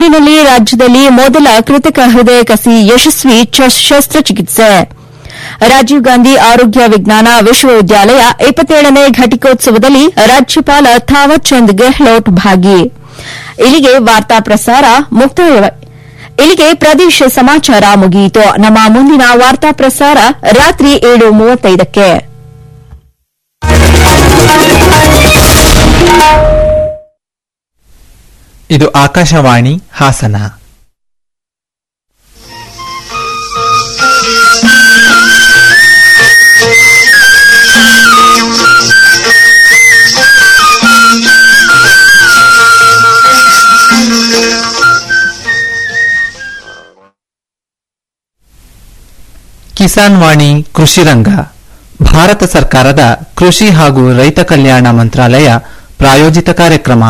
ನಲ್ಲಿ ರಾಜ್ಯದಲ್ಲಿ ಮೊದಲ ಕೃತಕ ಹೃದಯ ಕಸಿ ಯಶಸ್ವಿ ಚ- ಶಸ್ತ್ರಚಿಕಿತ್ಸೆ ರಾಜೀವ್ ಗಾಂಧಿ ಆರೋಗ್ಯ ವಿಜ್ಞಾನ ವಿಶ್ವವಿದ್ಯಾಲಯ ಇಪ್ಪತ್ತೇಳನೇ ಘಟಿಕೋತ್ಸವದಲ್ಲಿ ರಾಜ್ಯಪಾಲ ಥಾವರ್ ಚಂದ್ ಗೆಹ್ಲೋಟ್ ಭಾಗಿ ಇಲ್ಲಿಗೆ ವಾರ್ತಾ ಪ್ರಸಾರ ಮುಕ್ತಾಯ ಇಲ್ಲಿಗೆ ಪ್ರದೇಶ ಸಮಾಚಾರ ಮುಗಿಯಿತು ನಮ್ಮ ಮುಂದಿನ ವಾರ್ತಾ ಪ್ರಸಾರ ರಾತ್ರಿ ಏಳು ಮೂವತ್ತೈದಕ್ಕೆ ಇದು ಆಕಾಶವಾಣಿ ಹಾಸನ ಕಿಸಾನ್ ವಾಣಿ ಕೃಷಿ ರಂಗ ಭಾರತ ಸರ್ಕಾರದ ಕೃಷಿ ಹಾಗೂ ರೈತ ಕಲ್ಯಾಣ ಮಂತ್ರಾಲಯ ಪ್ರಾಯೋಜಿತ ಕಾರ್ಯಕ್ರಮ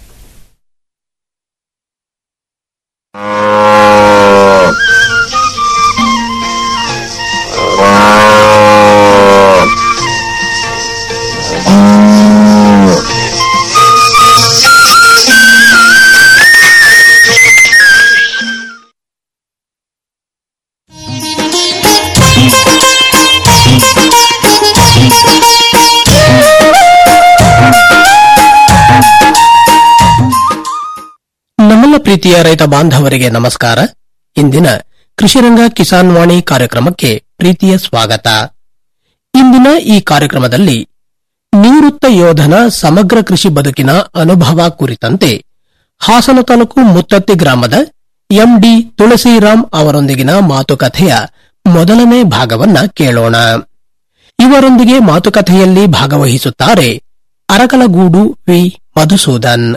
ನಮ್ಮೆಲ್ಲ ಪ್ರೀತಿಯ ರೈತ ಬಾಂಧವರಿಗೆ ನಮಸ್ಕಾರ ಇಂದಿನ ಕೃಷಿರಂಗ ಕಿಸಾನ್ ವಾಣಿ ಕಾರ್ಯಕ್ರಮಕ್ಕೆ ಪ್ರೀತಿಯ ಸ್ವಾಗತ ಇಂದಿನ ಈ ಕಾರ್ಯಕ್ರಮದಲ್ಲಿ ನಿವೃತ್ತ ಯೋಧನ ಸಮಗ್ರ ಕೃಷಿ ಬದುಕಿನ ಅನುಭವ ಕುರಿತಂತೆ ಹಾಸನ ತಾಲೂಕು ಮುತ್ತತ್ತಿ ಗ್ರಾಮದ ಎಂಡಿ ತುಳಸಿರಾಮ್ ಅವರೊಂದಿಗಿನ ಮಾತುಕತೆಯ ಮೊದಲನೇ ಭಾಗವನ್ನ ಕೇಳೋಣ ಇವರೊಂದಿಗೆ ಮಾತುಕತೆಯಲ್ಲಿ ಭಾಗವಹಿಸುತ್ತಾರೆ ಅರಕಲಗೂಡು ವಿ ಮಧುಸೂದನ್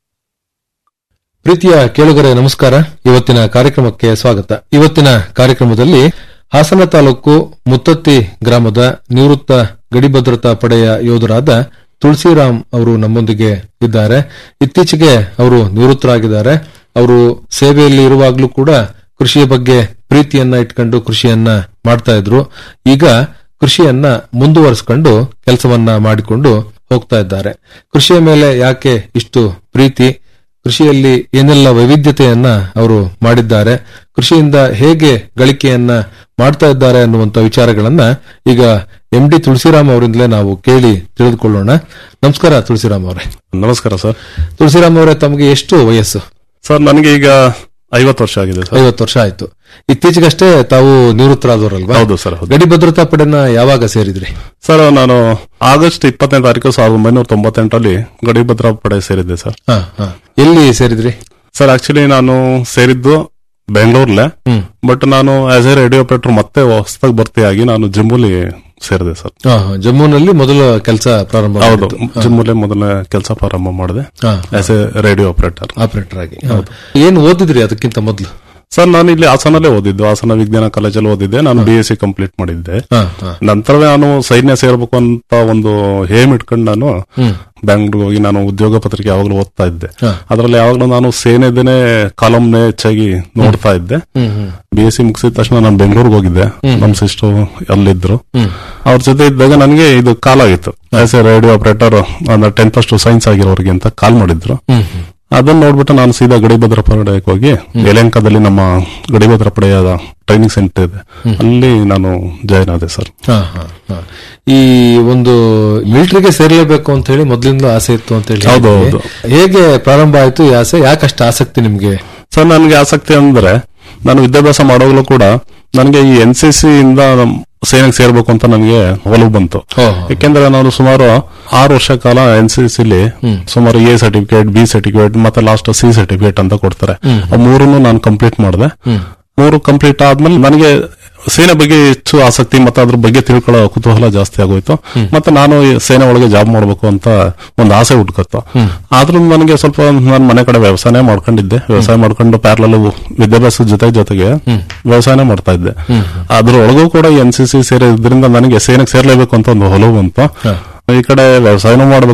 ಪ್ರೀತಿಯ ಕೇಳುಗರೆ ನಮಸ್ಕಾರ ಇವತ್ತಿನ ಕಾರ್ಯಕ್ರಮಕ್ಕೆ ಸ್ವಾಗತ ಇವತ್ತಿನ ಕಾರ್ಯಕ್ರಮದಲ್ಲಿ ಹಾಸನ ತಾಲೂಕು ಮುತ್ತತ್ತಿ ಗ್ರಾಮದ ನಿವೃತ್ತ ಗಡಿ ಭದ್ರತಾ ಪಡೆಯ ಯೋಧರಾದ ತುಳಸಿರಾಮ್ ಅವರು ನಮ್ಮೊಂದಿಗೆ ಇದ್ದಾರೆ ಇತ್ತೀಚೆಗೆ ಅವರು ನಿವೃತ್ತರಾಗಿದ್ದಾರೆ ಅವರು ಸೇವೆಯಲ್ಲಿ ಇರುವಾಗಲೂ ಕೂಡ ಕೃಷಿಯ ಬಗ್ಗೆ ಪ್ರೀತಿಯನ್ನ ಇಟ್ಕೊಂಡು ಕೃಷಿಯನ್ನ ಮಾಡ್ತಾ ಇದ್ರು ಈಗ ಕೃಷಿಯನ್ನ ಮುಂದುವರಿಸಿಕೊಂಡು ಕೆಲಸವನ್ನ ಮಾಡಿಕೊಂಡು ಹೋಗ್ತಾ ಇದ್ದಾರೆ ಕೃಷಿಯ ಮೇಲೆ ಯಾಕೆ ಇಷ್ಟು ಪ್ರೀತಿ ಕೃಷಿಯಲ್ಲಿ ಏನೆಲ್ಲ ವೈವಿಧ್ಯತೆಯನ್ನ ಅವರು ಮಾಡಿದ್ದಾರೆ ಕೃಷಿಯಿಂದ ಹೇಗೆ ಗಳಿಕೆಯನ್ನ ಮಾಡ್ತಾ ಇದ್ದಾರೆ ಅನ್ನುವಂತ ವಿಚಾರಗಳನ್ನ ಈಗ ಎಂ ಡಿ ತುಳಸಿರಾಮ್ ಅವರಿಂದಲೇ ನಾವು ಕೇಳಿ ತಿಳಿದುಕೊಳ್ಳೋಣ ನಮಸ್ಕಾರ ತುಳಸಿರಾಮ್ ಅವರೇ ನಮಸ್ಕಾರ ಸರ್ ತುಳಸಿರಾಮ್ ಅವರೇ ತಮಗೆ ಎಷ್ಟು ವಯಸ್ಸು ಸರ್ ನನಗೆ ಈಗ ಐವತ್ತು ವರ್ಷ ಆಗಿದೆ ಸರ್ ಐವತ್ತು ವರ್ಷ ಆಯ್ತು ಇತ್ತೀಚೆಗಷ್ಟೇ ತಾವು ನಿವೃತ್ತರಾದವರಲ್ವಾ ಹೌದು ಸರ್ ಹೌದು ಗಡಿ ಭದ್ರತಾ ಪಡೆನ ಯಾವಾಗ ಸೇರಿದ್ರಿ ಸರ್ ನಾನು ಆಗಸ್ಟ್ ಇಪ್ಪತ್ತನೇ ತಾರೀಕು ಸಾವಿರದ ಒಂಬೈನೂರ ತೊಂಬತ್ತೆಂಟರಲ್ಲಿ ಗಡಿ ಭದ್ರಾ ಪಡೆ ಸೇರಿದ್ದೆ ಸರ್ ಹಾ ಹಾ ಎಲ್ಲಿ ಸೇರಿದ್ರಿ ಸರ್ ಆಕ್ಚುಲಿ ನಾನು ಸೇರಿದ್ದು ಬೆಂಗಳೂರ್ಲೆ ಹ್ಮ್ ಬಟ್ ನಾನು ಆಸ್ ಎ ರೇಡಿಯೋ ಆಪರೇಟರ್ ಮತ್ತೆ ಹೊಸದಾಗಿ ಭರ್ತಿಯಾಗಿ ನಾನು ಜಮ್ಮುಲಿ ಸೇರಿದೆ ಸರ್ ಹಾ, ಹಾ. ಜಮ್ಮುನಲ್ಲಿ ಮೊದಲ ಕೆಲಸ ಪ್ರಾರಂಭ ಹೌದು ಮಾಡಿದ್ದು. ಜಮ್ಮುಲೆ ಮೊದಲನೇ ಕೆಲಸ ಪ್ರಾರಂಭ ಮಾಡಿದೆ ಹಾ, as a radio operator operator ಆಗಿ ಹೌದು ಏನ್ ಓದಿದ್ರಿ ಅದಕ್ಕಿಂತ ಮೊದಲು ಸರ್ ನಾನು ಇಲ್ಲಿ ಹಾಸನಲ್ಲೇ ಓದಿದ್ದು ಹಾಸನ ವಿಜ್ಞಾನ ಕಾಲೇಜಲ್ಲಿ ಓದಿದ್ದೆ ನಾನು ಬಿ ಎಸ್ ಸಿ ಕಂಪ್ಲೀಟ್ ಮಾಡಿದ್ದೆ ಹಾ, ಹಾ. ನಂತರವೇ ನಾನು ಸೈನ್ಯ ಸೇರ್ಬೇಕು ಅಂತ ಒಂದು ಹೇಮ್ ಇಟ್ಕೊಂಡು ನಾನು ಹ್ಮ್. ಬ್ಯಾಂಗ್ಳೂರ್ ಹೋಗಿ ನಾನು ಉದ್ಯೋಗ ಪತ್ರಿಕೆ ಯಾವಾಗಲೂ ಓದ್ತಾ ಇದ್ದೆ ಹಾ. ಅದರಲ್ಲಿ ಯಾವಾಗಲೂ ನಾನು ಸೇನೆದೇನೆ ಕಾಲಂನೇ ಹೆಚ್ಚಾಗಿ ನೋಡ್ತಾ ಇದ್ದೆ ಹ್ಮ್ ಹ್ಮ್ ಬಿ ಎಸ್ ಸಿ ಮುಗಿಸಿದ ತಕ್ಷಣ ನಾನು ಬೆಂಗಳೂರಿಗೆ ಹೋಗಿದ್ದೆ ನಮ್ಮ ಸಿಸ್ಟರ್ ಅಲ್ಲಿದ್ರು ಹ್ಮ್. ಅವ್ರ ಜೊತೆ ಇದ್ದಾಗ ನನಗೆ ಇದು ಕಾಲ್ ಆಗಿತ್ತು ಆಸ್ ಎ ರೇಡಿಯೋ ಆಪರೇಟರ್ ಅಂದ್ರೆ ಟೆನ್ ಫಸ್ಟ್ ಸೈನ್ಸ್ ಆಗಿರೋರಿಗೆ ಅಂತ ಕಾಲ್ ಮಾಡಿದ್ರು ಹ್ಮ್ ಹ್ಮ್ ಅದನ್ನ ನೋಡ್ಬಿಟ್ಟು ನಾನು ಸೀದಾ ಗಡಿಭದ್ರ ಪಡೆಯಕ್ಕೆ ಹೋಗಿ ಯಲಂಕದಲ್ಲಿ ನಮ್ಮ ಗಡಿಭದ್ರ ಪಡೆಯ ಟ್ರೈನಿಂಗ್ ಸೆಂಟರ್ ಇದೆ ಅಲ್ಲಿ ನಾನು ಜಾಯ್ನ್ ಆದೆ ಸರ್ ಹಾ, ಹಾ, ಹಾ. ಈ ಒಂದು ಮಿಲಿಟರಿಗೆ ಸೇರ್ಲೇಬೇಕು ಅಂತ ಹೇಳಿ ಮೊದ್ಲಿಂದ ಆಸೆ ಇತ್ತು ಅಂತ ಹೇಳಿ ಹೌದು, ಹೇಳಿದ್ರಿ. ಹೇಗೆ ಪ್ರಾರಂಭ ಆಯ್ತು ಈ ಆಸೆ ಯಾಕಷ್ಟು ಆಸಕ್ತಿ ನಿಮ್ಗೆ ಸರ್ ನನಗೆ ಆಸಕ್ತಿ ಅಂದ್ರೆ ನಾನು ವಿದ್ಯಾಭ್ಯಾಸ ಮಾಡೋಗ್ಲೂ ಕೂಡ ನನಗೆ ಈ ಎನ್ ಸಿ ಸಿ ಇಂದ ನಮ್ ಸೇನೆಗೆ ಸೇರ್ಬೇಕು ಅಂತ ನನಗೆ ಒಲವು ಬಂತು ಓಹೋ. ಯಾಕೆಂದ್ರೆ ನಾನು ಸುಮಾರು ಆರು ವರ್ಷ ಕಾಲ ಎನ್ ಸಿ ಸಿಲಿ ಸುಮಾರು ಎ ಸರ್ಟಿಫಿಕೇಟ್ ಬಿ ಸರ್ಟಿಫಿಕೇಟ್ ಮತ್ತೆ ಲಾಸ್ಟ್ ಸಿ ಸರ್ಟಿಫಿಕೇಟ್ ಅಂತ ಕೊಡ್ತಾರೆ ಆ ಮೂರನ್ನು ನಾನು ಕಂಪ್ಲೀಟ್ ಮಾಡಿದೆ ಮೂರು ಕಂಪ್ಲೀಟ್ ಆದ್ಮೇಲೆ ನನಗೆ ಸೇನೆ ಬಗ್ಗೆ ಹೆಚ್ಚು ಆಸಕ್ತಿ ಮತ್ತೆ ಅದ್ರ ಬಗ್ಗೆ ತಿಳ್ಕೊಳ್ಳೋ ಕುತೂಹಲ ಜಾಸ್ತಿ ಆಗೋಯ್ತು ಮತ್ತೆ ನಾನು ಈ ಸೇನೆ ಒಳಗೆ ಜಾಬ್ ಮಾಡ್ಬೇಕು ಅಂತ ಒಂದು ಆಸೆ ಹುಡ್ಕತ್ತು ಆದ್ರೂ ನನಗೆ ಸ್ವಲ್ಪ ನಾನು ಮನೆ ಕಡೆ ವ್ಯವಸಾಯ ಮಾಡ್ಕೊಂಡಿದ್ದೆ ವ್ಯವಸಾಯ ಮಾಡ್ಕೊಂಡು ಪ್ಯಾರಲಲ್ ವಿದ್ಯಾಭ್ಯಾಸದ ಜೊತೆ ಜೊತೆಗೆ ವ್ಯವಸಾಯನೇ ಮಾಡ್ತಾ ಇದ್ದೆ ಅದ್ರೊಳಗೂ ಕೂಡ ಎನ್ ಸಿ ಸಿ ಸೇರಿದ್ರಿಂದ ನನಗೆ ಸೇನೆಗೆ ಸೇರ್ಲೇಬೇಕು ಅಂತ ಒಂದು ಒಲವು ಬಂತು ಈ ಕಡೆ ವ್ಯವಸಾಯನೂ ಮಾಡ್ಬೇಕು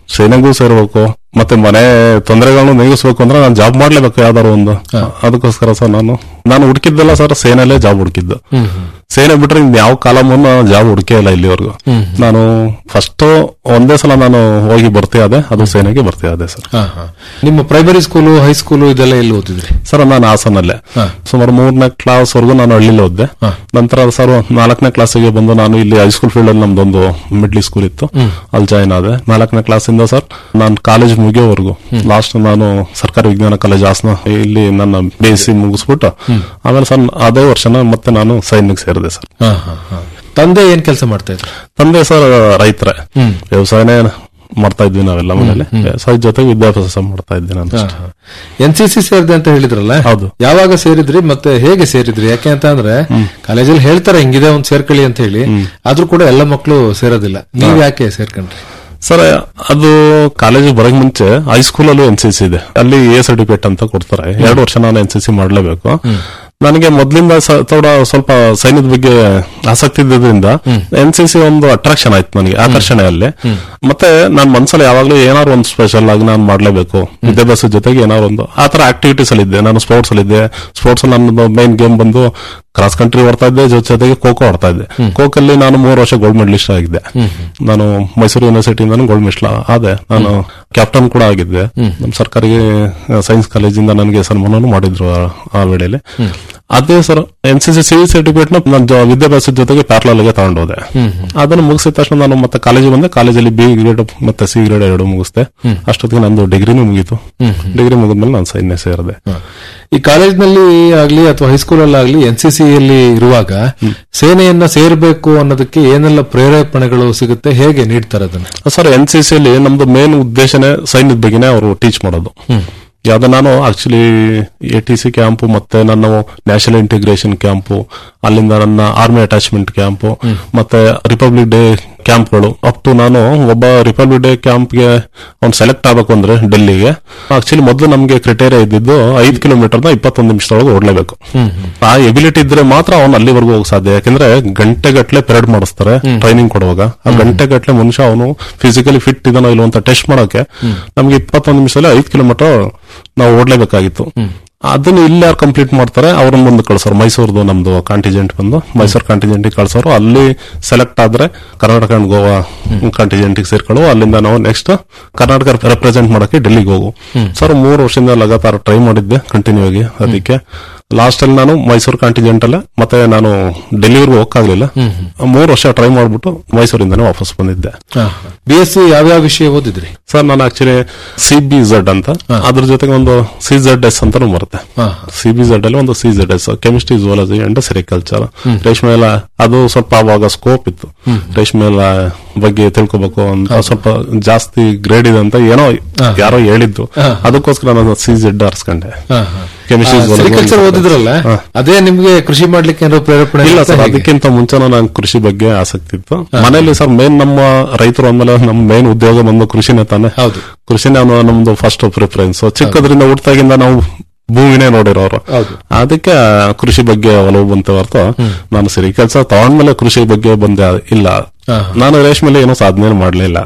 ಸೇನೆಗೂ ಸೇರ್ಬೇಕು ಮತ್ತೆ ಮನೆ ತೊಂದರೆಗಳನ್ನು ನೀಗಿಸ್ಬೇಕು ಅಂದ್ರೆ ನಾನು ಜಾಬ್ ಮಾಡ್ಲೇಬೇಕು ಯಾವ್ದಾರು ಒಂದು ಅದಕ್ಕೋಸ್ಕರ ಸರ್ ನಾನು ನಾನು ಹುಡುಕಿದ್ದೆಲ್ಲ ಸರ್ ಸೇನೆಲ್ಲೇ ಜಾಬ್ ಹುಡುಕಿದ್ದು ಸೇನೆ ಬಿಟ್ರೆ ಇನ್ ಯಾವ ಕಾಲಮನ್ನು ಜಾಬ್ ಹುಡುಕೇ ಇಲ್ಲ ಇಲ್ಲಿವರೆಗೂ ನಾನು ಫಸ್ಟ್ ಒಂದೇ ಸಲ ನಾನು ಹೋಗಿ ಬರ್ತೀಯ ಅದೇ ಅದು ಸೇನೆಗೆ ಬರ್ತೀಯ ಅದೇ ಸರ್ ಹಾ, ಹಾ. ನಿಮ್ಮ ಪ್ರೈಮರಿ ಸ್ಕೂಲು ಹೈಸ್ಕೂಲು ಇದೆಲ್ಲ ಎಲ್ಲಿ ಓದಿದ್ರಿ ಸರ್ ನಾನು ಹಾಸನಲ್ಲೇ ಸುಮಾರು ಮೂರನೇ ಕ್ಲಾಸ್ ವರೆಗೂ ನಾನು ಹಳ್ಳಿಲಿ ಓದ್ದೆ ನಂತರ ಸರ್ ನಾಲ್ಕನೇ ಕ್ಲಾಸಿಗೆ ಬಂದು ನಾನು ಇಲ್ಲಿ ಹೈಸ್ಕೂಲ್ ಫೀಲ್ಡ್ ಅಲ್ಲಿ ನಮ್ದೊಂದು ಮಿಡ್ಲ್ ಸ್ಕೂಲ್ ಇತ್ತು ಅಲ್ಲಿ ಜಾಯ್ನ್ ಆದೆ ನಾಲ್ಕನೇ ಕ್ಲಾಸಿಂದ ಸರ್ ನಾನು ಕಾಲೇಜ್ ಮುಗಿಯೋವರೆಗೂ ಲಾಸ್ಟ್ ನಾನು ಸರ್ಕಾರಿ ವಿಜ್ಞಾನ ಕಾಲೇಜ್ ಹಾಸನ ಇಲ್ಲಿ ನನ್ನ ಬಿ ಎಸ್ ಸಿ ಮುಗಿಸ್ಬಿಟ್ಟು ಆಮೇಲೆ ಸರ್ ಅದೇ ವರ್ಷನ ಮತ್ತೆ ನಾನು ಸೈನ್ಯಕ್ಕೆ ಸೇರಿದೆ ಸರ್ ಹಾ, ಹಾ, ಹಾ. ತಂದೆ ಏನ್ ಕೆಲಸ ಮಾಡ್ತಾ ಇದ್ರು ತಂದೆ ಸರ್ ರೈತರೇ ವ್ಯವಸಾಯನೇ ಮಾಡ್ತಾ ಇದ್ವಿ ನಾವೆಲ್ಲ ಮನೇಲಿ ವ್ಯವಸಾಯ ಜೊತೆಗೆ ವಿದ್ಯಾಭ್ಯಾಸ ಮಾಡ್ತಾ ಇದ್ದೆ ನಾನು ಅಷ್ಟೇ. ಎನ್ ಸಿ ಸಿ ಸೇರಿದೆ ಅಂತ ಹೇಳಿದ್ರಲ್ಲ ಹೌದು. ಯಾವಾಗ ಸೇರಿದ್ರಿ ಮತ್ತೆ ಹೇಗೆ ಸೇರಿದ್ರಿ ಯಾಕೆ ಅಂತ ಅಂದ್ರೆ ಕಾಲೇಜಲ್ಲಿ ಹೇಳ್ತಾರೆ ಹಿಂಗಿದೆ ಒಂದ್ ಸೇರ್ಕೊಳ್ಳಿ ಅಂತ ಹೇಳಿ ಆದ್ರೂ ಕೂಡ ಎಲ್ಲ ಮಕ್ಕಳು ಸೇರೋದಿಲ್ಲ ನೀವ್ ಯಾಕೆ ಸೇರ್ಕೊಂಡ್ರಿ ಸರ್ ಅದು ಕಾಲೇಜಿಗೆ ಬರಕ್ ಮುಂಚೆ ಹೈಸ್ಕೂಲ್ ಅಲ್ಲೂ ಎನ್ ಸಿ ಸಿ ಇದೆ ಅಲ್ಲಿ ಎ ಸರ್ಟಿಫಿಕೇಟ್ ಅಂತ ಕೊಡ್ತಾರೆ ಎರಡು ವರ್ಷ ನಾನು ಎನ್ ಸಿ ಸಿ ಮಾಡಲೇಬೇಕು ನನಗೆ ಮೊದ್ಲಿಂದ ಸ- ಥೋಡ ಸ್ವಲ್ಪ ಸೈನ್ಯದ ಬಗ್ಗೆ ಆಸಕ್ತಿ ಇದ್ದಿದ್ರಿಂದ ಎನ್ ಸಿ ಸಿ ಒಂದು ಅಟ್ರಾಕ್ಷನ್ ಆಯ್ತು ನನಗೆ ಆಕರ್ಷಣೆ ಅಲ್ಲಿ ಮತ್ತೆ ನನ್ನ ಮನ್ಸಲ್ಲಿ ಯಾವಾಗ್ಲೂ ಏನಾದ್ರು ಒಂದು ಸ್ಪೆಷಲ್ ಆಗಿ ನಾನು ಮಾಡ್ಲೇಬೇಕು ವಿದ್ಯಾಭ್ಯಾಸದ ಜೊತೆಗೆ ಏನಾದ್ರು ಒಂದು ಆ ತರ ಆಕ್ಟಿವಿಟೀಸ್ ಅಲ್ಲಿ ಇದ್ದೆ ನಾನು ಸ್ಪೋರ್ಟ್ಸ್ ಅಲ್ಲಿ ಇದ್ದೆ ಸ್ಪೋರ್ಟ್ಸ್ ಅಲ್ಲಿ ನನ್ನ ಮೈನ್ ಗೇಮ್ ಬಂದು ಕ್ರಾಸ್ ಕಂಟ್ರಿ ಓಡ್ತಾ ಇದ್ದೆ ಜೊತೆ ಜೊತೆಗೆ ಖೋಖೋ ಆಡ್ತಾ ಇದ್ದೆ ಖೋಖಲ್ಲಿ ನಾನು ಮೂರು ವರ್ಷ ಗೋಲ್ಡ್ ಮೆಡಲಿಸ್ಟ್ ಆಗಿದ್ದೆ ನಾನು ಮೈಸೂರು ಯೂನಿವರ್ಸಿಟಿಯಿಂದ ಗೋಲ್ಡ್ ಮೆಡಲ್ ಆದೆ ನಾನು ಕ್ಯಾಪ್ಟನ್ ಕೂಡ ಆಗಿದ್ದೆ ನಮ್ಮ ಸರ್ಕಾರಿ ಸೈನ್ಸ್ ಕಾಲೇಜಿಂದ ನನಗೆ ಸನ್ಮಾನನೂ ಮಾಡಿದ್ರು ಆ- ಆ ವೇಳೆಯಲ್ಲಿ ಅದೇ sir N C C C certificate ನ ನನ್ನ ಜೊ- ವಿದ್ಯಾಭ್ಯಾಸದ ಜೊತೆಗೆ ಪ್ಯಾರಲಲ್ ಗೆ ತಗೊಂಡೋದೆ ಅದನ್ನು ಮುಗಿಸಿದ ತಕ್ಷಣ ನಾನು ಮತ್ತೆ ಕಾಲೇಜಿಗೆ ಬಂದೆ ಕಾಲೇಜಲ್ಲಿ ಬಿ ಗ್ರೇಡ್ ಮತ್ತೆ ಸಿ ಗ್ರೇಡ್ ಎರಡು ಮುಗಿಸ್ದೆ ಅಷ್ಟೊತ್ತಿಗೆ ನಂದು ಡಿಗ್ರಿನೂ ಮುಗೀತು ಡಿಗ್ರಿ ಮುಗಿದ್ಮೇಲೆ ನಾನು ಸೈನ್ಯ ಸೇರಿದೆ ಈ ಕಾಲೇಜ್ನಲ್ಲಿ ಆಗ್ಲಿ ಅಥವಾ ಹೈಸ್ಕೂಲ್ ಅಲ್ಲಾಗ್ಲಿ ಎನ್ ಸಿ ಸಿಯಲ್ಲಿ ಇರುವಾಗ ಸೇನೆಯನ್ನ ಸೇರ್ಬೇಕು ಅನ್ನೋದಕ್ಕೆ ಏನೆಲ್ಲ ಪ್ರೇರೇಪಣೆಗಳು ಸಿಗುತ್ತೆ ಹೇಗೆ ನೀಡ್ತಾರೆ ಅದನ್ನ ಸರ್ ಎನ್ ಸಿ ಸಿಯಲ್ಲಿ ನಮ್ದು ಮೇನ್ ಉದ್ದೇಶನೇ ಸೈನ್ಯದ ಬಗ್ಗೆನೇ ಅವರು ಟೀಚ್ ಮಾಡೋದು ಯಾವ್ದು ನಾನು actually A T C camp ಮತ್ತೆ ನನ್ನ ನ್ಯಾಷನಲ್ ಇಂಟಿಗ್ರೇಷನ್ ಕ್ಯಾಂಪು ಅಲ್ಲಿಂದ ನನ್ನ ಆರ್ಮಿ ಅಟ್ಯಾಚ್ಮೆಂಟ್ ಕ್ಯಾಂಪು ಮತ್ತೆ ರಿಪಬ್ಲಿಕ್ ಡೇ ಕ್ಯಾಂಪ್ಗಳು ಅಪ್ ಟು ನಾನು ಒಬ್ಬ ರಿಪಬ್ಲಿಕ್ ಡೇ ಕ್ಯಾಂಪ್ಗೆ ಅವ್ನು ಸೆಲೆಕ್ಟ್ ಆಗಬೇಕು ಅಂದ್ರೆ ಡೆಲ್ಲಿಗೆ ಆಕ್ಚುಲಿ ಮೊದಲು ನಮಗೆ ಕ್ರಿಟೇರಿಯಾ ಇದ್ದಿದ್ದು ಐದು ಕಿಲೋಮೀಟರ್ನ ಇಪ್ಪತ್ತೊಂದು ನಿಮಿಷದೊಳಗೆ ಓಡಲೇಬೇಕು ಆ ಎಬಿಲಿಟಿ ಇದ್ರೆ ಮಾತ್ರ ಅವ್ನು ಅಲ್ಲಿವರೆಗೂ ಹೋಗಕ್ ಸಾಧ್ಯ ಯಾಕಂದ್ರೆ ಗಂಟೆ ಗಟ್ಲೆ ಪೆರೇಡ್ ಮಾಡಿಸ್ತಾರೆ ಟ್ರೈನಿಂಗ್ ಕೊಡುವಾಗ ಆ ಗಂಟೆ ಗಟ್ಲೆ ಮನುಷ್ಯ ಅವನು ಫಿಸಿಕಲಿ ಫಿಟ್ ಇದನೋ ಇಲ್ವೋ ಅಂತ ಟೆಸ್ಟ್ ಮಾಡಕ್ಕೆ ನಮ್ಗೆ ಇಪ್ಪತ್ತೊಂದು ನಿಮಿಷದಲ್ಲಿ ಐದು ಕಿಲೋಮೀಟರ್ ನಾವು ಓಡ್ಲೇಬೇಕಾಗಿತ್ತು ಅದನ್ನ ಇಲ್ಲಿ ಯಾರು ಕಂಪ್ಲೀಟ್ ಮಾಡ್ತಾರೆ ಅವ್ರನ್ನ ಮುಂದೆ ಕಳ್ಸೋರು ಮೈಸೂರ್ದು ನಮ್ದು ಕಾಂಟಿಜೆಂಟ್ ಬಂದು ಮೈಸೂರು ಕಾಂಟಿಜೆಂಟ್ ಕಳ್ಸೋರು ಅಲ್ಲಿ ಸೆಲೆಕ್ಟ್ ಆದ್ರೆ ಕರ್ನಾಟಕ ಅಂಡ್ ಗೋವಾ ಕಾಂಟಿಜೆಂಟ್ ಸೇರ್ಕೊಳ್ಳು ಅಲ್ಲಿಂದ ನಾವು ನೆಕ್ಸ್ಟ್ ಕರ್ನಾಟಕ ರೆಪ್ರೆಸೆಂಟ್ ಮಾಡಕ್ಕೆ ಡೆಲ್ಲಿಗೆ ಹೋಗು ಸರ್ ಮೂರು ವರ್ಷದಿಂದ ಲಗಾತಾರ ಟ್ರೈ ಮಾಡಿದ್ದೆ ಕಂಟಿನ್ಯೂ ಆಗಿ ಅದಕ್ಕೆ ಲಾಸ್ಟ್ ಅಲ್ಲಿ ನಾನು ಮೈಸೂರು ಕಾಂಟಿಜೆಂಟ್ ಅಲ್ಲೇ ಮತ್ತೆ ನಾನು ಡೆಲ್ಲಿವರೆಗೂ ಹೋಗಕ್ಕಾಗ್ಲಿಲ್ಲ ಮೂರು ವರ್ಷ ಟ್ರೈ ಮಾಡ್ಬಿಟ್ಟು ಮೈಸೂರಿಂದಾನೆ ವಾಪಸ್ ಬಂದಿದ್ದೆ ಬಿ ಎಸ್ ಸಿ ಯಾವ್ಯಾವ ವಿಷಯ ಓದಿದ್ರಿ ಸರ್ ನಾನು ಆಕ್ಚುಲಿ ಸಿ ಬಿ ಝಡ್ ಅಂತ ಅದ್ರ ಜೊತೆಗೆ ಒಂದು ಸಿ ಝಡ್ ಎಸ್ ಅಂತಾನು ಬರುತ್ತೆ ಸಿ ಬಿ ಝಡ್ ಅಲ್ಲಿ ಒಂದು C Z S chemistry zoology and sericulture ರೇಷ್ಮೆ ಎಲ್ಲ ಅದು ಸ್ವಲ್ಪ ಅವಾಗ ಸ್ಕೋಪ್ ಇತ್ತು ರೇಷ್ಮೆ ಎಲ್ಲ ಬಗ್ಗೆ ತಿಳ್ಕೊಬೇಕು ಅಂತ ಸ್ವಲ್ಪ ಜಾಸ್ತಿ ಗ್ರೇಡ್ ಇದೆ ಅಂತ ಏನೋ ಯಾರೋ ಹೇಳಿದ್ದು ಅದಕ್ಕೋಸ್ಕರ ನಾನು ಸಿ ಝಡ್ ಆರಿಸ್ಕೊಂಡೆ ಕೆಮಿಸ್ಟ್ರಿ ಸೆರಿಕಲ್ಚರ್ ಓದಿದ್ರಲ್ಲ ಅದೇ ನಿಮ್ಗೆ ಕೃಷಿ ಮಾಡ್ಲಿಕ್ಕೆ ಏನಾದ್ರು ಪ್ರೇರೇಪಣೆ ಇಲ್ಲ ಆಯ್ತಾ ಸರ್ ಹೇಗೆ? ಅದಕ್ಕಿಂತ ಮುಂಚೆನೂ ನಾನು ಕೃಷಿ ಬಗ್ಗೆ ಆಸಕ್ತಿ ಇತ್ತು ಮನೇಲಿ ಸರ್ ಮೇನ್ ನಮ್ಮ ರೈತರು ಅಂದ್ಮೇಲೆ ನಮ್ಮ ಮೇನ್ ಉದ್ಯೋಗ ಬಂದು ಕೃಷಿನೇ ತಾನೆ ಹೌದು. ಕೃಷಿನೇ ಅನ್ನೋ ನಮ್ದು ಫಸ್ಟ್ ಪ್ರಿಫರೆನ್ಸ್ ಚಿಕ್ಕದ್ರಿಂದ ಹುಟ್ಟಾಗಿಂದ ನಾವು ಭೂಮಿನೇ ನೋಡಿರೋರು ಹೌದು. ಅದಕ್ಕೆ ಕೃಷಿ ಬಗ್ಗೆ ಒಲವು ಬಂತ ಹೊರತು ನಾನು ಸರಿ ಕೆಲಸ ತಗೊಂಡ್ಮೇಲೆ ಕೃಷಿ ಬಗ್ಗೆ ಬಂದೆ ಇಲ್ಲ ನಾನು ರೇಷ್ಮೆಲೆ ಏನೋ ಸಾಧನೆ ಮಾಡ್ಲಿಲ್ಲ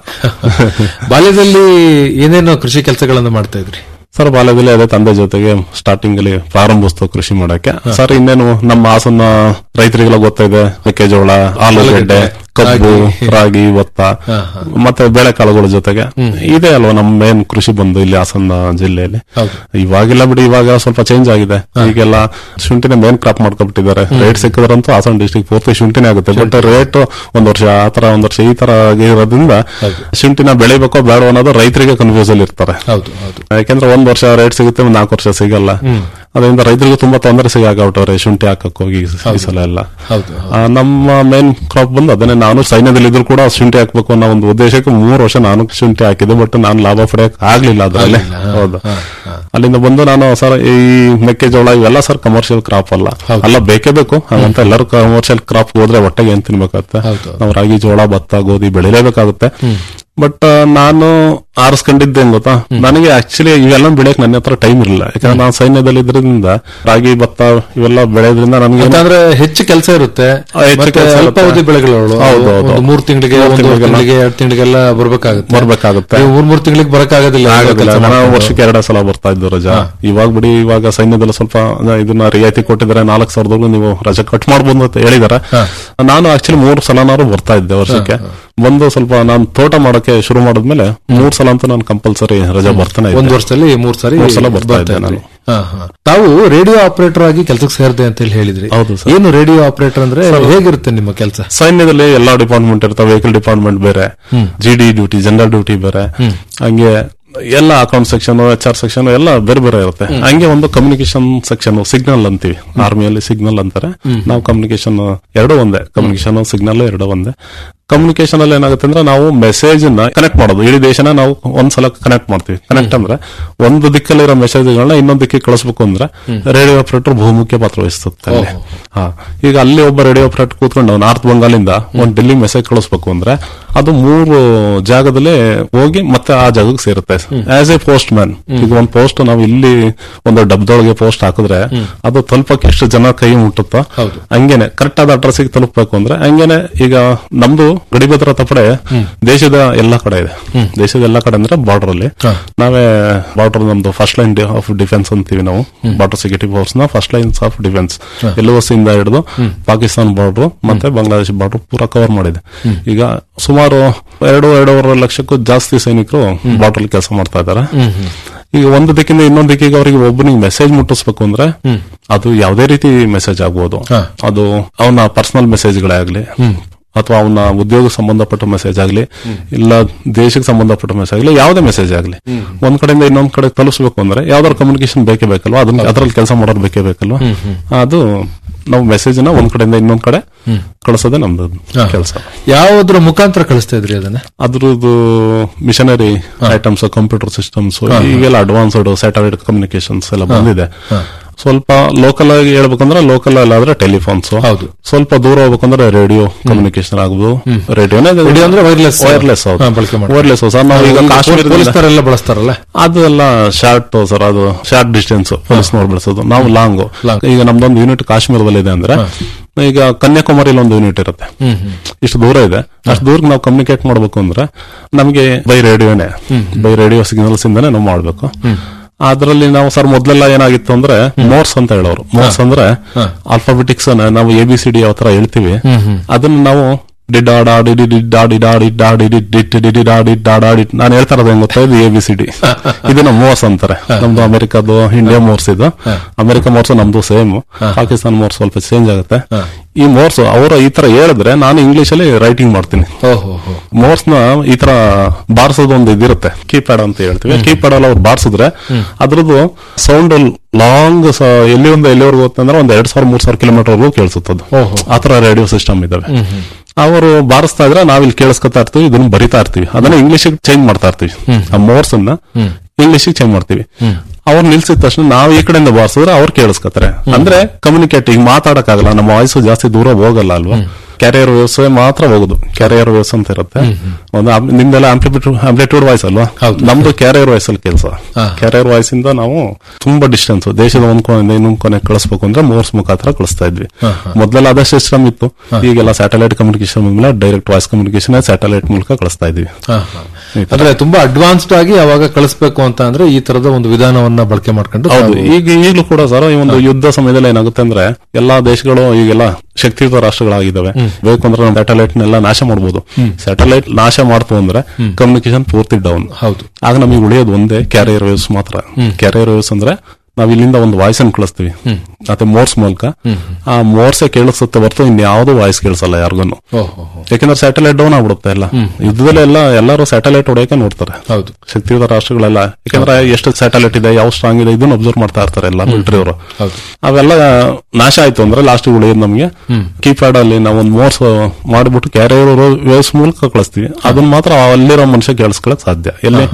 ಬಾಲ್ಯದಲ್ಲಿ ಏನೇನೋ ಕೃಷಿ ಕೆಲಸಗಳನ್ನು ಮಾಡ್ತಾ ಇದ್ರಿ ಸರ್ ಬಾಲ್ಯದಲ್ಲಿ ಅದೇ ತಂದೆ ಜೊತೆಗೆ ಸ್ಟಾರ್ಟಿಂಗ್ ಅಲ್ಲಿ ಪ್ರಾರಂಭಿಸ್ತು ಕೃಷಿ ಮಾಡಕ್ಕೆ ಸರ್ ಇನ್ನೇನು ನಮ್ಮ ಹಾಸನ ರೈತರಿಗೆಲ್ಲ ಗೊತ್ತಿದೆ ಮೆಕ್ಕೆಜೋಳ ಆಲೂಗಡ್ಡೆ ಕಬ್ಬು ರಾಗಿ ಭತ್ತ ಮತ್ತೆ ಬೇಳೆಕಾಳುಗಳ ಜೊತೆಗೆ ಇದೆ ಅಲ್ವಾ ನಮ್ಮ ಮೇನ್ ಕೃಷಿ ಬಂದು ಇಲ್ಲಿ ಹಾಸನ ಜಿಲ್ಲೆಯಲ್ಲಿ ಇವಾಗಿಲ್ಲ ಬಿಡಿ ಇವಾಗ ಸ್ವಲ್ಪ ಚೇಂಜ್ ಆಗಿದೆ ಈಗೆಲ್ಲ ಶುಂಠಿನ ಮೇನ್ ಕ್ರಾಪ್ ಮಾಡ್ಕೊಬಿಟ್ಟಿದ್ದಾರೆ ರೇಟ್ ಸಿಕ್ಕಿದ್ರಂತೂ ಹಾಸನ ಡಿಸ್ಟಿಕ್ ಪೂರ್ತಿ ಶುಂಠಿನೇ ಆಗುತ್ತೆ ಬಟ್ ರೇಟ್ ಒಂದ್ ವರ್ಷ ಆ ತರ ಒಂದ್ ವರ್ಷ ಈ ತರ ಆಗಿರೋದ್ರಿಂದ ಶುಂಠಿನ ಬೆಳಿಬೇಕೋ ಬೇಡ ಅನ್ನೋದು ರೈತರಿಗೆ ಕನ್ಫ್ಯೂಸ್ ಅಲ್ಲಿ ಇರ್ತಾರೆ ಹೌದು ಹೌದು ಯಾಕೆಂದ್ರೆ ಒಂದ್ ವರ್ಷ ರೇಟ್ ಸಿಗುತ್ತೆ ಒಂದ್ ನಾಲ್ಕು ವರ್ಷ ಸಿಗಲ್ಲ ಅದರಿಂದ ರೈತರಿಗೂ ತುಂಬಾ ತೊಂದರೆ ಸಿಗಾಕಬಿಟ್ಟವ್ರೆ ಶುಂಠಿ ಹಾಕಕ್ ಹೋಗಿ ಈ ಸಲ ಎಲ್ಲ ಹೌದು ಆ, ನಮ್ಮ ಮೇನ್ ಕ್ರಾಪ್ ಬಂದು ಅದನ್ನೇ ನಾನು ಸೈನ್ಯದಲ್ಲಿ ಇದ್ರು ಕೂಡ ಶುಂಠಿ ಹಾಕ್ಬೇಕು ಅನ್ನೋ ಒಂದು ಉದ್ದೇಶಕ್ಕೆ ಮೂರು ವರ್ಷ ನಾನು ಶುಂಠಿ ಹಾಕಿದೆ ಬಟ್ ನಾನು ಲಾಭ ಪಡೆಯಕ್ ಆಗ್ಲಿಲ್ಲ ಅದರಲ್ಲಿ ಹೌದು ಅಲ್ಲಿಂದ ಬಂದು ನಾನು ಸರ್ ಈ ಮೆಕ್ಕೆಜೋಳ ಇವೆಲ್ಲ ಸರ್ ಕಮರ್ಷಿಯಲ್ ಕ್ರಾಪ್ ಅಲ್ಲ ಅಲ್ಲ ಬೇಕೇ ಬೇಕು ಹಾಗಂತ ಎಲ್ಲರೂ ಕಮರ್ಷಿಯಲ್ ಕ್ರಾಪ್ ಹೋದ್ರೆ ಹೊಟ್ಟೆಗೆ ಏನ್ ತಿನ್ಬೇಕಾಗುತ್ತೆ ಹೌದು. ನಾವು ರಾಗಿ ಜೋಳ ಭತ್ತ ಗೋಧಿ ಬೆಳಿಲೇಬೇಕಾಗುತ್ತೆ ಬಟ್ ನಾನು ಆರಿಸ್ಕೊಂಡಿದ್ದೆ ಏನ್ ಗೊತ್ತಾ ನನಗೆ ಆಕ್ಚುಲಿ ಇವೆಲ್ಲ ಬೆಳೆಯಕ್ ನನ್ನ ಹತ್ರ ಟೈಮ್ ಇರಲಿಲ್ಲ ಯಾಕಂದ್ರೆ ನಾನು ಸೈನ್ಯದಲ್ಲಿ ಇದ್ರಿಂದ ರಾಗಿ ಭತ್ತ ಇವೆಲ್ಲ ಬೆಳೆಯೋದ್ರಿಂದ ನನಗೆ ಯಾಕಂದ್ರೆ ಹೆಚ್ಚು ಕೆಲಸ ಇರುತ್ತೆ ಆ, ಹೆಚ್ಚು ಮತ್ತೆ ಕೆಲ್ಸ ಇರುತ್ತೆ. ಅಲ್ಪಾವಧಿ ಬೆಳೆಗಳು ಹೌದು, ಹೌದು. ಒಂದು ಮೂರ್ ತಿಂಗಳಿಗೆ ಮೂರ್ ಒಂದು ತಿಂಗ್ಳಿಗೆಲ್ಲ. ತಿಂಗಳಿಗೆ ಎರಡು ತಿಂಗಳಿಗೆಲ್ಲ ಬರ್ಬೇಕಾಗುತ್ತೆ ಬರ್ಬೇಕಾಗುತ್ತೆ. ನೀವು ಮೂರ್ ಮೂರ್ ತಿಂಗಳಿಗೆ ಬರಕ್ಕಾಗೋದಿಲ್ಲ ಆಗೋದಿಲ್ಲ ಕೆಲ್ಸ ನಾವು ಮಾಡ್ಕೊಂಡು. ವರ್ಷಕ್ಕೆ ಎರಡೇ ಸಲ ಬರ್ತಾ ಇದ್ದು ರಜಾ ಇವಾಗ ಬಿಡಿ ಇವಾಗ ಸೈನ್ಯದಲ್ಲಿ ಸ್ವಲ್ಪ ಇದನ್ನ ರಿಯಾಯಿತಿ ಕೊಟ್ಟಿದ್ದಾರೆ ನಾಲ್ಕು ಸಾವಿರದವರೆಗೂ ನೀವು ರಜೆ ಕಟ್ ಮಾಡ್ಬೋದು ಅಂತ ಹೇಳಿದಾರೆ ನಾನು ಆಕ್ಚುಲಿ ಮೂರು ಸಲನಾರು ಬರ್ತಾ ಇದ್ದೆ ವರ್ಷಕ್ಕೆ ಬಂದು ಸ್ವಲ್ಪ ನಾನು ತೋಟ ಮಾಡಕ್ಕೆ ಶುರು ಮಾಡಿದ್ಮೇಲೆ ಮೂರ್ ಸಲ ಅಂತೂ ನಾನು ಕಂಪಲ್ಸರಿ ರಜೆ ಬರ್ತಾನೆ ಇದ್ದೆ. ಒಂದ್ ವರ್ಷದಲ್ಲಿ ಮೂರ್ ಸಾರಿ ಮೂರ್ ಸಲ ಬರ್ತಾ ಇದ್ದೆ ಇದ್ರಿ. ನಾನು. ಹಾ, ಹಾ. ತಾವು ರೇಡಿಯೋ ಆಪರೇಟರ್ ಆಗಿ ಕೆಲಸಕ್ಕೆ ಸೇರಿದೆ ಅಂತ ಹೇಳಿ ಹೇಳಿದ್ರಿ ಹೌದು ಸರ್. ಏನು ರೇಡಿಯೋ ಆಪರೇಟರ್ ಅಂದ್ರೆ ಹೇಗಿರುತ್ತೆ ನಿಮ್ಮ ಕೆಲಸ ಸೈನ್ಯದಲ್ಲಿ ಎಲ್ಲಾ ಡಿಪಾರ್ಟ್ಮೆಂಟ್ ಇರ್ತಾವೆ ವೆಹಿಕಲ್ ಡಿಪಾರ್ಟ್ಮೆಂಟ್ ಬೇರೆ G D duty general duty ಬೇರೆ ಹಂಗೆ ಎಲ್ಲ account section H R section ಎಲ್ಲ ಬೇರೆ ಬೇರೆ ಇರುತ್ತೆ ಹಂಗೆ ಒಂದು ಕಮ್ಯುನಿಕೇಶನ್ ಸೆಕ್ಷನ್ ಸಿಗ್ನಲ್ ಅಂತೀವಿ ಆರ್ಮಿಯಲ್ಲಿ ಸಿಗ್ನಲ್ ಅಂತಾರೆ ನಾವು ಕಮ್ಯುನಿಕೇಶನ್ ಎರಡು ಒಂದೇ ಕಮ್ಯುನಿಕೇಶನ್ ಸಿಗ್ನಲ್ ಎರಡು ಒಂದೇ ಕಮ್ಯುನಿಕೇಶನ್ ಅಲ್ಲಿ ಏನಾಗುತ್ತೆ ಅಂದ್ರೆ ನಾವು ಮೆಸೇಜ್ ನ ಕನೆಕ್ಟ್ ಮಾಡೋದು ಇಡೀ ದೇಶನ ನಾವು ಒಂದ್ಸಲ ಕನೆಕ್ಟ್ ಮಾಡ್ತೀವಿ ಕನೆಕ್ಟ್ ಅಂದ್ರೆ ಒಂದು ದಿಕ್ಕಲ್ಲಿರೋ ಮೆಸೇಜ್ಗಳನ್ನ ಇನ್ನೊಂದು ದಿಕ್ಕಿಗೆ ಕಳಿಸ್ಬೇಕು ಅಂದ್ರೆ ರೇಡಿಯೋ ಆಪರೇಟರ್ ಬಹುಮುಖ್ಯ ಪಾತ್ರ ವಹಿಸುತ್ತೆ ಅಲ್ಲಿ. ಹಾ ಈಗ ಅಲ್ಲಿ ಒಬ್ಬ ರೇಡಿಯೋ ಆಪರೇಟರ್ ಕೂತ್ಕೊಂಡು ನಾರ್ತ್ ಬಂಗಾಲಿಂದ ಒಂದು ಡೆಲ್ಲಿ ಮೆಸೇಜ್ ಕಳಿಸ್ಬೇಕು ಅಂದ್ರೆ ಅದು ಮೂರು ಜಾಗದಲ್ಲಿ ಹೋಗಿ ಮತ್ತೆ ಆ ಜಾಗಕ್ಕೆ ಸೇರುತ್ತೆ ಆಸ್ ಎ ಪೋಸ್ಟ್ ಮ್ಯಾನ್ ಈಗ ಒಂದು ಪೋಸ್ಟ್ ನಾವು ಇಲ್ಲಿ ಒಂದು ಡಬ್ದೊಳಗೆ ಪೋಸ್ಟ್ ಹಾಕಿದ್ರೆ ಅದು ತಲುಪಕ್ಕೆ ಎಷ್ಟು ಜನ ಕೈ ಮುಟ್ಟುತ್ತೋ ಹಂಗೇನೆ ಕರೆಕ್ಟ್ ಆದ ಅಡ್ರೆಸ್ ತಲುಪಬೇಕು ಅಂದ್ರೆ ಹಂಗೇನೆ ಈಗ ನಮ್ದು ಗಡಿ ಭದ್ರತಾ ಪಡೆ ದೇಶದ ಎಲ್ಲಾ ಕಡೆ ಇದೆ ದೇಶದ ಎಲ್ಲಾ ಕಡೆ ಅಂದ್ರೆ ಬಾರ್ಡರ್ ಅಲ್ಲಿ ನಾವೇ ಬಾರ್ಡರ್ ನಮ್ದು ಫಸ್ಟ್ ಲೈನ್ ಆಫ್ ಡಿಫೆನ್ಸ್ ಅಂತೀವಿ ನಾವು ಬಾರ್ಡರ್ ಸೆಕ್ಯೂರಿಟಿ ಫೋರ್ಸ್ ನ first lines of defence LOC ಇಂದ ಹಿಡಿದು ಪಾಕಿಸ್ತಾನ ಬಾರ್ಡರ್ ಮತ್ತೆ ಬಾಂಗ್ಲಾದೇಶ ಬಾರ್ಡರ್ ಪೂರ ಕವರ್ ಮಾಡಿದೆ ಈಗ ಸುಮಾರು ಎರಡು ಎರಡೂವರೆ ಲಕ್ಷಕ್ಕೂ ಜಾಸ್ತಿ ಸೈನಿಕರು ಬಾರ್ಡರ್ ಕೆಲಸ ಮಾಡ್ತಾ ಇದ್ದಾರೆ ಈಗ ಒಂದು ದಿಕ್ಕಿಂದ ಇನ್ನೊಂದು ದಿಕ್ಕಿಗೆ ಅವರಿಗೆ ಒಬ್ಬನಿಗೆ ಮೆಸೇಜ್ ಮುಟ್ಟಿಸ್ಬೇಕು ಅಂದ್ರೆ ಅದು ಯಾವುದೇ ರೀತಿ ಮೆಸೇಜ್ ಆಗ್ಬೋದು ಅದು ಅವನ ಪರ್ಸನಲ್ ಮೆಸೇಜ್ಗಳೇ ಆಗ್ಲಿ ಅಥವಾ ಅವನ ಉದ್ಯೋಗ ಸಂಬಂಧಪಟ್ಟ ಮೆಸೇಜ್ ಆಗಲಿ ಇಲ್ಲ ದೇಶಕ್ಕೆ ಸಂಬಂಧಪಟ್ಟ ಮೆಸೇಜ್ ಆಗಲಿ ಯಾವುದೇ ಮೆಸೇಜ್ ಆಗಲಿ ಒಂದ್ ಕಡೆಯಿಂದ ಇನ್ನೊಂದ್ ಕಡೆ ತಲುಪಿಸಬೇಕು ಅಂದ್ರೆ ಯಾವ್ದಾದ್ರು ಕಮ್ಯುನಿಕೇಶನ್ ಬೇಕೇ ಬೇಕಲ್ವಾ ಅದನ್ನ ಅದ್ರಲ್ಲಿ ಕೆಲಸ ಮಾಡೋರು ಬೇಕೇ ಬೇಕಲ್ವಾ ಅದು ನಾವು ಮೆಸೇಜ್ ನ ಒಂದ್ ಕಡೆಯಿಂದ ಇನ್ನೊಂದ್ ಕಡೆ ಕಳಿಸೋದೇ ನಮ್ದು ಕೆಲಸ ಯಾವ್ದ್ರ ಮುಖಾಂತರ ಕಳಿಸ್ತಾ ಇದ್ರಿ ಅದನ್ನ ಅದ್ರದ್ದು ಮಿಷನರಿ ಐಟಮ್ಸ್ ಕಂಪ್ಯೂಟರ್ ಸಿಸ್ಟಮ್ಸ್ ಈಗೆಲ್ಲ ಅಡ್ವಾನ್ಸ್ಡ್ ಸ್ಯಾಟಲೈಟ್ ಕಮ್ಯುನಿಕೇಶನ್ಸ್ ಎಲ್ಲ ಬಂದಿದೆ ಸ್ವಲ್ಪ ಲೋಕಲ್ ಆಗಿ ಹೇಳ್ಬೇಕಂದ್ರೆ ಲೋಕಲ್ ಅಲ್ಲಾದ್ರೆ ಟೆಲಿಫೋನ್ಸ್ ಹೌದು. ಸ್ವಲ್ಪ ದೂರ ಹೋಗ್ಬೇಕಂದ್ರೆ ರೇಡಿಯೋ ಕಮ್ಯುನಿಕೇಶನ್ ಆಗ್ಬೋದು ರೇಡಿಯೋನೇ Radio ಅಂದ್ರೆ wireless. ವೈರ್ಲೆಸ್ ಹಾ, ಬಳಕೆ ಮಾಡ್ತಾರೆ. ವೈರ್ಲೆಸ್ ಸರ್ ನಾವು ಈಗ ಕಾಶ್ಮೀರದಿಂದ ಪೊಲೀಸ್ನವರೆಲ್ಲ ಬಳಸ್ತಾರಲ್ಲ ಅದು ಎಲ್ಲ ಶಾರ್ಟ್ ಸರ್ ಅದು ಶಾರ್ಟ್ ಡಿಸ್ಟೆನ್ಸ್ ಪೊಲೀಸ್ನವ್ರು ಬೆಳೆಸೋದು ನಾವು ಲಾಂಗ್ ಈಗ ನಮ್ದೊಂದು ಯೂನಿಟ್ ಕಾಶ್ಮೀರದಲ್ಲಿ ಇದೆ ಅಂದ್ರೆ ಈಗ ಕನ್ಯಾಕುಮಾರಿಲಿ ಒಂದು ಯೂನಿಟ್ ಇರುತ್ತೆ ಇಷ್ಟು ದೂರ ಇದೆ ಅಷ್ಟು ದೂರಕ್ಕೆ ನಾವು ಕಮ್ಯುನಿಕೇಟ್ ಮಾಡ್ಬೇಕು ಅಂದ್ರೆ ನಮಗೆ ಬೈ ರೇಡಿಯೋನೇ ಬೈ ರೇಡಿಯೋ ಸಿಗ್ನಲ್ಸ್ ಇಂದಾನೆ ನಾವು ಮಾಡ್ಬೇಕು ಅದರಲ್ಲಿ ನಾವು ಸರ್ ಮೊದ್ಲೆಲ್ಲ ಏನಾಗಿತ್ತು ಅಂದ್ರೆ ಮೋರ್ಸ್ ಅಂತ ಹೇಳೋರು ಮೋರ್ಸ್ ಅಂದ್ರೆ ಆಲ್ಫಾಬೆಟಿಕ್ಸ್ ನಾವು ಎ ಬಿ ಸಿ ಡಿ ಯಾವ ತರ ಹೇಳ್ತೀವಿ ಅದನ್ನ ನಾವು ಡಿಡಾಡಿ ಡಿಡಾಡಿ ಡಾಡಿ ಡಾಡಿ ಡಿಟ್ ಡಿಡಿ ಡಾಡಿ ಡಾಡಿ ನಾನು ಹೇಳ್ತಾ ಇರೋದು ಹೆಂಗ್ ಗೊತ್ತಾ ಇದು ಎ ಬಿ ಸಿ ಡಿ ಇದನ್ನ ಮೋರ್ಸ್ ಅಂತಾರೆ ನಮ್ದು ಅಮೆರಿಕದ್ದು ಇಂಡಿಯಾ ಮೋರ್ಸ್ ಇದು ಅಮೆರಿಕ ಮೋರ್ಸ್ ನಮ್ದು ಸೇಮ್ ಪಾಕಿಸ್ತಾನ ಮೋರ್ಸ್ ಸ್ವಲ್ಪ ಚೇಂಜ್ ಆಗುತ್ತೆ ಈ ಮೋರ್ಸ್ ಅವರು ಈ ತರ ಹೇಳಿದ್ರೆ ನಾನು ಇಂಗ್ಲಿಷ್ ಅಲ್ಲಿ ರೈಟಿಂಗ್ ಮಾಡ್ತೀನಿ ಓಹೋ ಮೋರ್ಸ್ ನ ಈ ತರ ಬಾರಿಸೋದು ಒಂದು ಇದಿರುತ್ತೆ ಕೀಪ್ಯಾಡ್ ಅಂತ ಹೇಳ್ತೀವಿ ಕೀಪ್ಯಾಡ್ ಅಲ್ಲಿ ಅವ್ರು ಬಾರಿಸಿದ್ರೆ ಅದ್ರದ್ದು ಸೌಂಡ್ ಲಾಂಗ್ ಎಲ್ಲಿ ಒಂದು ಎಲ್ಲಿವರೆಗೂ ಹೋಗ್ತಂದ್ರೆ ಒಂದ್ ಎರಡ್ ಸಾವಿರ ಮೂರ್ ಸಾವಿರ ಕಿಲೋಮೀಟರ್ ವರೆಗೂ ಕೇಳಿಸುತ್ತದು ಆತರ ರೇಡಿಯೋ ಸಿಸ್ಟಮ್ ಇದಾವೆ ಅವರು ಬಾರಿಸ್ತಾ ಇದ್ರೆ ನಾವಿಲ್ಲಿ ಕೇಳಿಸ್ಕೊತಾ ಇರ್ತೀವಿ ಇದನ್ನ ಬರಿತಾ ಇರ್ತೀವಿ ಅದನ್ನ ಇಂಗ್ಲಿಷ್ ಚೇಂಜ್ ಮಾಡ್ತಾ ಇರ್ತೀವಿ ಆ ಮೋರ್ಸ್ ಅನ್ನ ಇಂಗ್ಲಿಷ್ ಚೇಂಜ್ ಮಾಡ್ತೀವಿ ಅವ್ರು ನಿಲ್ಸಿದ ತಕ್ಷಣ ನಾವು ಈ ಕಡೆಯಿಂದ ಬಾರಿಸಿದ್ರೆ ಅವ್ರು ಕೇಳಿಸ್ಕೊತಾರೆ ಅಂದ್ರೆ ಕಮ್ಯುನಿಕೇಟ್ ಈಗ ಮಾತಾಡಕ್ಕಾಗಲ್ಲ ನಮ್ಮ ವಾಯ್ಸ್ ಜಾಸ್ತಿ ದೂರ ಹೋಗಲ್ಲ ಅಲ್ವಾ ಕ್ಯಾರಿಯರ್ ವೇವ್ಸ್ ಮಾತ್ರ ಹೋಗುದು ಕ್ಯಾರಿಯರ್ ವೇವ್ಸ್ ಅಂತ ಇರುತ್ತೆ ಒಂದು ಆಮ್- ನಿಮ್ದೆಲ್ಲ ಆಂಪ್ಲಿಟ್ಯೂಡ್ ಆಂಪ್ಲಿಟ್ಯೂಡ್ ವಾಯ್ಸ್ ಅಲ್ವಾ ನಮ್ದು ಕ್ಯಾರಿಯರ್ ವಾಯ್ಸ್ ಅಲ್ಲಿ ಕೆಲಸ ಕ್ಯಾರಿಯರ್ ವಾಯ್ಸ್ ಇಂದ ನಾವು ತುಂಬಾ ಡಿಸ್ಟೆನ್ಸ್ ದೇಶದ ಒಂದ್ ಕೊನೆಯಿಂದ ಇನ್ನೊಂದ್ ಕೊನೆ ಕಳಿಸ್ಬೇಕು ಅಂದ್ರೆ ಮೋರ್ಸ್ ಮುಖಾಂತರ ಕಳಿಸ್ತಾ ಇದ್ವಿ ಮೊದಲೆಲ್ಲ ಅದೇ ಸಿಸ್ಟಮ್ ಇತ್ತು ಈಗೆಲ್ಲ ಸ್ಯಾಟಲೈಟ್ ಕಮ್ಯುನಿಕೇಶನ್ ಮೇಲೆ ಡೈರೆಕ್ಟ್ ವಾಯ್ಸ್ ಕಮ್ಯುನಿಕೇಶನ್ ಸ್ಯಾಟಲೈಟ್ ಮೂಲಕ ಕಳಿಸ್ತಾ ಇದ್ವಿ ಈ ತರ. ಅಂದ್ರೆ ತುಂಬಾ ಅಡ್ವಾನ್ಸ್ಡ್ ಆಗಿ ಅವಾಗ ಕಳಿಸ್ಬೇಕು ಅಂತ ಅಂದ್ರೆ ಈ ತರದ ಒಂದು ವಿಧಾನವನ್ನ ಬಳಕೆ ಮಾಡ್ಕೊಂಡು ಹೌದು ತಾವು- ಈಗ ಈಗಲೂ ಕೂಡ ಸರ್ ಈ ಒಂದು ಯುದ್ಧ ಸಮಯದಲ್ಲಿ ಏನಾಗುತ್ತೆ ಅಂದ್ರೆ ಎಲ್ಲಾ ದೇಶಗಳು ಈಗೆಲ್ಲ ಶಕ್ತಿಯುತ ರಾಷ್ಟ್ರಗಳಾಗಿದ್ದಾವೆ ಬೇಕು ಅಂದ್ರೆ ನಾವು ಸ್ಯಾಟಲೈಟ್ ನೆಲ್ಲ ನಾಶ ಮಾಡಬಹುದು ಸ್ಯಾಟಲೈಟ್ ನಾಶ ಮಾಡ್ತು ಅಂದ್ರೆ ಕಮ್ಯುನಿಕೇಶನ್ ಪೂರ್ತಿ ಡೌನ್ ಹೌದು ಆಗ ನಮಗೆ ಉಳಿಯೋದು ಒಂದೇ ಕ್ಯಾರಿಯರ್ ವೇವ್ಸ್ ಮಾತ್ರ ಕ್ಯಾರಿಯರ್ ವೇವ್ಸ್ ಅಂದ್ರೆ ನಾವ್ ಇಲ್ಲಿಂದ ಒಂದು ವಾಯ್ಸ್ ಅನ್ನು ಕಳಿಸ್ತೀವಿ ಮತ್ತೆ ಮೋರ್ಸ್ ಮೂಲಕ ಆ ಮೋರ್ಸೆ ಕೇಳಿಸುತ್ತೆ ಹೊರತು ಇನ್ಯಾವುದೋ ವಾಯ್ಸ್ ಕೇಳಿಸಲ್ಲ ಯಾರಿಗೂ ಓಹೋ ಯಾಕಂದ್ರೆ ಸ್ಯಾಟಲೈಟ್ ಡೌನ್ ಆಗ್ಬಿಡುತ್ತೆ ಎಲ್ಲ ಯುದ್ಧದಲ್ಲಿ ಎಲ್ಲ ಎಲ್ಲರೂ ಸ್ಯಾಟಲೈಟ್ ಹೊಡೆಯಕ್ಕೆ ನೋಡ್ತಾರೆ ಹೌದು ಶಕ್ತಿಯುತ ರಾಷ್ಟ್ರಗಳೆಲ್ಲ ಯಾಕಂದ್ರೆ ಎಷ್ಟು ಸ್ಯಾಟಲೈಟ್ ಇದೆ ಯಾವ ಸ್ಟ್ರಾಂಗ್ ಇದೆ ಇದನ್ನ ಅಬ್ಸರ್ವ್ ಮಾಡ್ತಾ ಇರ್ತಾರೆ ಎಲ್ಲ ಮಿಲಿಟರಿ ಅವರು ಹೌದು. ಅವೆಲ್ಲ ನಾಶ ಆಯ್ತು ಅಂದ್ರೆ ಲಾಸ್ಟ್ ಉಳಿಯೋದು ನಮಗೆ ಕೀಪ್ಯಾಡ್ ಅಲ್ಲಿ ನಾವು ಒಂದು ಮೋರ್ಸ್ ಮಾಡಿಬಿಟ್ಟು ಕ್ಯಾರಿಯರ್ ವೇವ್ಸ್ ಮೂಲಕ ಕಳಿಸ್ತೀವಿ ಅದನ್ನ ಮಾತ್ರ ಅಲ್ಲಿರೋ ಮನುಷ್ಯ ಕೇಳಿಸ್ಕೊಳಕ್ ಸಾಧ್ಯ ಎಲ್ಲಿ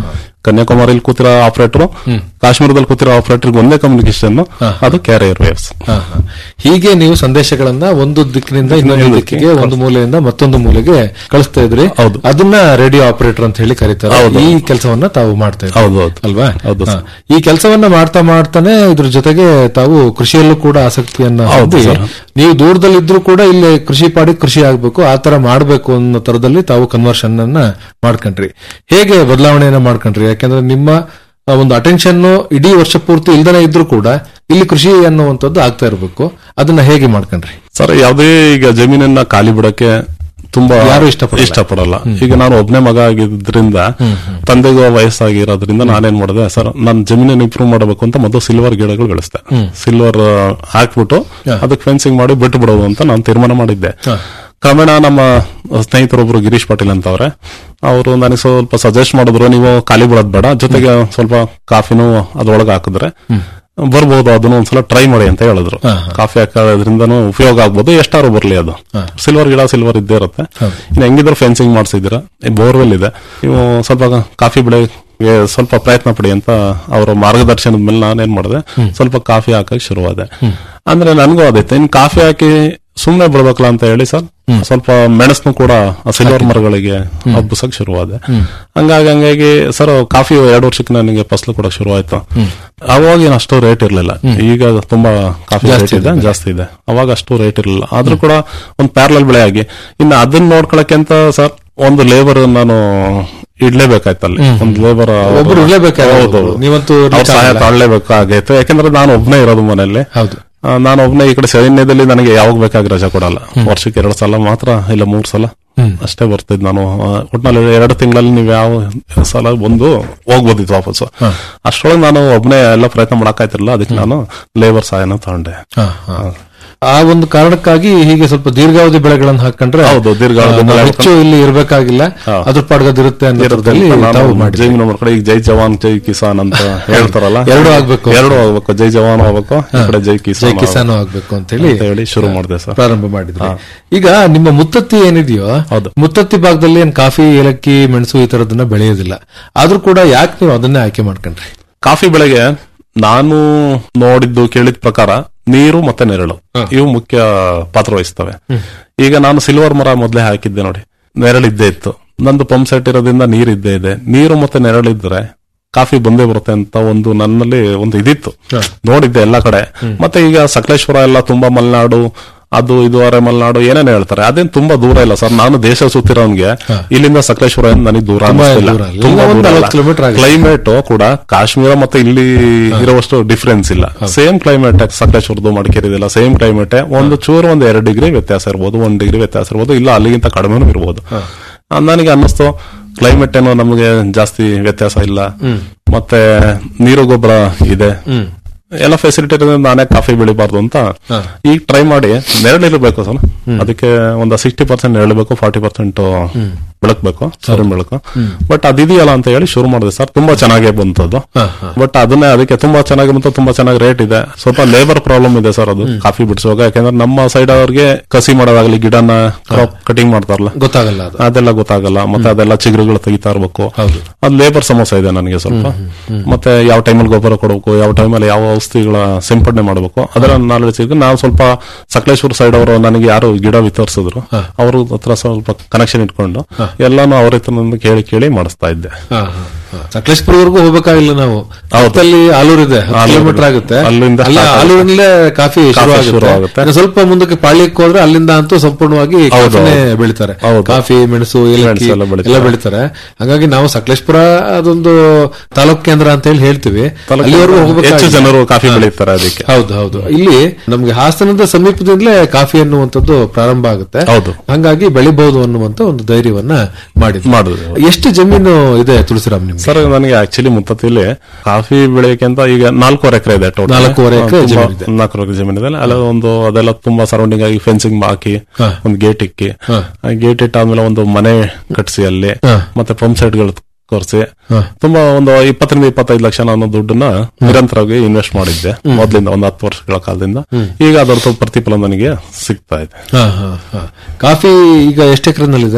ಕನ್ಯಾಕುಮಾರಿಲಿ ಕೂತಿರೋ ಆಪರೇಟರ್ ಕಾಶ್ಮೀರದಲ್ಲಿ ಕೂತಿರೋ ಆಪರೇಟರ್ ಒಂದೇ ಕಮ್ಯುನಿಕೇಶನ್ ಅದು ಕ್ಯಾರಿಯರ್ ವೇವ್ಸ್ ಹಾ, ಹಾ. ಹೀಗೆ ನೀವು ಸಂದೇಶಗಳನ್ನ ಒಂದು ದಿಕ್ಕಿನಿಂದ ಇನ್ನೊಂದು ದಿಕ್ಕಿಗೆ ಒಂದು ಮೂಲೆಯಿಂದ ಮತ್ತೊಂದು ಮೂಲೆಗೆ ಕಳಿಸ್ತಾ ಇದ್ರಿ ಹೌದು. ಅದನ್ನ ರೇಡಿಯೋ ಆಪರೇಟರ್ ಅಂತ ಹೇಳಿ ಕರೀತಾರೆ ಹೌದು. ಈ ಕೆಲಸವನ್ನ ತಾವು ಮಾಡ್ತಾ ಇದ್ರಿ ಹೌದು, ಹೌದು. ಅಲ್ವಾ ಹೌದು, ಹಾ. ಸರ್. ಈ ಕೆಲಸವನ್ನ ಮಾಡ್ತಾ ಮಾಡ್ತಾನೆ ಇದ್ರ ಜೊತೆಗೆ ತಾವು ಕೃಷಿಯಲ್ಲೂ ಕೂಡ ಆಸಕ್ತಿಯನ್ನ ಹೌದು, ಹೊಂದಿ ಸರ್. ನೀವು ದೂರದಲ್ಲಿದ್ರು ಕೂಡ ಇಲ್ಲಿ ಕೃಷಿ ಪಾಡಿ ಕೃಷಿ ಆಗ್ಬೇಕು ಆ ತರ ಮಾಡ್ಬೇಕು ಅನ್ನೋ ತರದಲ್ಲಿ ತಾವು ಕನ್ವರ್ಷನ್ ಅನ್ನ ಮಾಡ್ಕೊಂಡ್ರಿ ಹೇಗೆ ಬದಲಾವಣೆಯನ್ನ ಮಾಡ್ಕೊಂಡ್ರಿ ಯಾಕಂದ್ರೆ ನಿಮ್ಮ ಆ, ಒಂದು ಅಟೆನ್ಷನ್ ಇಡೀ ವರ್ಷ ಪೂರ್ತಿ ಇಲ್ದನೆ ಇದ್ರೂ ಕೂಡ ಇಲ್ಲಿ ಕೃಷಿ ಅನ್ನುವಂಥದ್ದು ಆಗ್ತಾ ಇರಬೇಕು ಅದನ್ನ ಹೇಗೆ ಮಾಡ್ಕೊಂಡ್ರಿ ಸರ್ ಯಾವುದೇ ಈಗ ಜಮೀನನ್ನ ಖಾಲಿ ಬಿಡಕ್ಕೆ ತುಂಬಾ ಯಾರು ಇಷ್ಟಪಡಲ್ಲ. ಇಷ್ಟಪಡಲ್ಲ ಈಗ ನಾನು ಒಬ್ನೇ ಮಗ ಆಗಿದ್ರಿಂದ ತಂದೆಗೂ ವಯಸ್ಸಾಗಿರೋದ್ರಿಂದ ನಾನೇನ್ ಮಾಡಿದೆ ಸರ್ ನಾನು ಜಮೀನನ್ನು ಇಂಪ್ರೂವ್ ಮಾಡಬೇಕು ಅಂತ ಮೊದಲು ಸಿಲ್ವರ್ ಗಿಡಗಳು ಬೆಳೆಸ್ದೆ ಸಿಲ್ವರ್ ಹಾಕ್ಬಿಟ್ಟು ಅದಕ್ಕೆ ಫೆನ್ಸಿಂಗ್ ಮಾಡಿ ಬಿಟ್ಟು ಬಿಡೋದು ಅಂತ ನಾನು ತೀರ್ಮಾನ ಮಾಡಿದ್ದೆ ಕ್ರಮೇಣ ನಮ್ಮ ಸ್ನೇಹಿತರೊಬ್ರು ಗಿರೀಶ್ ಪಾಟೀಲ್ ಅಂತ ಅವ್ರೆ ಅವರು ನನಗೆ ಸ್ವಲ್ಪ ಸಜೆಸ್ಟ್ ಮಾಡಿದ್ರು ನೀವು ಖಾಲಿ ಬಿಡೋದ್ ಬೇಡ ಜೊತೆಗೆ ಸ್ವಲ್ಪ ಕಾಫಿನೂ ಅದ್ರೊಳಗೆ ಹಾಕಿದ್ರೆ ಬರ್ಬೋದು ಅದನ್ನ ಒಂದ್ಸಲ ಟ್ರೈ ಮಾಡಿ ಅಂತ ಹೇಳಿದ್ರು ಕಾಫಿ ಹಾಕೋದ್ರಿಂದನೂ ಉಪಯೋಗ ಆಗ್ಬೋದು ಎಷ್ಟಾರು ಬರ್ಲಿ ಅದು ಸಿಲ್ವರ್ ಗಿಡ ಸಿಲ್ವರ್ ಇದ್ದೇ ಇರುತ್ತೆ ಇನ್ನು ಹೆಂಗಿದ್ರು ಫೆನ್ಸಿಂಗ್ ಮಾಡಿಸಿದ್ದೀರಾ ಬೋರ್ವೆಲ್ ಇದೆ ನೀವು ಸ್ವಲ್ಪ ಕಾಫಿ ಬೆಳೆಗೆ ಸ್ವಲ್ಪ ಪ್ರಯತ್ನ ಪಡಿ ಅಂತ ಅವರ ಮಾರ್ಗದರ್ಶನದ ಮೇಲೆ ನಾನೇನ್ ಮಾಡಿದೆ ಸ್ವಲ್ಪ ಕಾಫಿ ಹಾಕಕ್ ಶುರುವಾದೆ ಅಂದ್ರೆ ನನಗೂ ಅದಿತ್ತು ಇನ್ನು ಕಾಫಿ ಹಾಕಿ ಸುಮ್ನೆ ಬಿಡ್ಬೇಕಲ್ಲ ಅಂತ ಹೇಳಿ ಸರ್ ಸ್ವಲ್ಪ ಮೆಣಸ್ನು ಕೂಡ ಸಿಲ್ವರ್ ಮರಗಳಿಗೆ ಹಬ್ಬಿಸಕ್ ಶುರುವಾದೆ ಹಂಗಾಗಿ ಹಂಗಾಗಿ ಸರ್ ಕಾಫಿ ಎರಡು ವರ್ಷಕ್ಕೆ ನನಗೆ ಫಸಲು ಕೊಡಕ್ ಶುರುವಾಯ್ತು ಅವಾಗ ಏನು ಅಷ್ಟು ರೇಟ್ ಇರ್ಲಿಲ್ಲ ಈಗ ತುಂಬಾ ಕಾಫಿ ರೇಟ್ ಇದೆ ಜಾಸ್ತಿ ಇದೆ ಅವಾಗ ಅಷ್ಟು ರೇಟ್ ಇರಲಿಲ್ಲ ಆದ್ರೂ ಕೂಡ ಒಂದು ಪ್ಯಾರಲಲ್ ಬೆಳೆ ಆಗಿ ಇನ್ನು ಅದನ್ನ ನೋಡ್ಕೊಳಕ್ಕೆ ಅಂತ ಸರ್ ಒಂದು ಲೇಬರ್ ನಾನು ಇಡ್ಲೇಬೇಕಾಯ್ತು ಅಲ್ಲಿ ಒಂದು ಲೇಬರ್ ಒಬ್ರು ಇರ್ಲೇಬೇಕಾಗಿತ್ತು. ನೀವಂತೂ ಸಹಾಯ ತಾಳ್ಲೇಬೇಕಾಗೈತೆ ಯಾಕಂದ್ರೆ ನಾನು ಒಬ್ನೇ ಇರೋದು ಮನೆಯಲ್ಲಿ ಹೌದು ಆ, ನಾನು ಒಬ್ನೇ ಈ ಕಡೆ ಸೈನ್ಯದಲ್ಲಿ ನನಗೆ ಯಾವಾಗ ಬೇಕಾಗಿ ರಜಾ ಕೊಡಲ್ಲ ವರ್ಷಕ್ಕೆ ಎರಡು ಸಲ ಮಾತ್ರ ಇಲ್ಲ ಮೂರ್ ಸಲ ಅಷ್ಟೇ ಬರ್ತಿದ್ ನಾನು ಆ, ಒಟ್ನಲ್ಲಿ ಎರಡು ತಿಂಗಳಲ್ಲಿ ನೀವು ಯಾವ ಸಲ ಬಂದು ಹೋಗ್ಬೋದಿತ್ತು ವಾಪಸ್ಸು ಅಷ್ಟರೊಳಗೆ ನಾನು ಒಬ್ನೇ ಎಲ್ಲ ಪ್ರಯತ್ನ ಮಾಡಕ್ಕಾಯ್ತಿರಲಿಲ್ಲ ಅದಕ್ಕೆ ನಾನು ಲೇಬರ್ ಸಹಾಯನ ತಗೊಂಡೆ ಹಾ, ಹಾ. ಆ ಒಂದು ಕಾರಣಕ್ಕಾಗಿ ಹೀಗೆ ಸ್ವಲ್ಪ ದೀರ್ಘಾವಧಿ ಬೆಳೆಗಳನ್ನು ಹಾಕೊಂಡ್ರೆ ಹೌದು, ದೀರ್ಘಾವಧಿ ಆ, ನಾವು ಬೆಳೆ ಹೆಚ್ಚು ಇಲ್ಲಿ ಇರ್ಬೇಕಾಗಿಲ್ಲ ಹಾ. ಅದ್ರ ಪಾಡ್ಗದಿರುತ್ತೆ ಅನ್ನೋದ್ರಲ್ಲಿ ನಾನು ತಾವು ಮಾಡಿ ಜೈ ಮಾಡ್ಕೊಂಡು ಈಗ ಜೈ ಜವಾನ್ ಜೈ ಕಿಸಾನ್ ಅಂತ ಹೇಳ್ತಾರಲ್ಲ ಎರಡೂ ಆಗ್ಬೇಕು. ಎರಡು ಆಗ್ಬೇಕು ಜೈ ಜವಾನ್ ಆಗ್ಬೇಕು ಈ ಕಡೆ ಜೈ ಜೈ ಕಿಸಾನ್ ಕಿಸಾನು ಆಗ್ಬೇಕು ಅಂತ ಹೇಳಿ ಅಂತ ಹೇಳಿ ಶುರು ಮಾಡಿದೆ ಸರ್ ಪ್ರಾರಂಭ ಮಾಡಿದ್ರಿ ಈಗ ನಿಮ್ಮ ಮುತ್ತತ್ತಿ ಏನಿದೆಯೋ ಹೌದು. ಮುತ್ತತ್ತಿ ಭಾಗದಲ್ಲಿ ಏನ್ ಕಾಫಿ ಏಲಕ್ಕಿ ಮೆಣಸು ಈ ತರದನ್ನ ಬೆಳೆಯೋದಿಲ್ಲ ಆದ್ರೂ ಕೂಡ ಯಾಕೆ ನೀವು ಅದನ್ನೇ ಆಯ್ಕೆ ಮಾಡ್ಕೊಂಡ್ರಿ ಕಾಫಿ ಬೆಳೆಗೆ ನಾನು ನೋಡಿದ್ದು ಕೇಳಿದ ಪ್ರಕಾರ ನೀರು ಮತ್ತೆ ನೆರಳು ಇವು ಮುಖ್ಯ ಪಾತ್ರ ವಹಿಸ್ತವೆ ಈಗ ನಾನು ಸಿಲ್ವರ್ ಮರ ಮೊದಲೇ ಹಾಕಿದ್ದೆ ನೋಡಿ ನೆರಳಿದ್ದೇ ಇತ್ತು ನಂದು ಪಂಪ್ ಸೆಟ್ ಇರೋದ್ರಿಂದ ನೀರ್ ಇದ್ದೇ ಇದೆ ನೀರು ಮತ್ತೆ ನೆರಳಿದ್ರೆ ಕಾಫಿ ಬಂದೇ ಬರುತ್ತೆ ಅಂತ ಒಂದು ನನ್ನಲ್ಲಿ ಒಂದು ಇದಿತ್ತು ನೋಡಿದ್ದೆ ಎಲ್ಲಾ ಕಡೆ ಮತ್ತೆ ಈಗ ಸಕಲೇಶ್ವರ ಎಲ್ಲ ತುಂಬಾ ಮಲೆನಾಡು ಅದು ಇದು ಅರೆ ಮಲೆನಾಡು ಏನೇನು ಹೇಳ್ತಾರೆ ಅದೇನ್ ತುಂಬಾ ದೂರ ಇಲ್ಲ ಸರ್ ನಾನು ದೇಶ ಸುತ್ತಿರೋನ್ಗೆ ಇಲ್ಲಿಂದ ಸಕಲೇಶ್ವರ ಏನ್ ನನಗೆ ದೂರ ಅನಿಸ್ತಿಲ್ಲ ದೂರ ಇಲ್ಲ. ತುಂಬಾ ಒಂದು ದೂರ ನಲವತ್ತು ಕಿಲೋಮೀಟರ್ ಆಗುತ್ತೆ. ಕ್ಲೈಮೇಟ್ ಕೂಡ ಕಾಶ್ಮೀರ ಮತ್ತೆ ಇಲ್ಲಿ ಇರುವಷ್ಟು ಡಿಫರೆನ್ಸ್ ಇಲ್ಲ ಸೇಮ್ ಕ್ಲೈಮೇಟ್ ಸಕಲೇಶ್ವರದ್ದು ಮಡಿಕೇರಿದೆಲ್ಲ ಸೇಮ್ ಕ್ಲೈಮೇಟ್ ಒಂದು ಚೂರು ಒಂದು ಎರಡು ಡಿಗ್ರಿ ವ್ಯತ್ಯಾಸ ಇರ್ಬೋದು ಒಂದ್ ಡಿಗ್ರಿ ವ್ಯತ್ಯಾಸ ಇರ್ಬೋದು ಇಲ್ಲ ಅಲ್ಲಿಗಿಂತ ಕಡಿಮೆನೂ ಇರ್ಬೋದು ಆ, ನನಗೆ ಅನ್ನಿಸ್ತು ಕ್ಲೈಮೇಟ್ ಏನೋ ನಮಗೆ ಜಾಸ್ತಿ ವ್ಯತ್ಯಾಸ ಇಲ್ಲ ಮತ್ತೆ ನೀರು ಗೊಬ್ಬರ ಇದೆ ಎಲ್ಲ ಫೆಸಿಲಿಟಿ ಇರೋದ್ರಿಂದ ನಾನೇ ಕಾಫಿ ಬೆಳಿಬಾರ್ದು ಅಂತ ಈಗ ಟ್ರೈ ಮಾಡಿ ನೆರಳಿರ್ಬೇಕು ಸರ್ ಅದಕ್ಕೆ ಒಂದು ಸಿಕ್ಸ್ಟಿ ಪರ್ಸೆಂಟ್ ನೆರಳಬೇಕು ಫಾರ್ಟಿ ಪರ್ಸೆಂಟ್ ಬೆಳಕ್ಬೇಕು ಸೂರ್ಯನ ಬೆಳಕು ಬಟ್ ಅದಿದೆಯಲ್ಲ ಅಂತ ಹೇಳಿ ಶುರು ಮಾಡಿದೆ ಸರ್ ತುಂಬಾ ಚೆನ್ನಾಗೇ ಬಂತದ್ದು ಬಟ್ ಅದನ್ನೇ ಅದಕ್ಕೆ ತುಂಬಾ ಚೆನ್ನಾಗಿ ಬಂತು ತುಂಬಾ ಚೆನ್ನಾಗಿ ರೇಟ್ ಇದೆ ಸ್ವಲ್ಪ ಲೇಬರ್ ಪ್ರಾಬ್ಲಮ್ ಇದೆ ಸರ್ ಅದು ಕಾಫಿ ಬಿಡಿಸುವಾಗ ಯಾಕಂದ್ರೆ ನಮ್ಮ ಸೈಡ್ ಅವ್ರಿಗೆ ಕಸಿ ಮಾಡೋದಾಗ್ಲಿ ಗಿಡನ ಕ್ರಾಪ್ ಕಟಿಂಗ್ ಮಾಡ್ತಾರಲ್ಲ ಗೊತ್ತಾಗಲ್ಲ ಅದು ಅದೆಲ್ಲ ಗೊತ್ತಾಗಲ್ಲ ಮತ್ತೆ ಅದೆಲ್ಲ ಚಿಗುರುಗಳು ತೆಗಿತಾ ಇರ್ಬೇಕು ಅದು ಲೇಬರ್ ಸಮಸ್ಯೆ ಇದೆ ನನಗೆ ಸ್ವಲ್ಪ ಮತ್ತೆ ಯಾವ ಟೈಮಲ್ಲಿ ಗೊಬ್ಬರ ಕೊಡಬೇಕು ಯಾವ ಟೈಮಲ್ಲಿ ಯಾವ ಔಷಧಿಗಳ ಸಿಂಪಡಣೆ ಮಾಡಬೇಕು ಅದರ ನಾಲೆಡ್ಜ್ ಈಗ ನಾವು ಸ್ವಲ್ಪ ಸಕಲೇಶ್ವರ ಸೈಡ್ ಅವರು ನನಗೆ ಯಾರು ಗಿಡ ವಿತರಿಸಿದ್ರು ಅವ್ರ ಹತ್ರ ಸ್ವಲ್ಪ ಕನೆಕ್ಷನ್ ಇಟ್ಕೊಂಡು ಎಲ್ಲಾನು ಅವ್ರ ಹತ್ರ ಕೇಳಿ ಕೇಳಿ ಮಾಡಿಸ್ತಾ ಇದ್ದೆ ಸಕಲೇಶ್ಪುರವರೆಗೂ ಹೋಗ್ಬೇಕಾಗಿಲ್ಲ ನಾವು ಅಲ್ಲಿ ಆಲೂರ್ ಇದೆ ಹತ್ತು ಆಲೂರು. ಕಿಲೋಮೀಟರ್ ಆಗುತ್ತೆ ಅಲ್ಲಿಂದ ಅಲ್ಲಿ start ಆಗುತ್ತೆ. ಆಲೂರಿನಲ್ಲೇ ಕಾಫಿ ಶುರು ಶುರು ಆಗುತ್ತೆ ಆಗುತ್ತೆ. ಇನ್ನು ಸ್ವಲ್ಪ ಮುಂದಕ್ಕೆ ಪಾಳ್ಯಕ್ಕೆ ಹೋದ್ರೆ ಅಲ್ಲಿಂದ ಅಂತೂ ಸಂಪೂರ್ಣವಾಗಿ ಹೌದು, ಕಾಫಿನೇ ಹೌದು. ಬೆಳಿತಾರೆ ಹೌದು. ಕಾಫಿ ಮೆಣಸು ಏಲಕ್ಕಿ ಮೆಣಸು ಎಲ್ಲ ಬೆಳಿತಾರೆ. ಎಲ್ಲ ಬೆಳಿತಾರೆ ಹಾಗಾಗಿ ನಾವು ಸಕಲೇಶ್ಪುರ ಅದೊಂದು ತಾಲೂಕ್ ಕೇಂದ್ರ ಅಂತ ಹೇಳಿ ಹೇಳ್ತೀವಿ ಅಲ್ಲಿವರೆಗೂ ಹೆಚ್ಚು ಹೋಗ್ಬೇಕಾಗಿಲ್ಲ. ಜನರು ಕಾಫಿ ಬೆಳೀತಾರೆ ಅದಕ್ಕೆ ಹೌದು ಹೌದು ಇಲ್ಲಿ ನಮ್ಗೆ ಹಾಸನದ ಸಮೀಪದಿಂದಲೇ ಕಾಫಿ ಅನ್ನುವಂಥದ್ದು ಪ್ರಾರಂಭ ಆಗುತ್ತೆ ಹೌದು. ಹಂಗಾಗಿ ಬೆಳಿಬಹುದು ಅನ್ನುವಂತ ಒಂದು ಧೈರ್ಯವನ್ನ ಮಾಡಿದ್ವಿ ಮಾಡುದು ಎಷ್ಟು ಜಮೀನು ಇದೆ ತುಳಸಿರಾಮ್ ನಿಮ್ಗೆ ಸರ್ ನನಗೆ ಆಕ್ಚುಲಿ ಮುತ್ತತ್ತಿಲಿ ಕಾಫಿ ಬೆಳೆಯಕ್ಕೆ ಅಂತ ಈಗ ನಾಲ್ಕೂವರೆ ಎಕರೆ ಇದೆ ಟೋಟಲ್ ನಾಲ್ಕೂವರೆ ಎಕರೆ ಜಮೀನ್ ಇದೆ. ನಾಲ್ಕೂವರೆ ಎಕರೆ ಜಮೀನ್ ಇದೆ ಅಲ್ಲ ಒಂದು ಅದೆಲ್ಲ ತುಂಬಾ ಸರೌಂಡಿಂಗ್ ಆಗಿ ಫೆನ್ಸಿಂಗ್ ಹಾಕಿ ಒಂದು ಗೇಟ್ ಇಕ್ಕಿ ಗೇಟ್ ಇಟ್ಟಾದ್ಮೇಲೆ ಒಂದು ಮನೆ ಕಟ್ಸಿ ಅಲ್ಲಿ ಮತ್ತೆ ಪಂಪ್ ಸೆಟ್ಗಳು ಕೊರ್ಸಿ ತುಂಬಾ ಒಂದು ಇಪ್ಪತ್ತರಿಂದ ಇಪ್ಪತ್ತೈದು ಲಕ್ಷ ನಾನು ದುಡ್ಡನ್ನ ನಿರಂತರವಾಗಿ ಇನ್ವೆಸ್ಟ್ ಮಾಡಿದ್ದೆ ಮೊದಲಿಂದ ಒಂದು ಹತ್ತು ವರ್ಷಗಳ ಕಾಲದಿಂದ ಈಗ ಅದರ ಪ್ರತಿಫಲ ನನಗೆ ಸಿಗ್ತಾ ಇದೆ ಹಾ, ಹಾ, ಹಾ. ಕಾಫಿ ಈಗ ಎಷ್ಟು ಎಕರೆನಲ್ಲಿದೆ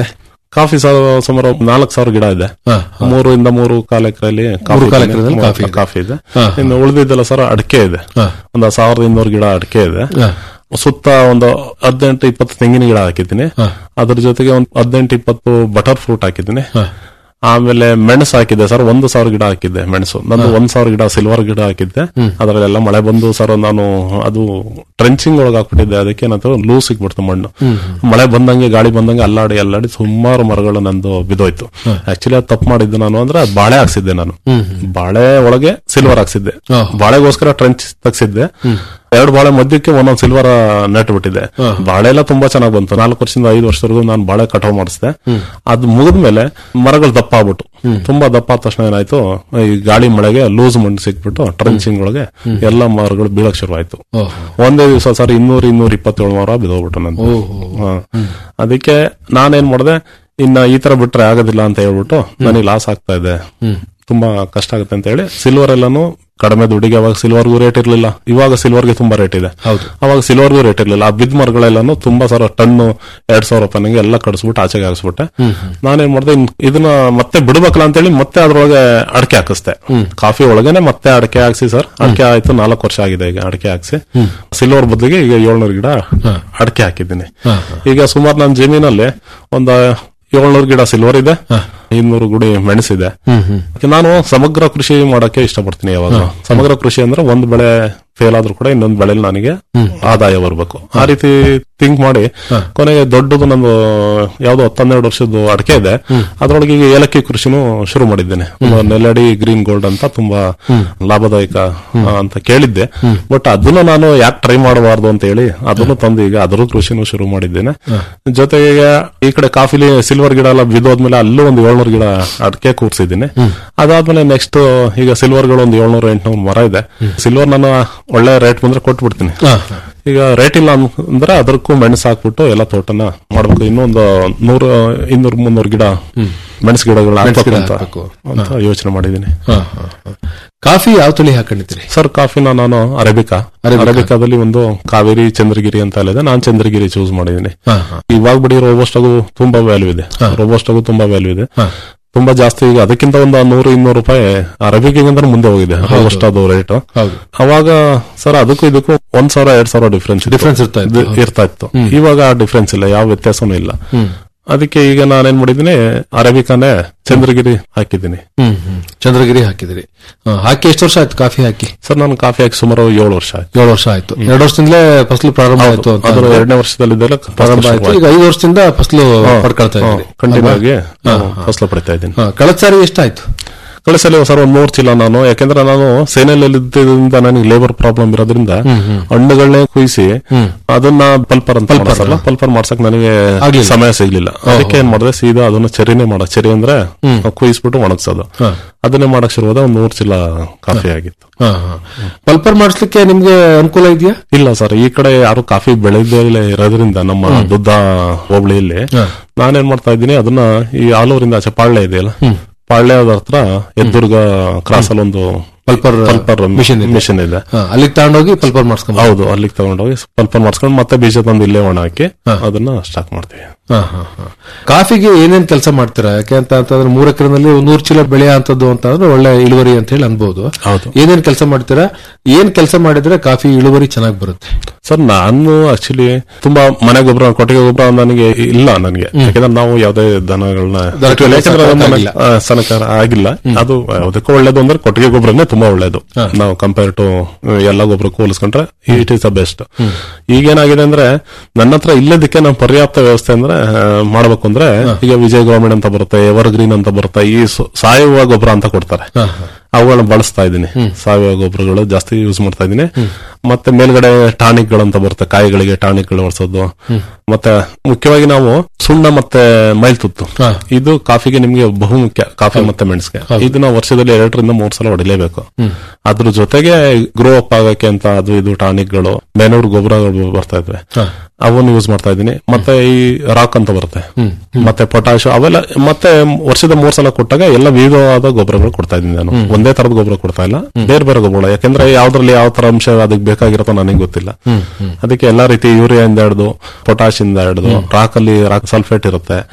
ಕಾಫಿ ಸಾ- ಸುಮಾರು ನಾಲ್ಕು ಸಾವಿರ ಗಿಡ ಇದೆ ಹಾ, ಮೂರು ಇಂದ ಮೂರು ಕಾಲ ಎಕರೆಯಲ್ಲಿ ಮೂರು ಕಾಲು ಎಕರೆದಲ್ಲಿ ಕಾಫಿ ಇದೆ. ಕಾಫಿ ಇದೆ ಹಾ, ಇನ್ನು ಉಳಿದಿದ್ದೆಲ್ಲ ಸರ್ ಅಡಿಕೆ ಇದೆ ಹಾ. ಒಂದು ಸಾವಿರದ ಇನ್ನೂರು ಗಿಡ ಅಡಿಕೆ ಇದೆ ಹಾ. ಸುತ್ತ ಒಂದು ಹದಿನೆಂಟು ಇಪ್ಪತ್ತು ತೆಂಗಿನ ಗಿಡ ಹಾಕಿದ್ದೀನಿ ಹಾ. ಅದ್ರ ಜೊತೆಗೆ ಒಂದು ಹದಿನೆಂಟು ಇಪ್ಪತ್ತು ಬಟರ್ ಫ್ರೂಟ್ ಹಾಕಿದ್ದೀನಿ ಹಾ. ಆಮೇಲೆ ಮೆಣಸು ಹಾಕಿದ್ದೆ ಸರ್ ಒಂದು ಸಾವಿರ ಗಿಡ ಹಾಕಿದ್ದೆ ಮೆಣಸು ನಂದು ಒಂದ್ ಸಾವಿರ ಗಿಡ ಸಿಲ್ವರ್ ಗಿಡ ಹಾಕಿದ್ದೆ ಅದರಲ್ಲೆಲ್ಲ ಮಳೆ ಬಂದು ಸರ್ ನಾನು ಅದು ಟ್ರೆಂಚಿಂಗ್ ಒಳಗೆ ಹಾಕ್ಬಿಟ್ಟಿದ್ದೆ ಅದಕ್ಕೆ ಏನಾಯ್ತು ಲೂಸ್ ಸಿಕ್ಬಿಡ್ತು ಮಣ್ಣು ಮಳೆ ಬಂದಂಗೆ ಗಾಳಿ ಬಂದಂಗೆ ಅಲ್ಲಾಡಿ ಅಲ್ಲಾಡಿ ಸುಮಾರು ಮರಗಳು ನಂದು ಬಿದೋಯ್ತು ಆಕ್ಚುಲಿ ಅದು ತಪ್ಪು ಮಾಡಿದ್ದು ನಾನು ಅಂದ್ರೆ ಅದು ಬಾಳೆ ಹಾಕ್ಸಿದ್ದೆ ನಾನು ಬಾಳೆ ಒಳಗೆ ಸಿಲ್ವರ್ ಹಾಕ್ಸಿದ್ದೆ ಹಾ. ಬಾಳೆಗೋಸ್ಕರ ಟ್ರೆಂಚ್ ತಗ್ಸಿದ್ದೆ ಎರಡು ಬಾಳೆ ಮಧ್ಯಕ್ಕೆ ಒಂದೊಂದು ಸಿಲ್ವರ್ ನೆಟ್ ಬಿಟ್ಟಿದೆ ಬಾಳೆ ಎಲ್ಲ ತುಂಬಾ ಚೆನ್ನಾಗಿ ಬಂತು ನಾಲ್ಕು ವರ್ಷದಿಂದ ಐದು ವರ್ಷದವರೆಗೂ ನಾನು ಬಾಳೆ ಕಟಾವ್ ಮಾಡಿಸಿದೆ ಅದು ಮುಗಿದ್ಮೇಲೆ ಮರಗಳು ದಪ್ಪ ಆಗ್ಬಿಟ್ಟು ತುಂಬಾ ದಪ್ಪ ಆದ ತಕ್ಷಣ ಏನಾಯ್ತು ಈ ಗಾಳಿ ಮಳೆಗೆ ಲೂಸ್ ಮಣ್ಣು ಸಿಕ್ಬಿಟ್ಟು ಟ್ರೆಂಚಿಂಗ್ ಒಳಗೆ ಎಲ್ಲ ಮರಗಳು ಬೀಳಕ್ ಶುರುವಾಯ್ತು ಓಹೋ. ಒಂದೇ ದಿವಸ ಸರ್ ಇನ್ನೂರ ಇನ್ನೂರ ಇಪ್ಪತ್ತೇಳು ಮರ ಬಿದೋಗ್ಬಿಟ್ಟು ನಂದು ಹಾ. ಅದಕ್ಕೆ ನಾನೇನ್ ಮಾಡಿದೆ ಇನ್ನ ಈ ತರ ಬಿಟ್ರೆ ಆಗೋದಿಲ್ಲ ಅಂತ ಹೇಳ್ಬಿಟ್ಟು ನನಗೆ ಲಾಸ್ ಆಗ್ತಾ ಇದೆ ತುಂಬಾ ಕಷ್ಟ ಆಗುತ್ತೆ ಅಂತ ಹೇಳಿ ಸಿಲ್ವರ್ ಎಲ್ಲಾನು ಕಡಿಮೆ ದುಡ್ಡಿಗೆ ಅವಾಗ ಸಿಲ್ವರ್ಗೂ ರೇಟ್ ಇರ್ಲಿಲ್ಲ ಇವಾಗ ಸಿಲ್ವರ್ಗೆ ತುಂಬಾ ರೇಟ್ ಇದೆ ಹೌದು. ಅವಾಗ ಸಿಲ್ವರ್ಗೂ ರೇಟ್ ಇರ್ಲಿಲ್ಲ ಆ ಬಿದ್ದ ಮರಗಳೆಲ್ಲಾನು ತುಂಬಾ ಸಾವಿರ ಟನ್ನು ಎರಡ್ ಸಾವಿರ ರೂಪಾಯಿಗೆ ಎಲ್ಲ ಕಡಿಸ್ಬಿಟ್ಟು ಆಚೆಗೆ ಹಾಕ್ಸ್ಬಿಟ್ಟೆ ನಾನೇನ್ ಮಾಡಿದೆ ಇನ್- ಇದನ್ನ ಮತ್ತೆ ಬಿಡ್ಬೇಕಲ್ಲ ಅಂತ ಹೇಳಿ ಮತ್ತೆ ಅದ್ರೊಳಗೆ ಅಡಕೆ ಹಾಕಿಸ್ದೆ ಕಾಫಿ ಒಳಗೇನೆ ಮತ್ತೆ ಅಡಕೆ ಹಾಕ್ಸಿ ಸರ್ ಅಡಕೆ ಆಯ್ತು ನಾಲ್ಕು ವರ್ಷ ಆಗಿದೆ ಈಗ ಅಡಕೆ ಹಾಕ್ಸಿ ಸಿಲ್ವರ್ ಬದಲಿಗೆ ಈಗ ಏಳ್ನೂರು ಗಿಡ ಅಡಕೆ ಹಾಕಿದ್ದೀನಿ ಈಗ ಸುಮಾರು ನನ್ನ ಜಮೀನಲ್ಲಿ ಒಂದು ಏಳ್ನೂರು ಗಿಡ ಸಿಲ್ವರ್ ಇದೆ ಇನ್ನೂರು ಗುಡಿ ಮೆಣಸಿದೆ ನಾನು ಸಮಗ್ರ ಕೃಷಿ ಮಾಡಕ್ಕೆ ಇಷ್ಟಪಡ್ತೀನಿ ಯಾವಾಗ ಸಮಗ್ರ ಕೃಷಿ ಅಂದ್ರೆ ಒಂದ್ ಬೆಳೆ ಫೇಲ್ ಆದ್ರೂ ಕೂಡ ಇನ್ನೊಂದ್ ಬೆಳೆಲಿ ನನಗೆ ಆದಾಯ ಬರ್ಬೇಕು ಆ ರೀತಿ ಥಿಂಕ್ ಮಾಡಿ ಕೊನೆಗೆ ದೊಡ್ಡದು ನಂದು ಯಾವ್ದೋ ಹತ್ತನ್ನೆರಡು ವರ್ಷದ ಅಡಕೆ ಇದೆ ಅದ್ರೊಳಗೆ ಈಗ ಏಲಕ್ಕಿ ಕೃಷಿನೂ ಶುರು ಮಾಡಿದ್ದೇನೆ ಒಂದು ನೆಲ್ಲಡಿ ಗ್ರೀನ್ ಗೋಲ್ಡ್ ಅಂತ ತುಂಬಾ ಲಾಭದಾಯಕ ಆ, ಅಂತ ಕೇಳಿದ್ದೆ ಬಟ್ ಅದನ್ನು ನಾನು ಯಾಕೆ ಟ್ರೈ ಮಾಡಬಾರ್ದು ಅಂತ ಹೇಳಿ ಅದನ್ನು ತಂದು ಈಗ ಅದ್ರ ಕೃಷಿನೂ ಶುರು ಮಾಡಿದ್ದೇನೆ ಜೊತೆಗೆ ಈ ಕಡೆ ಕಾಫಿಲಿ ಸಿಲ್ವರ್ ಗಿಡ ಎಲ್ಲ ಬಿದ್ದೋದ್ಮೇಲೆ ಅಲ್ಲೂ ಒಂದು ಏಳ್ನೂರು ಗಿಡ ಅಡಕೆ ಕೂರ್ಸಿದ್ದೀನಿ ಅದಾದ್ಮೇಲೆ ನೆಕ್ಸ್ಟ್ ಈಗ ಸಿಲ್ವರ್ಗಳು ಒಂದು ಏಳ್ನೂರು ಎಂಟ್ನೂರು ಮರ ಇದೆ ಸಿಲ್ವರ್ ನಾನು ಒಳ್ಳೆ ರೇಟ್ ಬಂದ್ರೆ ಕೊಟ್ಬಿಡ್ತೀನಿ ಈಗ ರೇಟ್ ಇಲ್ಲ ಅನ್- ಅಂದ್ರೆ ಅದಕ್ಕೂ ಮೆಣಸು ಹಾಕ್ಬಿಟ್ಟು ಎಲ್ಲ ತೋಟನ ಮಾಡ್ಬೇಕು ಇನ್ನೊಂದು ನೂರು ಇನ್ನೂರು ಮುನ್ನೂರು ಗಿಡ ಮೆಣಸು ಗಿಡಗಳು ಮೆಣಸು ಗಿಡ ಹಾಕ್ಬೇಕು ಅಂತ ಹಾಕ್ಬೇಕು. ಅಂತ ಯೋಚನೆ ಮಾಡಿದ್ದೀನಿ ಹಾ, ಹಾ, ಹಾ. ಕಾಫಿ ಯಾವ ತಳಿ ಹಾಕೊಂಡಿದ್ದೀರಿ ಸರ್ ಕಾಫಿನ ನಾನು ಅರೇಬಿಕಾ ಅರೇಬಿಕಾದಲ್ಲಿ ಒಂದು ಕಾವೇರಿ ಚಂದ್ರಗಿರಿ ಅಂತ ಇದೆ ನಾನು ಚಂದ್ರಗಿರಿ ಚೂಸ್ ಮಾಡಿದ್ದೀನಿ ಹಾ, ಹಾ. ಇವಾಗ ಬಿಡಿ ರೋಬೋಸ್ಟಾಗೂ ತುಂಬಾ ವ್ಯಾಲ್ಯೂ ಇದೆ ರೋಬೋಸ್ಟಾಗೂ ತುಂಬಾ ವ್ಯಾಲ್ಯೂ ಇದೆ ಹಾ. ತುಂಬಾ ಜಾಸ್ತಿ ಈಗ ಅದಕ್ಕಿಂತ ಒಂದು ನೂರು ಇನ್ನೂರು ರೂಪಾಯಿ ಅರೇಬಿಕಿಗಿಂತ ಮುಂದೆ ಹೋಗಿದೆ ರೋಬೋಸ್ಟ್ ಅದು ರೇಟ್ ಹೌದು. ಅವಾಗ ಸರ್ ಅದಕ್ಕೂ ಇದಕ್ಕೂ ಒಂದ್ ಸಾವಿರ ಎರಡ್ ಸಾವಿರ ಡಿಫ್ರೆನ್ಸ್ Difference ಇರ್ತಾ ಇತ್ತು. ಇದು ಇರ್ತಾ ಇತ್ತು ಇವಾಗ ಆ ಡಿಫ್ರೆನ್ಸ್ ಇಲ್ಲ ಯಾವ ವ್ಯತ್ಯಾಸನೂ ಇಲ್ಲ ಅದಕ್ಕೆ ಈಗ ನಾನೇನ್ ಮಾಡಿದ್ದೀನಿ ಅರೇಬಿಕಾನೇ ಚಂದ್ರಗಿರಿ ಹಾಕಿದ್ದೀನಿ ಹ್ಮ್ ಹ್ಮ್ ಚಂದ್ರಗಿರಿ ಹಾಕಿದಿರಿ ಹಾ, ಹಾಕಿ ಎಷ್ಟು ವರ್ಷ ಆಯ್ತು ಕಾಫಿ ಹಾಕಿ ಸರ್ ನಾನು ಕಾಫಿ ಹಾಕಿ ಸುಮಾರು ಏಳು ವರ್ಷ ಆಯ್ತು ಏಳು ವರ್ಷ ಆಯ್ತು ಎರಡು ವರ್ಷದಿಂದಲೇ ಫಸಲು ಪ್ರಾರಂಭ ಆಯ್ತು ಅಂತ ಅದ್ರ ಅಂದ್ರೆ ಎರಡನೇ ವರ್ಷದಲ್ಲಿದ್ದೆಲ್ಲ ಪ್ರಾರಂಭ ಆಯ್ತು ಈಗ ಐದು ವರ್ಷದಿಂದ ಫಸಲು ಪಡ್ಕೊಳ್ತಾ ಇದ್ದೀರಿ ಕಂಟಿನ್ಯೂ ಆಗಿ ಹಾ, ಫಸಲು ಪಡಿತಾ ಇದ್ದೀನಿ ಹಾ, ಕಳೆದ ಸಾರಿ ಎಷ್ಟಾಯ್ತು ಕಳಿಸಲಿ ಸರ್ ಒಂದ್ ಮೂರ್ ಚೀಲ ನಾನು ಯಾಕಂದ್ರೆ ನಾನು ಸೇನೆಯಲ್ಲಿ ಇದ್ದಿದ್ದರಿಂದ ನನಗೆ ಲೇಬರ್ ಪ್ರಾಬ್ಲಮ್ ಇರೋದ್ರಿಂದ ಹಣ್ಣುಗಳನ್ನೇ ಕುಯಿಸಿ ಅದನ್ನ ಪಲ್ಪರ್ ಅಂತ ಮಾಡ್ತಾರಲ್ಲ ಪಲ್ಪರ್ ಮಾಡ್ಸಕ್ ನನಗೆ ಆಗ್ಲಿಲ್ಲ. ಸಮಯ ಸಿಗ್ಲಿಲ್ಲ ಅದಕ್ಕೆ ಏನ್ ಮಾಡಿದೆ ಸೀದಾ ಅದನ್ನ ಚೆರಿನೇ ಮಾಡ ಚೆರಿ ಅಂದ್ರೆ ಕುಯಿಸ್ಬಿಟ್ಟು ಒಣಗ್ಸೋದು ಹಾ. ಅದನ್ನೇ ಮಾಡಕ್ ಶುರುವಾದ ಒಂದ್ ಮೂರ್ ಚೀಲ ಕಾಫಿ ಆಗಿತ್ತು ಹಾ, ಹಾ. ಪಲ್ಪರ್ ಮಾಡಿಸ್ಲಿಕ್ಕೆ ನಿಮ್ಗೆ ಅನುಕೂಲ ಇದೆಯಾ ಇಲ್ಲ ಸರ್ ಈ ಕಡೆ ಯಾರು ಕಾಫಿ ಬೆಳೆದೇ ಇರೋದ್ರಿಂದ ನಮ್ಮ ದುದ್ದ ಹೋಬಳಿಯಲ್ಲಿ ನಾನೇನ್ ಮಾಡ್ತಾ ಇದ್ದೀನಿ ಅದನ್ನ ಈ ಆಲೂರಿಂದ ಆಚೆ ಪಾಳ್ಯ ಇದೆಯಲ್ಲ ಪಾಳ್ಯದ ಹತ್ರ ಎದ್ದುರ್ಗ ಕ್ರಾಸ್ ಅಲ್ಲಿ ಒಂದು ಪಲ್ಪರ್ ಪಲ್ಪರ್ ಮಿಷನ್ ಇದೆ. ಮಿಷನ್ ಇದೆ ಹಾ, ಅಲ್ಲಿಗೆ ತಗೊಂಡೋಗಿ ಪಲ್ಪರ್ ಮಾಡಿಸ್ಕೊಂಡ್ ಹೌದು ಅಲ್ಲಿಗೆ ತಗೊಂಡೋಗಿ ಪಲ್ಪರ್ ಮಾಡ್ಸ್ಕೊಂಡು ಮತ್ತೆ ಬೀಜ ತಂದು ಇಲ್ಲೇ ಒಣ ಹಾಕಿ ಅದನ್ನ ಸ್ಟಾಕ್ ಮಾಡ್ತೀವಿ ಹಾ, ಹಾ, ಹಾ. ಕಾಫಿಗೆ ಏನೇನ್ ಕೆಲಸ ಮಾಡ್ತೀರಾ ಯಾಕೆ ಅಂತ ಅಂತಂದ್ರೆ ಮೂರ್ ಎಕರೆನಲ್ಲಿ ನೂರ್ ಚೀಲ ಬೆಳೆಯ ಅಂತದ್ದು ಅಂತ ಅಂದ್ರೆ ಒಳ್ಳೆ ಇಳುವರಿ ಅಂತ ಹೇಳಿ ಅನ್ಬಹುದು ಹೌದು. ಏನೇನ್ ಕೆಲಸ ಮಾಡ್ತೀರಾ ಏನ್ ಕೆಲಸ ಮಾಡಿದ್ರೆ ಕಾಫಿ ಇಳುವರಿ ಚೆನ್ನಾಗಿ ಬರುತ್ತೆ ಸರ್ ನಾನು ಆಕ್ಚುಲಿ ತುಂಬಾ ಮನೆ ಗೊಬ್ಬರ ಕೊಟ್ಟಿಗೆ ಗೊಬ್ಬರ ನನಗೆ ಇಲ್ಲ ನನಗೆ ಯಾಕಂದ್ರೆ ನಾವು ಯಾವ್ದೇ ದನಗಳನ್ನ ದನಗಳನ್ನ ಯಾಕಂದ್ರೆ ಅದು ಮನೆ- ಸಾಕಾಗಿಲ್ಲ. ಆ, ಸನಕಾರ ಆಗಿಲ್ಲ ಅದು ಅದಕ್ಕೂ ಒಳ್ಳೇದು ಅಂದ್ರೆ ಕೊಟ್ಟಿಗೆ ಗೊಬ್ಬರನೇ ತುಂಬಾ ಒಳ್ಳೇದು ನಾವು ಕಂಪೇರ್ ಟು ಎಲ್ಲ ಗೊಬ್ಬರಕ್ಕೂ ಹೋಲಿಸ್ಕೊಂಡ್ರೆ ಇಟ್ ಇಸ್ ದ ಬೆಸ್ಟ್ ಈಗೇನಾಗಿದೆ ಅಂದ್ರೆ ನನ್ನ ಹತ್ರ ಇಲ್ಲದಕ್ಕೆ ನಮ್ಮ ಪರ್ಯಾಪ್ತ ವ್ಯವಸ್ಥೆ ಅಂದ್ರೆ ಆ, ಮಾಡ್ಬೇಕು ಅಂದ್ರೆ ಈಗ ವಿಜಯ್ ಗೌರ್ಮೆಂಟ್ ಅಂತ ಬರುತ್ತೆ ಎವರ್ ಗ್ರೀನ್ ಅಂತ ಬರುತ್ತೆ ಈ ಸ- ಸಾವಯವ ಗೊಬ್ಬರ ಅಂತ ಕೊಡ್ತಾರೆ ಅವುಗಳನ್ನ ಬಳಸ್ತಾ ಇದ್ದೀನಿ ಸಾವಯವ ಗೊಬ್ಬರಗಳು ಜಾಸ್ತಿ ಯೂಸ್ ಮಾಡ್ತಾ ಇದ್ದೀನಿ ಮತ್ತೆ ಮೇಲ್ಗಡೆ ಟಾನಿಕ್ ಗಳಂತ ಬರುತ್ತೆ ಕಾಯಿಗಳಿಗೆ ಟಾನಿಕ್ ಗಳು ಬಳಸೋದು ಮತ್ತೆ ಮುಖ್ಯವಾಗಿ ನಾವು ಸುಣ್ಣ ಮತ್ತೆ ಮೈಲ್ತುತ್ತು ಇದು ಕಾಫಿಗೆ ನಿಮ್ಗೆ ಬಹುಮುಖ್ಯ ಕಾಫಿ ಮತ್ತೆ ಮೆಣಸಿಗೆ ಇದನ್ನ ವರ್ಷದಲ್ಲಿ ಎರಡರಿಂದ ಮೂರ್ ಸಲ ಹೊಡಿಲೇಬೇಕು ಅದ್ರ ಜೊತೆಗೆ ಗ್ರೋ ಅಪ್ ಆಗಕ್ಕೆ ಅಂತ ಅದು ಇದು ಟಾನಿಕ್ ಗಳು ಮೇನೂರ್ ಗೊಬ್ಬರಗಳು ಬರ್ತಾ ಇದ್ವೆ ಅವನ್ನ ಯೂಸ್ ಮಾಡ್ತಾ ಇದ್ದೀನಿ ಮತ್ತೆ ಈ ರಾಕ್ ಅಂತ ಬರುತ್ತೆ ಮತ್ತೆ ಪೊಟ್ಯಾಶ್ ಅವೆಲ್ಲ ಮತ್ತೆ ವರ್ಷದ ಮೂರ್ ಸಲ ಕೊಟ್ಟಾಗ ಎಲ್ಲ ವಿವಿಧವಾದ ಗೊಬ್ಬರಗಳು ಕೊಡ್ತಾ ಇದ್ದೀನಿ ನಾನು ಒಂದೇ ತರದ ಗೊಬ್ಬರ ಕೊಡ್ತಾ ಇಲ್ಲ ಬೇರೆ ಬೇರೆ ಗೊಬ್ಬರ ಯಾಕಂದ್ರೆ ಯಾವ್ದ್ರಲ್ಲಿ ಯಾವ ತರ ಅಂಶ ಅದಕ್ಕೆ ಬೇಕಾಗಿರುತ್ತೋ ನನಗೆ ಗೊತ್ತಿಲ್ಲ ಅದಕ್ಕೆ ಎಲ್ಲಾ ರೀತಿ ಯೂರಿಯಾ ಇಂದ ಹಿಡಿದು ಪೊಟ್ಯಾಶ್ ಇಂದ ಹಿಡಿದು ರಾಕ್ ಅಲ್ಲಿ ರಾಕ್ ಸಲ್ಫೇಟ್ ಇರುತ್ತೆ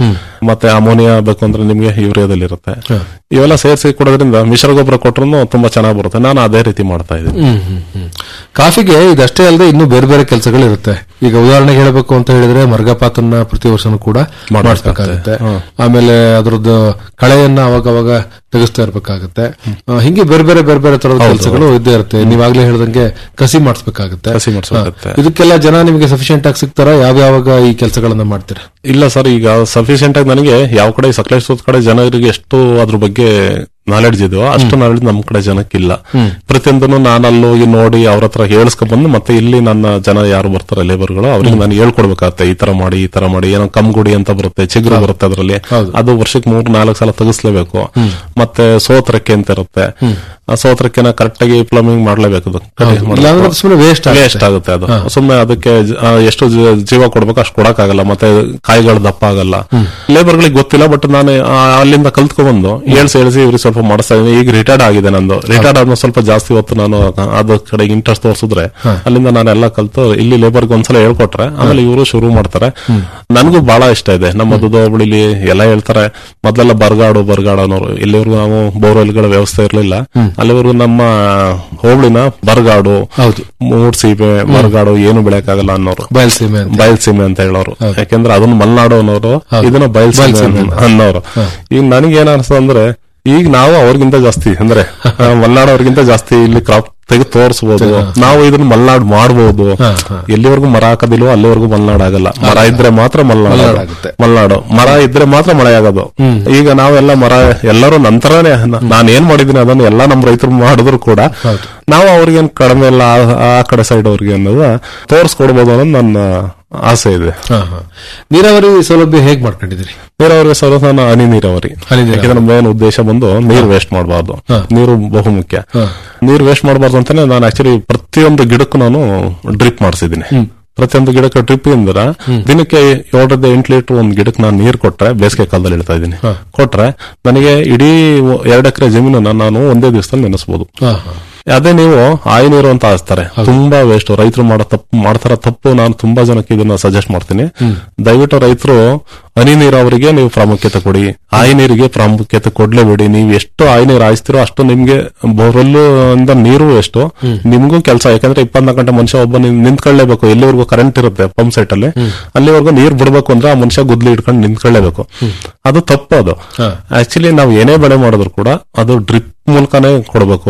ಮತ್ತೆ ಅಮೋನಿಯಾ ಬೇಕು ಅಂದ್ರೆ ನಿಮ್ಗೆ ಯೂರಿಯಾದಲ್ಲಿ ಇರುತ್ತೆ ಇವೆಲ್ಲ ಸೇರಿಸಿ ಕೊಡೋದ್ರಿಂದ ಮಿಶ್ರ ಗೊಬ್ಬರ ಕೊಟ್ರು ತುಂಬಾ ಚೆನ್ನಾಗಿ ಬರುತ್ತೆ ನಾನು ಅದೇ ರೀತಿ ಮಾಡ್ತಾ ಇದ್ದೀನಿ ಹ್ಮ್, ಹ್ಮ್, ಹ್ಮ್. ಕಾಫಿಗೆ ಇದಷ್ಟೇ ಅಲ್ಲದೆ ಇನ್ನೂ ಬೇರೆ ಬೇರೆ ಕೆಲಸಗಳು ಇರುತ್ತೆ ಈಗ ಉದಾಹರಣೆಗೆ ಹೇಳಬೇಕು ಅಂತ ಹೇಳಿದ್ರೆ ಮರ್ಗಪಾತನ್ನ ಪ್ರತಿ ವರ್ಷನೂ ಕೂಡ ಮಾಡಿಸ್ಬೇಕಾಗುತ್ತೆ ಆಮೇಲೆ ಅದ್ರದ್ದು ಕಳೆಯನ್ನ ಅವಾಗ ಅವಾಗ ತೆಗೆಸ್ತಾ ಇರ್ಬೇಕಾಗುತ್ತೆ ಆ, ಹಿಂಗೆ ಬೇರೆ ಬೇರೆ ಬೇರೆ ಬೇರೆ ತರದ ಕೆಲಸಗಳು ಇದ್ದೇ ಇರುತ್ತೆ ನೀವಾಗ್ಲೇ ಹೇಳ್ದಂಗೆ ಕಸಿ ಮಾಡಿಸ್ಬೇಕಾಗುತ್ತೆ ಕಸಿ ಮಾಡಿಸ್ಬೇಕಾಗುತ್ತೆ. ಹಾ. ಇದಕ್ಕೆಲ್ಲ ಜನ ನಿಮಗೆ ಸಫಿಶಿಯಂಟ್ ಆಗಿ ಸಿಗ್ತಾರ ಯಾವ ಯಾವಾಗ ಈ ಕೆಲಸಗಳನ್ನ ಮಾಡ್ತೀರಾ ಇಲ್ಲ ಸರ್ ಈಗ ಸಫಿಶಿಯಂಟ್ ಆಗಿ ನನಗೆ ಯಾವ ಕಡೆ ಸಕಲೇಶ್ವರದ ಕಡೆ ಜನರಿಗೆ ಎಷ್ಟು ಅದ್ರ ಬಗ್ಗೆ ನಾಲೆಡ್ಜ್ ಇದೆಯೋ ಅಷ್ಟು ನಾಲೆಡ್ಜ್ ನಮ್ ಕಡೆ ಜನಕ್ಕಿಲ್ಲ ಪ್ರತಿಯೊಂದನ್ನು ನಾನು ಅಲ್ಲಿ ಹೋಗಿ ನೋಡಿ ಅವ್ರ ಹತ್ರ ಹೇಳ್ಸ್ಕೊಂಡ್ ಬಂದು ಮತ್ತೆ ಇಲ್ಲಿ ನನ್ನ ಜನ ಯಾರು ಬರ್ತಾರೆ ಲೇಬರ್ಗಳು ಅವ್ರಿಗೆ ನಾನು ಹೇಳ್ಕೊಡ್ಬೇಕಾಗತ್ತೆ ಈ ತರ ಮಾಡಿ ಈ ತರ ಮಾಡಿ ಏನೋ ಕಮ್ಗುಡಿ ಅಂತ ಬರುತ್ತೆ ಚಿಗುರು ಬರುತ್ತೆ ಅದರಲ್ಲಿ ಅದು ವರ್ಷಕ್ಕೆ ಮೂರ್ ನಾಲ್ಕು ಸಲ ತೆಗಿಸ್ಲೇಬೇಕು ಮತ್ತೆ ಸೋತ್ರಕ್ಕೆ ಅಂತ ಇರುತ್ತೆ ಆ ಸೋತ್ರಕ್ಕೆನ ಕರೆಕ್ಟ್ ಆಗಿ ಪ್ಲಂಬಿಂಗ್ ಮಾಡ್ಲೇಬೇಕು ಅದು ಕಟಿಂಗ್ ಮಾಡ್ಬೇಕು. ಇಲ್ಲಾಂದ್ರೆ ಸುಮ್ಮನೆ ವೇಸ್ಟ್ ವೇಸ್ಟ್ ಆಗುತ್ತೆ ಅದು ಸುಮ್ಮನೆ ಅದಕ್ಕೆ ಜ- ಆ, ಎಷ್ಟು ಜ- ಜೀವ ಕೊಡ್ಬೇಕು ಅಷ್ಟು ಕೊಡಕ್ಕಾಗಲ್ಲ ಮತ್ತೆ ಕಾಯಿಗಳು ದಪ್ಪ ಆಗಲ್ಲ ಲೇಬರ್ ಗಳಿಗೆ ಗೊತ್ತಿಲ್ಲ ಬಟ್ ನಾನು ಆ, ಅಲ್ಲಿಂದ ಕಲ್ತ್ಕೊಂಡ್ಬಂದು ಹೇಳ್ಸಿ ಹೇಳ್ಸಿ ಇವ್ರಿಗೆ ಸ್ವಲ್ಪ ಮಾಡಿಸ್ತಾ ಇದ್ದೀನಿ ಈಗ ರಿಟೈರ್ಡ್ ಆಗಿದೆ ನಂದು ರಿಟೈರ್ಡ್ ಆದ್ಮೇಲೆ ಸ್ವಲ್ಪ ಜಾಸ್ತಿ ಹೊತ್ತು ನಾನು ಅದ್ರ ಕಡೆಗೆ ಇಂಟ್ರೆಸ್ಟ್ ತೋರಿಸಿದ್ರೆ ಅಲ್ಲಿಂದ ನಾನೆಲ್ಲ ಕಲ್ತು ಇಲ್ಲಿ ಲೇಬರ್ಗೆ ಒಂದ್ಸಲ ಹೇಳ್ಕೊಟ್ರೆ ಆಮೇಲೆ ಇವರು ಶುರು ಮಾಡ್ತಾರೆ ನನಗೂ ಬಹಳ ಇಷ್ಟ ಇದೆ ನಮ್ಮ ದುದ ಹೋಬಳಿಲಿ ಎಲ್ಲ ಹೇಳ್ತಾರೆ ಮೊದಲೆಲ್ಲ ಬರ್ಗಾಡು ಬರ್ಗಾಡು ಅನ್ನೋರು ಇಲ್ಲಿವರೆಗೂ ನಾವು ಬೋರ್ವೆಲ್ಗಳ ವ್ಯವಸ್ಥೆ ಇರಲಿಲ್ಲ ಅಲ್ಲಿವರೆಗೂ ನಮ್ಮ ಹೋಬಳಿನ ಬರ್ಗಾಡು ಹೌದು. ಮೂಡ್ಸೀಮೆ ಬರ್ಗಾಡು ಏನು ಬೆಳೆಯಕ್ಕಾಗಲ್ಲ ಅನ್ನೋರು ಬಯಲ್ಸೀಮೆ ಅಂತ ಬಯಲ್ಸೀಮೆ ಅಂತ ಹೇಳೋರು ಯಾಕೆಂದ್ರೆ ಅದನ್ನ ಮಲ್ನಾಡು ಅನ್ನೋರು ಇದನ್ನ ಬಯಲ್ಸೀಮೆ ಬಯಲ್ಸೀಮೆ ಅನ್ನೋರು ಈಗ ನನಗೆ ಏನ್ ಅನ್ಸ್ತದೆ ಅಂದ್ರೆ ಈಗ ನಾವು ಅವ್ರಿಗಿಂತ ಜಾಸ್ತಿ ಅಂದ್ರೆ ಆ, ಮಲ್ನಾಡು ಅವ್ರಿಗಿಂತ ಜಾಸ್ತಿ ಇಲ್ಲಿ ಕ್ರಾಪ್ ತೆಗೆದು ತೋರಿಸಬಹುದು ನಾವು ಇದನ್ನ ಮಲ್ನಾಡ್ ಮಾಡಬಹುದು ಎಲ್ಲಿವರೆಗೂ ಮರ ಹಾಕೋದಿಲ್ವೋ ಅಲ್ಲಿವರೆಗೂ ಮಲ್ನಾಡ್ ಆಗಲ್ಲ ಮರ ಇದ್ರೆ ಮಾತ್ರ ಮಲ್ನಾಡ್ ಮಲ್ನಾಡ್ ಆಗೋದು. ಆಗುತ್ತೆ. ಮಲ್ನಾಡು ಮರ ಇದ್ರೆ ಮಾತ್ರ ಮಳೆ ಆಗೋದು ಈಗ ನಾವೆಲ್ಲ ಮರ ಎಲ್ಲರೂ ನಂತರನೇ ನಾನು ಏನ್ ಮಾಡಿದೀನಿ ಅದನ್ನ ಎಲ್ಲ ನಮ್ ರೈತರು ಮಾಡಿದ್ರು ಕೂಡ ನಾವು ಅವ್ರಿಗೇನ್ ಕಡಿಮೆ ಇಲ್ಲ ಆ- ಆ ಕಡೆ ಸೈಡ್ ಅವ್ರಿಗೆ ಅನ್ನೋದು ತೋರಿಸ್ಕೊಡ್ಬೋದು ಅನ್ನೋದು ನನ್ನ ಆಸೆ ಇದೆ ಹಾ, ಹಾ. ನೀರಾವರಿ ಸೌಲಭ್ಯ ಹೇಗ್ ಮಾಡ್ಕೊಂಡಿದ್ದೀರಿ ನೀರಾವರಿ ಸರ್ ನಾನು ಹನಿ ನೀರಾವರಿ ಹನಿ ನೀರಾವರಿ. ಯಾಕಂದ್ರೆ ನಮ್ಮ ಮೇನ್ ಉದ್ದೇಶ ಬಂದು ನೀರು ವೇಸ್ಟ್ ಮಾಡಬಾರ್ದು ನೀರು ಬಹುಮುಖ್ಯ ನೀರು ವೇಸ್ಟ್ ಮಾಡಬಾರ್ದು ಅಂತಾನೆ ನಾನು ಆಕ್ಚುಲಿ ಪ್ರತಿಯೊಂದು ಗಿಡಕ್ಕೂ ನಾನು ಡ್ರಿಪ್ ಮಾಡಿಸಿದ್ದೀನಿ ಪ್ರತಿಯೊಂದು ಗಿಡಕ್ಕೆ ಡ್ರಿಪ್ ಇಂದ ದಿನಕ್ಕೆ ಏಳರಿಂದ ಎಂಟು ಲೀಟರ್ ಒಂದು ಗಿಡಕ್ಕೆ ನಾನು ನೀರು ಕೊಟ್ರೆ ಬೇಸಿಗೆ ಕಾಲದಲ್ಲಿ ಇಡ್ತಾ ಇದ್ದೀನಿ ಕೊಟ್ರೆ ನನಗೆ ಇಡೀ ಎರಡು ಎಕರೆ ಜಮೀನನ್ನ ನಾನು ಒಂದೇ ದಿವಸದಲ್ಲಿ ನೆನೆಸಬಹುದು ಹಾ, ಹಾ. ಅದೇ ನೀವು ಆಯಿ ನೀರು ಅಂತ ಹಾಸ್ತಾರೆ ತುಂಬಾ ವೇಸ್ಟ್ ರೈತರು ಮಾಡೋ ತಪ್ಪು ಮಾಡ್ತಾರ ತಪ್ಪು ನಾನು ತುಂಬಾ ಜನಕ್ಕೆ ಇದನ್ನ ಸಜೆಸ್ಟ್ ಮಾಡ್ತೀನಿ ದಯವಿಟ್ಟು ರೈತರು ಹನಿ ನೀರಾವರಿಗೆ ನೀವು ಪ್ರಾಮುಖ್ಯತೆ ಕೊಡಿ ಆಯಿ ನೀರಿಗೆ ಪ್ರಾಮುಖ್ಯತೆ ಕೊಡ್ಲೇಬೇಡಿ ನೀವು ಎಷ್ಟು ಆಯಿ ನೀರು ಹಾಯಿಸ್ತಿರೋ ಅಷ್ಟು ನಿಮ್ಗೆ ಬೋರ್ವೆಲ್ ಇಂದ ನೀರು ಎಷ್ಟು ನಿಮ್ಗೂ ಕೆಲಸ ಯಾಕಂದ್ರೆ ಇಪ್ಪತ್ನಾಲ್ಕು ಗಂಟೆ ಮನುಷ್ಯ ಒಬ್ಬ ನಿನ್- ನಿಂತ್ಕೊಳ್ಳೇಬೇಕು ಎಲ್ಲಿವರೆಗೂ ಕರೆಂಟ್ ಇರುತ್ತೆ ಪಂಪ್ ಸೆಟ್ ಅಲ್ಲಿ ಅಲ್ಲಿವರೆಗೂ ನೀರ್ ಬಿಡ್ಬೇಕು ಅಂದ್ರೆ ಆ ಮನುಷ್ಯ ಗುದ್ಲಿ ಇಟ್ಕೊಂಡು ನಿಂತ್ಕೊಳ್ಳೇಬೇಕು ಅದು ತಪ್ಪು ಅದು ಆಕ್ಚುಲಿ ನಾವು ಏನೇ ಬೆಳೆ ಮಾಡಿದ್ರು ಕೂಡ ಅದು ಡ್ರಿಪ್ ಮೂಲಕನೇ ಕೊಡಬೇಕು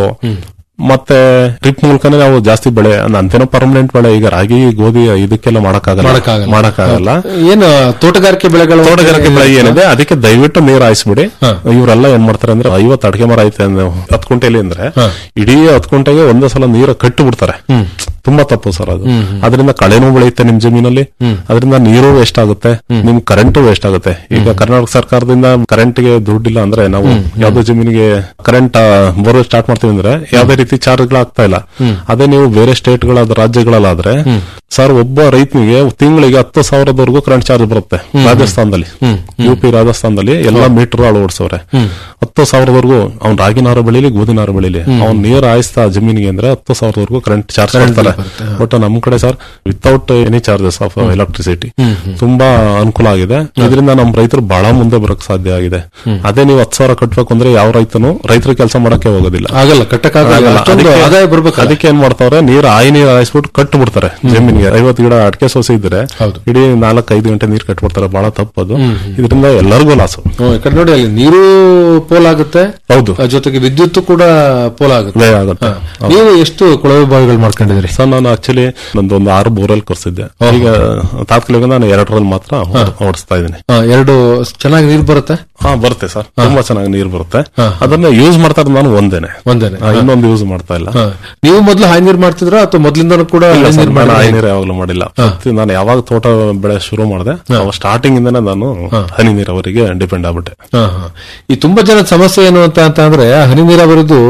ಮತ್ತೆ ಡ್ರಿಪ್ ಮೂಲಕನೇ ನಾವು ಜಾಸ್ತಿ ಬೆಳೆ ಅಂತೇನೋ ಪರ್ಮನೆಂಟ್ ಬೆಳೆ ಈಗ ರಾಗಿ ಗೋಧಿ ಇದಕ್ಕೆಲ್ಲ ಮಾಡಕ್ಕಾಗಲ್ಲ ಮಾಡಕ್ಕಾಗಲ್ಲ. ಮಾಡಕ್ಕಾಗಲ್ಲ ಏನು ತೋಟಗಾರಿಕೆ ಬೆಳೆಗಳು ತೋಟಗಾರಿಕೆ ಬೆಳೆ ಏನಿದೆ ಅದಕ್ಕೆ ದಯವಿಟ್ಟು ನೀರು ಹಾಯಿಸ್ಬಿಡಿ ಇವರೆಲ್ಲ ಏನ್ ಮಾಡ್ತಾರೆ ಅಂದ್ರೆ ಐವತ್ತು ಅಡಿಕೆ ಮರ ಐತೆ ಅಂದ್ರೆ ಹತ್ತು ಕುಂಟೆಲಿ ಅಂದ್ರೆ ಇಡೀ ಹತ್ತು ಕುಂಟೆಗೆ ಒಂದೇ ಸಲ ನೀರು ಕಟ್ಟಿ ಬಿಡ್ತಾರೆ ತುಂಬಾ ತಪ್ಪು ಸರ್ ಅದು ಅದರಿಂದ ಕಳೆನೂ ಬೆಳೆಯುತ್ತೆ ನಿಮ್ ಜಮೀನಲ್ಲಿ ಅದರಿಂದ ನೀರು ವೇಸ್ಟ್ ಆಗುತ್ತೆ ನಿಮ್ ಕರೆಂಟು ವೇಸ್ಟ್ ಆಗುತ್ತೆ ಈಗ ಕರ್ನಾಟಕ ಸರ್ಕಾರದಿಂದ ಕರೆಂಟ್ ಗೆ ದುಡ್ಡಿಲ್ಲ ಅಂದ್ರೆ ನಾವು ಯಾವ್ದೋ ಜಮೀನಿಗೆ ಕರೆಂಟ್ ಬರೋ ಸ್ಟಾರ್ಟ್ ಮಾಡ್ತೀವಿ ಅಂದ್ರೆ ಯಾವ್ದೇ ರೀತಿ ಚಾರ್ಜ್ ಆಗ್ತಾ ಇಲ್ಲ ಅದೇ ನೀವು ಬೇರೆ ಸ್ಟೇಟ್ ಗಳಾದ ರಾಜ್ಯಗಳಲ್ಲಾದ್ರೆ ಸರ್ ಒಬ್ಬ ರೈತನಿಗೆ ತಿಂಗಳಿಗೆ ಹತ್ತು ಸಾವಿರದವರೆಗೂ ಕರೆಂಟ್ ಚಾರ್ಜ್ ಬರುತ್ತೆ ರಾಜಸ್ಥಾನದಲ್ಲಿ ಯು ಪಿ ರಾಜಸ್ಥಾನದಲ್ಲಿ ಎಲ್ಲ ಮೀಟರ್ ಅಳವಡಿಸವ್ರೆ ಹತ್ತು ಸಾವಿರದವರೆಗೂ ಅವ್ನ್ ರಾಗಿ ನಾರು ಬೆಳಿಲಿ ಗೋಧಿ ನಾರು ಬೆಳಿಲಿ ಅವ್ನ್ ನೀರು ಹಾಯಿಸ್ತಾ ಜಮೀನಿಗೆ ಅಂದ್ರೆ ಹತ್ತು ಸಾವಿರದವರೆಗೂ ಕರೆಂಟ್ ಚಾರ್ಜ್ ಮಾಡ್ತಾರೆ ಬಟ್ ನಮ್ ಕಡೆ sir without any charges of electricity ತುಂಬಾ ಅನುಕೂಲ ಆಗಿದೆ ಇದರಿಂದ ನಮ್ ರೈತರು ಬಹಳ ಮುಂದೆ ಬರಕ್ ಸಾಧ್ಯ ಆಗಿದೆ ಅದೇ ನೀವು ಹತ್ತು ಸಾವಿರ ಕಟ್ಬೇಕು ಅಂದ್ರೆ ಯಾವ ರೈತನು ರೈತರ ಕೆಲಸ ಮಾಡಕ್ಕೆ ಹೋಗೋದಿಲ್ಲ ಆಗಲ್ಲ ಕಟ್ಟಕ್ಕಾಗಲ್ಲ ಆಗಲ್ಲ. ಅಷ್ಟೊಂದು ಅದಕ್ಕೆ- ಆದಾಯ ಬರ್ಬೇಕು ಅದಕ್ಕೆ ಏನ್ ಮಾಡ್ತಾವ್ರೆ ನೀರು ಆಯಿ ನೀರು ಹಾಯಿಸ್ಬಿಟ್ಟು ಕಟ್ಟು ಬಿಡ್ತಾರೆ ಜಮೀನಿಗೆ ಐವತ್ತು ಗಿಡ ಅಡಿಕೆ ಸೋಸೆ ಇದ್ರೆ ಹೌದು. ಇಡೀ ನಾಲ್ಕು ಐದು ಗಂಟೆ ನೀರು ಕಟ್ಬಿಡ್ತಾರೆ ಬಹಳ ತಪ್ಪದು ಇದರಿಂದ ಎಲ್ಲರಿಗೂ ಲಾಸು ಯಾಕಂದ್ರೆ ನೋಡಿ ಅಲ್ಲಿ ನೀರು ಪೋಲ್ ಆಗುತ್ತೆ ಹೌದು ಆ ಜೊತೆಗೆ ವಿದ್ಯುತ್ ಕೂಡ ಪೋಲ್ ಆಗುತ್ತೆ ವ್ಯಯ ಆಗುತ್ತೆ ನೀವು ಎಷ್ಟು ಕೊಳವೆ ಬಾವಿಗಳು ಮಾಡ್ಕೊಂಡಿದ್ದೀರಿ ಸರ್ ನಾನು ಆಕ್ಚುಲಿ ನಂದು ಒಂದು ಆರು ಬೋರ್ವೆಲ್ ಕೊರ್ಸಿದ್ದೆ ಈಗ ತಾತ್ಕಾಲಿಕ ನಾನು ಎರಡರಲ್ಲಿ ಮಾತ್ರ ಓಡಿಸ್ತಾ ಇದ್ದೀನಿ ಆ, ಎರಡು ಚೆನ್ನಾಗಿ ನೀರು ಬರುತ್ತೆ ಹಾ ಬರುತ್ತೆ ಸರ್ ತುಂಬಾ ಚೆನ್ನಾಗಿ ನೀರು ಬರುತ್ತೆ ಅದನ್ನ ಯೂಸ್ ಮಾಡ್ತಾ ಇರೋದು ನಾನು ಒಂದೇನೆ ಒಂದೇನೆ ಆ, ಇನ್ನೊಂದು ಯೂಸ್ ಮಾಡ್ತಾ ಇಲ್ಲ ಹಾ. ನೀವು ಮೊದಲು ಹಾಯಿ ನೀರು ಮಾಡ್ತಿದ್ರ ಅಥವಾ ಮೊದ್ಲಿಂದನೂ ಕೂಡ ಇಲ್ಲ ಹನಿ ಸರ್, ನೀರು ನಾನು ಮಾಡಿ ಹನಿ ನೀರು ಯಾವಾಗಲೂ ಮಾಡಿಲ್ಲ ಪ್ರತಿ- ನಾನು ಯಾವಾಗ ತೋಟ ಬೆಳೆ ಶುರು ಮಾಡಿದೆ ಅವಾಗ ಸ್ಟಾರ್ಟಿಂಗ್ ಇಂದಾನೆ ನಾನು ಹನಿ ನೀರಾವರಿಗೆ ಡಿಪೆಂಡ್ ಆಗ್ಬಿಟ್ಟೆ ಹಾ, ಹಾ. ಈ ತುಂಬಾ ಜನದ ಸಮಸ್ಯೆ ಏನು ಅಂತ ಅಂತ ಅಂದ್ರೆ ಆ ಹನಿ ನೀರಾವರಿದು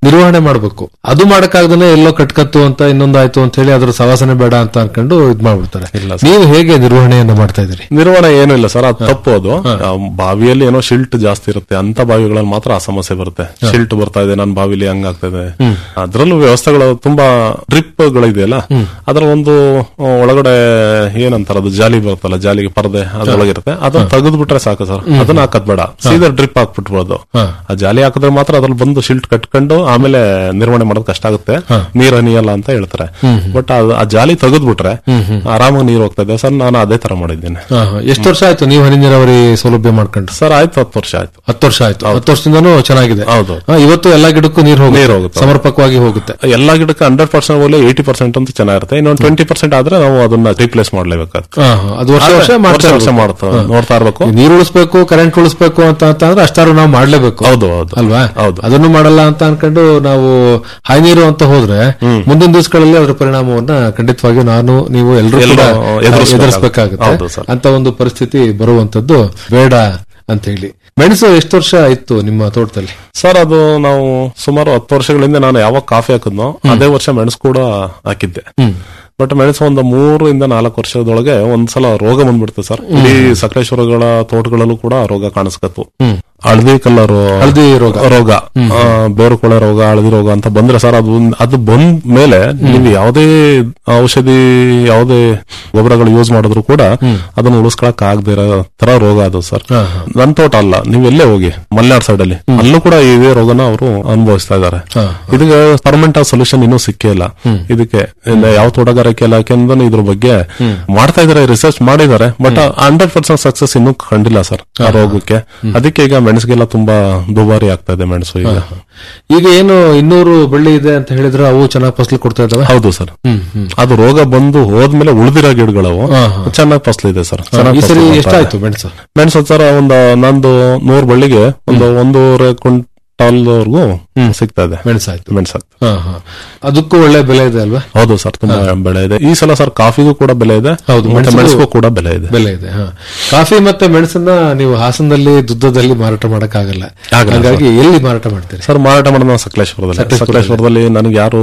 ನಿರ್ವಹಣೆ ಮಾಡಬೇಕು ಅದು ಮಾಡಕ್ಕಾಗ್ದೇ ಎಲ್ಲೋ ಕಟ್ಕತ್ತು ಅಂತ ಇನ್ನೊಂದಾಯ್ತು ಅಂತ ಹೇಳಿ ಅದ್ರ ಸವಾಸನೆ ಬೇಡ ಅಂತ ಅನ್ಕೊಂಡು ಇದ್ ಮಾಡ್ಬಿಡ್ತಾರೆ ನೀವು ಹೇಗೆ ನಿರ್ವಹಣೆಯನ್ನ ಮಾಡ್ತಾ ಇದ್ದೀರಿ ನಿರ್ವಹಣೆ ಏನೂ ಇಲ್ಲ ಸರ್ ಅದು ತಪ್ಪು ಅದು ಆ, ಬಾವಿಯಲ್ಲಿ ಏನೋ ಶಿಲ್ಟ್ ಜಾಸ್ತಿ ಇರುತ್ತೆ ಅಂತ ಬಾವಿಗಳಲ್ಲಿ ಮಾತ್ರ ಆ ಸಮಸ್ಯೆ ಬರುತ್ತೆ ಶಿಲ್ಟ್ ಬರ್ತಾ ಇದೆ ನನ್ನ ಬಾವಿಲಿ ಹಂಗಾಗ್ತಾ ಇದೆ ಅದ್ರಲ್ಲೂ ವ್ಯವಸ್ಥೆಗಳು ತುಂಬಾ ಡ್ರಿಪ್ ಗಳಿದೆಯಲ್ಲ ಅದ್ರ ಒಂದು ಆ, ಒಳಗಡೆ ಏನಂತಾರ ಅದು ಜಾಲಿ ಬರುತ್ತಲ್ಲ ಜಾಲಿಗೆ ಪರದೆ ಅದ್ರೊಳಗಿರುತ್ತೆ ಅದನ್ನ ತೆಗೆದು ಬಿಟ್ರೆ ಸಾಕು ಸರ್ ಅದನ್ನ ಹಾಕದ್ ಬೇಡ ಸೀದಾ ಡ್ರಿಪ್ ಹಾಕ್ಬಿಟ್ಬೋದು ಆ ಜಾಲಿ ಹಾಕಿದ್ರೆ ಮಾತ್ರ ಅದ್ರಲ್ಲಿ ಬಂದು ಶಿಲ್ಟ್ ಕಟ್ಕೊಂಡು ಆಮೇಲೆ ನಿರ್ವಹಣೆ ಮಾಡೋದು ಕಷ್ಟ ಆಗುತ್ತೆ ನೀರ್ ಹನಿಯಲ್ಲ ಅಂತ ಹೇಳ್ತಾರೆ ಬಟ್ ಆ ಜಾಲಿ ತೆಗೆದ್ಬಿಟ್ರೆ ಆರಾಮಾಗಿ ನೀರು ಹೋಗ್ತಾ ಇದೆ ಸರ್ ನಾನು ಅದೇ ತರ ಮಾಡಿದ್ದೇನೆ ಎಷ್ಟು ವರ್ಷ ಆಯ್ತು ನೀವು ಹನಿ ನೀರಾವರಿ ಸೌಲಭ್ಯ ಮಾಡ್ಕೊಂಡು ಸರ್ ಆಯ್ತು ಹತ್ತು ವರ್ಷ ಆಯ್ತು ಹತ್ತು ವರ್ಷ ಆಯ್ತು ಹತ್ತು ವರ್ಷದಿಂದನೂ ಚೆನ್ನಾಗಿದೆ ಹೌದು. ಹಾ, ಇವತ್ತು ಎಲ್ಲಾ ಗಿಡಕ್ಕೂ ನೀರು ಹೋಗುತ್ತೆ ನೀರು ಹೋಗುತ್ತೆ. ಸಮರ್ಪಕವಾಗಿ ಹೋಗುತ್ತೆ ಎಲ್ಲಾ ಗಿಡಕ್ಕೆ ಹಂಡ್ರೆಡ್ ಪರ್ಸೆಂಟ್ ಹೋಗ್ಲಿ ಏಯ್ಟಿ ಪರ್ಸೆಂಟ್ ಅಂತ ಚೆನ್ನಾಗಿರುತ್ತೆ ಇನ್ನೊಂದು ಟ್ವೆಂಟಿ ಪರ್ಸೆಂಟ್ ಆದ್ರೆ ನಾವು ಅದನ್ನ ರಿಪ್ಲೇಸ್ ಮಾಡ್ಲೇಬೇಕಾಗುತ್ತೆ ಹಾ, ಹಾ. ಅದು ವರ್ಷ ವರ್ಷ ಮಾಡ್ತಾ ವರ್ಷ ಇರ್ಬೇಕು. ಮಾಡ್ತಾ ನೋಡ್ತಾ ಇರ್ಬೇಕು ನೀರು ಉಳಿಸ್ಬೇಕು ಕರೆಂಟ್ ಉಳಿಸ್ಬೇಕು ಅಂತ ಅಂತಂದ್ರೆ ಅಷ್ಟಾರು ನಾವು ಮಾಡ್ಲೇಬೇಕು ಹೌದು, ಹೌದು. ಅಲ್ವಾ ಹೌದು. ಅದನ್ನು ಮಾಡಲ್ಲ ಅಂತ ಅನ್ಕೊಂಡು ನಾವು ಹಾಯ್ ನೀರು ಅಂತ ಹೋದ್ರೆ ಮುಂದಿನ ದಿವಸಗಳಲ್ಲಿ ಅದರ ಪರಿಣಾಮವನ್ನ ಖಂಡಿತವಾಗಿಯೂ ನಾನು ನೀವು ಎಲ್ಲರೂ ಕೂಡ ಎಲ್ಲರೂ ಎದುರಿಸ್ಬೇಕಾಗುತ್ತೆ. ಎದುರಿಸಬೇಕಾಗುತ್ತೆ ಹೌದು ಸರ್. ಅಂತ ಒಂದು ಪರಿಸ್ಥಿತಿ ಬರುವಂತದ್ದು ಬೇಡ ಅಂತ ಹೇಳಿ ಮೆಣಸು ಎಷ್ಟು ವರ್ಷ ಇತ್ತು ನಿಮ್ಮ ತೋಟದಲ್ಲಿ ಸರ್ ಅದು ನಾವು ಸುಮಾರು ಹತ್ತು ವರ್ಷಗಳಿಂದ ನಾನು ಯಾವಾಗ ಕಾಫಿ ಹಾಕಿದ್ನೋ ಅದೇ ವರ್ಷ ಮೆಣಸು ಕೂಡ ಹಾಕಿದ್ದೆ ಬಟ್ ಮೆಣಸು ಒಂದು ಮೂರರಿಂದ ನಾಲ್ಕು ವರ್ಷದೊಳಗೆ ಒಂದ್ಸಲ ರೋಗ ಬಂದ್ಬಿಡ್ತು ಸರ್ ಇಡೀ ಸಕಲೇಶ್ವರಗಳ ತೋಟಗಳಲ್ಲೂ ಕೂಡ ಆ ರೋಗ ಕಾಣಿಸ್ಕತ್ತು ಹಳದಿ ಕಲರ್ ಹಳದಿ ರೋಗ. ರೋಗ ಆ, ಬೇರು ಕೊಳೆ ರೋಗ ಹಳದಿ ರೋಗ ಅಂತ ಬಂದ್ರೆ ಸರ್ ಅದು ಅದು ಬಂದ ಮೇಲೆ ನೀವು ಯಾವುದೇ ಔಷಧಿ ಯಾವುದೇ ಗೊಬ್ಬರಗಳು ಯೂಸ್ ಮಾಡಿದ್ರು ಕೂಡ ಅದನ್ನ ಉಳಿಸ್ಕೊಳಕ್ ಆಗದೆ ಇರೋ ತರ ರೋಗ ಅದು ಸರ್ ನನ್ ತೋಟ ಅಲ್ಲ ನೀವು ಎಲ್ಲೇ ಹೋಗಿ ಮಲೆನಾಡ್ ಸೈಡ್ ಅಲ್ಲಿ ಅಲ್ಲೂ ಕೂಡ ಇದೇ ರೋಗನ ಅವರು ಅನುಭವಿಸ್ತಾ ಇದ್ದಾರೆ ಇದಕ್ಕೆ ಪರ್ಮನೆಂಟ್ ಸೊಲ್ಯೂಷನ್ ಇನ್ನೂ ಸಿಕ್ಕೇ ಇಲ್ಲ ಇದಕ್ಕೆ ಇನ್ನು ಯಾವ ತೋಟಗಾರಿಕೆ ಇಲಾಖೆಯಿಂದ ಇದ್ರ ಬಗ್ಗೆ ಮಾಡ್ತಾ ಇದಾರೆ ರಿಸರ್ಚ್ ಮಾಡಿದ್ದಾರೆ ಬಟ್ ಹಂಡ್ರೆಡ್ ಪರ್ಸೆಂಟ್ ಸಕ್ಸಸ್ ಇನ್ನೂ ಕಂಡಿಲ್ಲ ಸರ್ ಆ ರೋಗಕ್ಕೆ ಅದಕ್ಕೆ ಈಗ ಮೆಣಸಿಗೆಲ್ಲ ತುಂಬಾ ದುಬಾರಿ ಆಗ್ತಾ ಇದೆ ಮೆಣಸು ಈಗ ಈಗ ಏನು ಇನ್ನೂರು ಬಳ್ಳಿ ಇದೆ ಅಂತ ಹೇಳಿದ್ರೆ ಅವು ಚೆನ್ನಾಗಿ ಫಸಲು ಕೊಡ್ತಾ ಇದಾವೆ ಹೌದು ಸರ್ ಅದು ರೋಗ ಬಂದು ಹೋದ್ಮೇಲೆ ಉಳಿದಿರೋ ಗಿಡಗಳವು ಚೆನ್ನಾಗಿ ಫಸಲಿದೆ ಸರ್ ಚೆನ್ನಾಗಿ ಈ ಸರಿ ಫಸಲು ಬರ್ತಾ ಎಷ್ಟಾಯ್ತು ಇದೆ. ಮೆಣಸು ಮೆಣಸು ಸರ್ ಒಂದು ನಂದು ನೂರ್ ಬಳ್ಳಿಗೆ ಒಂದು ಒಂದೂವರೆ ಕ್ವಿಂಟಾಲ್ವರೆಗೂ ಸಿಗ್ತಾ ಇದೆ ಮೆಣಸಾಯ್ತು ಮೆಣಸು ಹಾ, ಹಾ. ಅದಕ್ಕೂ ಒಳ್ಳೆ ಬೆಲೆ ಇದೆ ಅಲ್ವಾ ಹೌದು ಸರ್ ತುಂಬಾ ಬೆಳೆ ಇದೆ ಈ ಸಲ ಸರ್ ಕಾಫಿಗೂ ಕೂಡ ಬೆಲೆ ಇದೆ ಹೌದು, ಮತ್ತೆ ಮೆಣಸಿಗೂ- ಮೆಣಸಿಗೂ ಕೂಡ ಬೆಲೆ ಇದೆ ಬೆಲೆ ಇದೆ ಹಾ. ಕಾಫಿ ಮತ್ತೆ ಮೆಣಸನ್ನ ನೀವು ಹಾಸನದಲ್ಲಿ ದುದ್ದದಲ್ಲಿ ಮಾರಾಟ ಮಾಡಕ್ಕಾಗಲ್ಲ ಆಗಲ್ಲ, ಹಾಗಾಗಿ ಎಲ್ಲಿ ಮಾರಾಟ ಮಾಡ್ತೀರಿ ಸರ್ ಮಾರಾಟ ಮಾಡೋದು ನಾವು ಸಕಲೇಶ್ವರದಲ್ಲಿ ಸಕಲೇಶ್ವರದಲ್ಲಿ. ಸಕಲೇಶ್ವರದಲ್ಲಿ ನನಗೆ ಯಾರು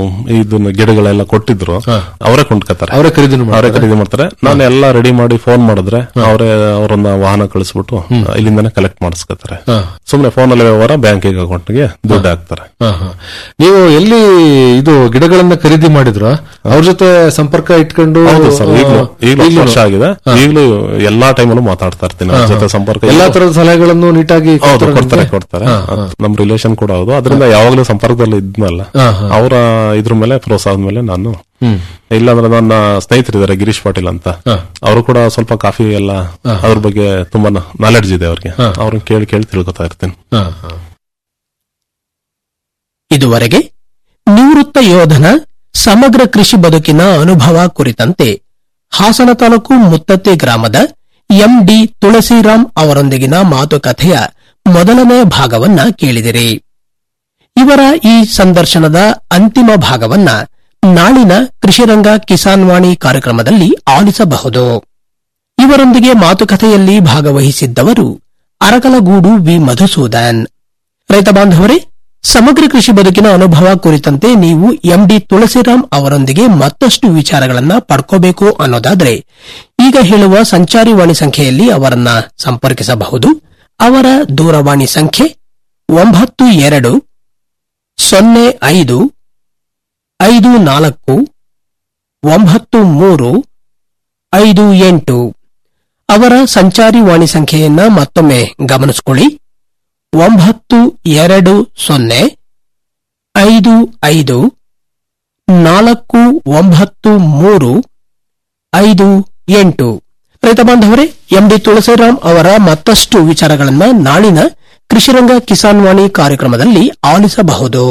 ಇದನ್ನ ಗಿಡಗಳೆಲ್ಲ ಕೊಟ್ಟಿದ್ರು ಅವರೇ ಕೊಂಡ್ಕೊತಾರೆ ಅವರೇ ಖರೀದಿನೂ ಅವರೇ ಮಾಡ್ತಾರೆ ಖರೀದಿ ಮಾಡ್ತಾರೆ ನಾನು ಎಲ್ಲ ರೆಡಿ ಮಾಡಿ ಫೋನ್ ಮಾಡಿದ್ರೆ ಅವರೇ ಅವರನ್ನ ವಾಹನ ಕಳಿಸ್ಬಿಟ್ಟು ಇಲ್ಲಿಂದಾನೆ ಕಲೆಕ್ಟ್ ಮಾಡಿಸ್ಕೊತಾರೆ ಹಾ. ಸುಮ್ನೆ ಫೋನ್ ಅಲ್ಲಿ ವ್ಯವಹಾರ ಬ್ಯಾಂಕಿಗೆ ಅಕೌಂಟ್ಗೆ ದುಡ್ಡು ಹಾಕ್ತಾರೆ ಹಾ, ಹಾ. ನೀವು ಎಲ್ಲಿ ಇದು ಗಿಡಗಳನ್ನ ಖರೀದಿ ಮಾಡಿದ್ರು ಅವ್ರ ಜೊತೆ ಸಂಪರ್ಕ ಇಟ್ಕೊಂಡು ಹೌದು ಸರ್ ಈಗಲೂ ಆ, ಈಗಲೂ ಹತ್ತು ಈಗ್ಲೂ ವರ್ಷ ಆಗಿದೆ ಈಗಲೂ ಎಲ್ಲಾ ಟೈಮಲ್ಲೂ ಮಾತಾಡ್ತಾ ಇರ್ತೀನಿ ಅವ್ರ ಜೊತೆ ಸಂಪರ್ಕ ಎಲ್ಲಾ ಇದೆ. ತರದ ಸಲಹೆಗಳನ್ನು ನೀಟಾಗಿ ಹೌದು ಕೊಡ್ತಾರೆ ಕೊಡ್ತಾರೆ ನಿಮ್ಗೆ? ಕೊಡ್ತಾರೆ ಹಾ, ಅದ್ ನಮ್ ರಿಲೇಷನ್ ಕೂಡ ಹೌದು ಅದರಿಂದ ಯಾವಾಗ್ಲೂ ಸಂಪರ್ಕದಲ್ಲಿ ಇದ್ನಲ್ಲ ಹಾ, ಹಾ. ಅವರ ಇದ್ರ ಮೇಲೆ ಪ್ರೋತ್ಸಾಹದ ಮೇಲೆ ನಾನು ಇಲ್ಲಾಂದ್ರೆ ನನ್ನ ಸ್ನೇಹಿತರಿದ್ದಾರೆ ಗಿರೀಶ್ ಪಾಟೀಲ್ ಅಂತ ಹಾ. ಅವರು ಕೂಡ ಸ್ವಲ್ಪ ಕಾಫಿ ಎಲ್ಲ ಅದ್ರ ಬಗ್ಗೆ ತುಂಬಾ ನಾಲೆಡ್ಜ್ ಇದೆ ಅವ್ರಿಗೆ ಅವ್ರನ್ನ ಕೇಳಿ ಕೇಳಿ ತಿಳ್ಕೊತಾ ಇರ್ತೀನಿ ಹಾ, ಹಾ. ಇದುವರೆಗೆ ನಿವೃತ್ತ ಯೋಧನ ಸಮಗ್ರ ಕೃಷಿ ಬದುಕಿನ ಅನುಭವ ಕುರಿತಂತೆ ಹಾಸನ ತಾಲೂಕು ಮುತ್ತತ್ತಿ ಗ್ರಾಮದ ಎಂಡಿ ತುಳಸಿರಾಮ್ ಅವರೊಂದಿಗಿನ ಮಾತುಕತೆಯ ಮೊದಲನೇ ಭಾಗವನ್ನ ಕೇಳಿದಿರಿ ಇವರ ಈ ಸಂದರ್ಶನದ ಅಂತಿಮ ಭಾಗವನ್ನ ನಾಳಿನ ಕೃಷಿರಂಗ ಕಿಸಾನ್ ವಾಣಿ ಕಾರ್ಯಕ್ರಮದಲ್ಲಿ ಆಲಿಸಬಹುದು ಇವರೊಂದಿಗೆ ಮಾತುಕತೆಯಲ್ಲಿ ಭಾಗವಹಿಸಿದ್ದವರು ಅರಕಲಗೂಡು ವಿ ಮಧುಸೂದನ್ ರೈತ ಬಾಂಧವರೇ ಸಮಗ್ರ ಕೃಷಿ ಬದುಕಿನ ಅನುಭವ ಕುರಿತಂತೆ ನೀವು ಎಂಡಿ ತುಳಸಿರಾಮ್ ಅವರೊಂದಿಗೆ ಮತ್ತಷ್ಟು ವಿಚಾರಗಳನ್ನ ಪಡ್ಕೋಬೇಕು ಅನ್ನೋದಾದ್ರೆ ಈಗ ಹೇಳುವ ಸಂಚಾರಿ ವಾಣಿ ಸಂಖ್ಯೆಯಲ್ಲಿ ಅವರನ್ನ ಸಂಪರ್ಕಿಸಬಹುದು ಅವರ ದೂರವಾಣಿ ಸಂಖ್ಯೆ ಒಂಬತ್ತು ಎರಡು ಸೊನ್ನೆ ಐದು ಐದು ನಾಲ್ಕು ಒಂಬತ್ತು ಮೂರು ಐದು ಎಂಟು ಅವರ ಸಂಚಾರಿ ವಾಣಿ ಸಂಖ್ಯೆಯನ್ನ ಮತ್ತೊಮ್ಮೆ ಗಮನಿಸಿಕೊಳ್ಳಿ ಒಂಬತ್ತು ಎರಡು ಸೊನ್ನೆ ಐದು ಐದು ನಾಲ್ಕು ಒಂಬತ್ತು ಮೂರು ಐದು ಎಂಟು ರೈತ ಬಾಂಧವರೇ ಎಂಡಿ ತುಳಸಿರಾಮ್ ಅವರ ಮತ್ತಷ್ಟು ವಿಚಾರಗಳನ್ನ ನಾಳಿನ ಕೃಷಿರಂಗ ಕಿಸಾನ್ ವಾಣಿ ಕಾರ್ಯಕ್ರಮದಲ್ಲಿ ಆಲಿಸಬಹುದು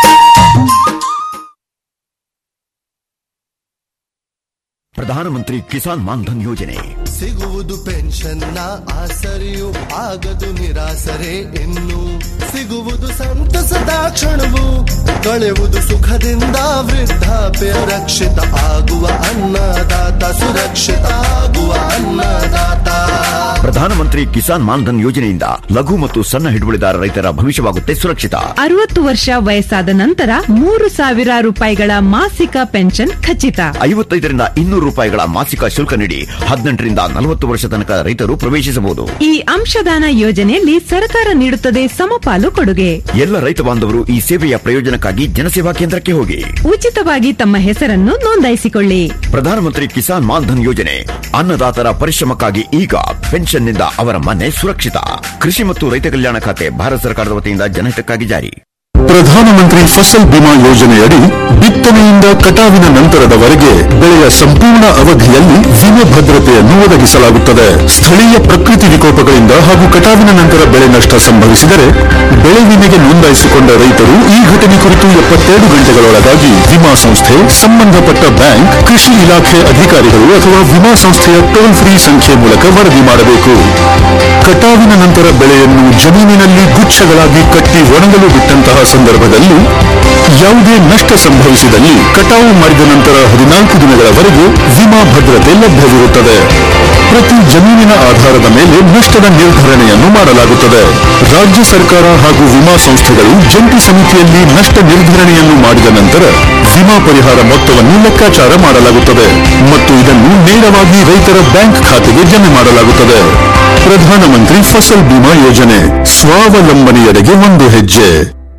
ಪ್ರಧಾನಮಂತ್ರಿ ಕಿಸಾನ್ ಮಾನ್ಧನ್ ಯೋಜನೆ ಸಿಗುವುದು ಪೆನ್ಷನ್ನ ಆಸರೆಯು ಆಗದು ನಿರಾಸರೆ ಇನ್ನು ಸಿಗುವುದು ಸಂತಸದ ಕ್ಷಣವು ಕಳೆವುದು ಸುಖದಿಂದ ವೃದ್ಧಾಪ್ಯ ರಕ್ಷಿತ ಆಗುವ ಅನ್ನದಾತ ಸುರಕ್ಷಿತ ಆಗುವ ಅನ್ನದಾತ ಪ್ರಧಾನಮಂತ್ರಿ ಕಿಸಾನ್ ಮಾನ್ಧನ್ ಯೋಜನೆಯಿಂದ ಲಘು ಮತ್ತು ಸಣ್ಣ ಹಿಡುವಳಿದಾರ ರೈತರ ಭವಿಷ್ಯವಾಗುತ್ತೆ ಸುರಕ್ಷಿತ ಅರವತ್ತು ವರ್ಷ ವಯಸ್ಸಾದ ನಂತರ ಮೂರು ಸಾವಿರ ರೂಪಾಯಿಗಳ ಮಾಸಿಕ ಪೆನ್ಷನ್ ಖಚಿತ ಐವತ್ತೈದರಿಂದ ಇನ್ನೂರು ರೂಪಾಯಿಗಳ ಮಾಸಿಕ ಶುಲ್ಕ ನೀಡಿ ಹದಿನೆಂಟರಿಂದ ನಲವತ್ತು ವರ್ಷ ತನಕ ರೈತರು ಪ್ರವೇಶಿಸಬಹುದು ಈ ಅಂಶದಾನ ಯೋಜನೆಯಲ್ಲಿ ಸರ್ಕಾರ ನೀಡುತ್ತದೆ ಸಮಪಾಲು ಕೊಡುಗೆ ಎಲ್ಲ ರೈತ ಬಾಂಧವರು ಈ ಸೇವೆಯ ಪ್ರಯೋಜನಕ್ಕಾಗಿ ಜನಸೇವಾ ಕೇಂದ್ರಕ್ಕೆ ಹೋಗಿ ಉಚಿತವಾಗಿ ತಮ್ಮ ಹೆಸರನ್ನು ನೋಂದಾಯಿಸಿಕೊಳ್ಳಿ ಪ್ರಧಾನಮಂತ್ರಿ ಕಿಸಾನ್ ಮಾನ್ಧನ್ ಯೋಜನೆ ಅನ್ನದಾತರ ಪರಿಶ್ರಮಕ್ಕಾಗಿ ಈಗ ಪೆನ್ಷನ್ನಿಂದ ಅವರ ಮನೆ ಸುರಕ್ಷಿತ ಕೃಷಿ ಮತ್ತು ರೈತ ಕಲ್ಯಾಣ ಖಾತೆ ಭಾರತ ಸರ್ಕಾರದ ವತಿಯಿಂದ ಜನಹಿತಕ್ಕಾಗಿ ಜಾರಿ ಪ್ರಧಾನಮಂತ್ರಿ ಫಸಲ್ ಬಿಮಾ ಯೋಜನೆಯಡಿ ಬಿತ್ತನೆಯಿಂದ ಕಟಾವಿನ ನಂತರದವರೆಗೆ ಬೆಳೆಯ ಸಂಪೂರ್ಣ ಅವಧಿಯಲ್ಲಿ ವಿಮೆ ಭದ್ರತೆಯನ್ನು ಒದಗಿಸಲಾಗುತ್ತದೆ ಸ್ಥಳೀಯ ಪ್ರಕೃತಿ ವಿಕೋಪಗಳಿಂದ ಹಾಗೂ ಕಟಾವಿನ ನಂತರ ಬೆಳೆ ನಷ್ಟ ಸಂಭವಿಸಿದರೆ ಬೆಳೆ ವಿಮೆಗೆ ನೋಂದಾಯಿಸಿಕೊಂಡ ರೈತರು ಈ ಘಟನೆ ಕುರಿತು ಎಪ್ಪತ್ತೆರಡು ಗಂಟೆಗಳೊಳಗಾಗಿ ವಿಮಾ ಸಂಸ್ಥೆ ಸಂಬಂಧಪಟ್ಟ ಬ್ಯಾಂಕ್ ಕೃಷಿ ಇಲಾಖೆ ಅಧಿಕಾರಿಗಳು ಅಥವಾ ವಿಮಾ ಸಂಸ್ಥೆಯ ಟೋಲ್ ಫ್ರೀ ಸಂಖ್ಯೆ ಮೂಲಕ ವರದಿ ಮಾಡಬೇಕು ಕಟಾವಿನ ನಂತರ ಬೆಳೆಯನ್ನು ಜಮೀನಿನಲ್ಲಿ ಗುಚ್ಛಗಳಾಗಿ ಕಟ್ಟಿ ಒಣಗಲು ಬಿಟ್ಟಂತಹ ಸಂದರ್ಭದಲ್ಲಿ ಯಾವುದೇ ನಷ್ಟ ಸಂಭವಿಸಿದಲ್ಲಿ ಕಟಾವು ಮಾಡಿದ ನಂತರ ಹದಿನಾಲ್ಕು ದಿನಗಳವರೆಗೆ ವಿಮಾ ಭದ್ರತೆ ಲಭ್ಯವಿರುತ್ತದೆ ಪ್ರತಿ ಜಮೀನಿನ ಆಧಾರದ ಮೇಲೆ ನಷ್ಟದ ನಿರ್ಧರಣೆಯನ್ನು ಮಾಡಲಾಗುತ್ತದೆ ರಾಜ್ಯ ಸರ್ಕಾರ ಹಾಗೂ ವಿಮಾ ಸಂಸ್ಥೆಗಳು ಜಂಟಿ ಸಮಿತಿಯಲ್ಲಿ ನಷ್ಟ ನಿರ್ಧರಣೆಯನ್ನು ಮಾಡಿದ ನಂತರ ವಿಮಾ ಪರಿಹಾರ ಮೊತ್ತವನ್ನು ಲೆಕ್ಕಾಚಾರ ಮಾಡಲಾಗುತ್ತದೆ ಮತ್ತು ಇದನ್ನು ನೇರವಾಗಿ ರೈತರ ಬ್ಯಾಂಕ್ ಖಾತೆಗೆ ಜಮೆ ಮಾಡಲಾಗುತ್ತದೆ ಪ್ರಧಾನಮಂತ್ರಿ ಫಸಲ್ ಬಿಮಾ ಯೋಜನೆ ಸ್ವಾವಲಂಬನೆಯೆಡೆಗೆ ಒಂದು ಹೆಜ್ಜೆ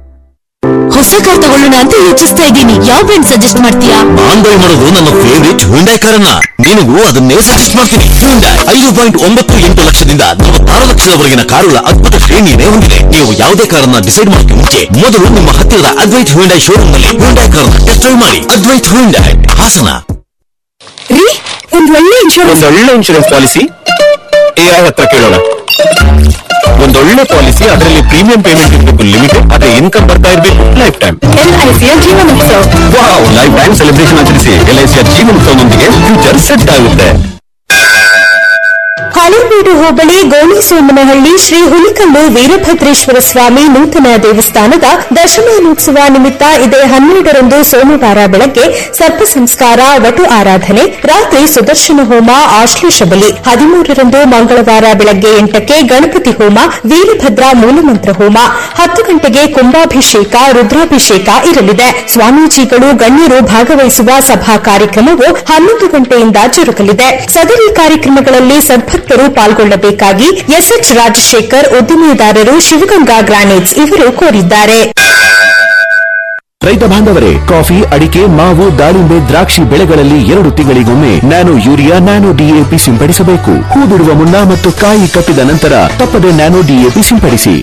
ಹೊಸ ಕಾರ್ ತಗೊಳ್ಳೋಣ ಅಂತ ಯೋಚಿಸ್ತಾ ಇದ್ದೀನಿ ಯಾವ ಬ್ರ್ಯಾಂಡ್ ಸಜೆಸ್ಟ್ ಮಾಡ್ತೀಯಾ ನಾನ್ ಬೈ ಮಾಡೋದು ನನ್ನ ಫೇವರಿಟ್ ಹುಂಡೈ ಕಾರನ್ನ ನಿನಗೂ ಅದನ್ನೇ ಸಜೆಸ್ಟ್ ಮಾಡ್ತೀನಿ ಹುಂಡೈ ಐದು ಪಾಯಿಂಟ್ ಒಂಬತ್ತು ಎಂಟು ಲಕ್ಷದಿಂದ ನಲವತ್ತಾರು ಲಕ್ಷದವರೆಗಿನ ಕಾರುಗಳ ಅದ್ಭುತ ಶ್ರೇಣಿಯನ್ನೇ ಹೊಂದಿದೆ ನೀವು ಯಾವುದೇ ಕಾರನ್ನ ಡಿಸೈಡ್ ಮಾಡೋಕೆ ಮುಂಚೆ ಮೊದಲು ನಿಮ್ಮ ಹತ್ತಿರದ ಅದ್ವೈತ್ ಹುಂಡೈ ಶೋರೂಮ್ ನಲ್ಲಿ ಹುಂಡೈ ಕಾರನ್ನ ಟೆಸ್ಟ್ ಡ್ರೈವ್ ಮಾಡಿ ಅದ್ವೈತ್ ಹುಂಡೈ ಹಾಸನ ರೀ ಒಂದ್ ಒಳ್ಳೆ ಇನ್ಶೂರೆನ್ಸ್ ಒಂದೊಳ್ಳೆ ಇನ್ಶೂರೆನ್ಸ್ ಪಾಲಿಸಿ ಎಐ ಹತ್ರ ಕೇಳೋಣ ಒಂದೊಳ್ಳೆ ಪಾಲಿಸಿ ಅದರಲ್ಲಿ ಪ್ರೀಮಿಯಂ ಪೇಮೆಂಟ್ ಇರಬೇಕು ಲಿಮಿಟೆಡ್ ಅದೇ ಇನ್ಕಮ್ ಬರ್ತಾ ಇರಬೇಕು ಲೈಫ್ ಟೈಮ್ ಎಲ್ಐಸಿಯ Jeevanotsav wow lifetime celebration ಆಚರಿಸಿ ಎಲ್ಐಸಿಯ ಜೀವನೋತ್ಸವದೊಂದಿಗೆ ಫ್ಯೂಚರ್ ಸೆಟ್ ಆಗುತ್ತೆ ಹಳೇಬೀಡು ಹೋಬಳಿ ಗೋಣಿ ಸೋಮನಹಳ್ಳಿ ಶ್ರೀ ಹುಲಿಕಲ್ಲು ವೀರಭದ್ರೇಶ್ವರ ಸ್ವಾಮಿ ನೂತನ ದೇವಸ್ಥಾನದ ದಶಮಾನೋತ್ಸವ ನಿಮಿತ್ತ ಇದೇ ಹನ್ನೆರಡರಂದು ಸೋಮವಾರ ಬೆಳಗ್ಗೆ ಸರ್ಪ ಸಂಸ್ಕಾರ ವಟು ಆರಾಧನೆ ರಾತ್ರಿ ಸುದರ್ಶನ ಹೋಮ ಆಶ್ಲೇಷ ಬಲಿ ಹದಿಮೂರರಂದು ಮಂಗಳವಾರ ಬೆಳಗ್ಗೆ ಎಂಟಕ್ಕೆ ಗಣಪತಿ ಹೋಮ ವೀರಭದ್ರ ಮೂಲಮಂತ್ರ ಹೋಮ ಹತ್ತು ಗಂಟೆಗೆ ಕುಂಭಾಭಿಷೇಕ ರುದ್ರಾಭಿಷೇಕ ಇರಲಿದೆ ಸ್ವಾಮೀಜಿಗಳು ಗಣ್ಯರು ಭಾಗವಹಿಸುವ ಸಭಾ ಕಾರ್ಯಕ್ರಮವು ಹನ್ನೊಂದು ಗಂಟೆಯಿಂದ ಜರುಗಲಿದೆ ಸದರಿ ಕಾರ್ಯಕ್ರಮಗಳಲ್ಲಿ ಸದ್ಭಕ್ತರು ಪಾಲ್ಗೊಳ್ಳಬೇಕಾಗಿ ಎಸ್ಎಚ್ ರಾಜಶೇಖರ್ ಉದ್ದಿಮೆದಾರರು ಶಿವಗಂಗಾ ಗ್ರಾನೈಟ್ಸ್ ಇವರು ಕೋರಿದ್ದಾರೆ ರೈತ ಬಾಂಧವರೇ ಕಾಫಿ ಅಡಿಕೆ ಮಾವು ದಾಳಿಂಬೆ ದ್ರಾಕ್ಷಿ ಬೆಳೆಗಳಲ್ಲಿ ಎರಡು ತಿಂಗಳಿಗೊಮ್ಮೆ ನ್ಯಾನೋ ಯೂರಿಯಾ ನ್ಯಾನೋ ಡಿಎಪಿ ಸಿಂಪಡಿಸಬೇಕು ಹೂ ಬಿಡುವ ಮುನ್ನ ಮತ್ತು ಕಾಯಿ ಕಟ್ಟಿದ ನಂತರ ತಪ್ಪದೆ ನ್ಯಾನೋ ಡಿಎಪಿ ಸಿಂಪಡಿಸಿ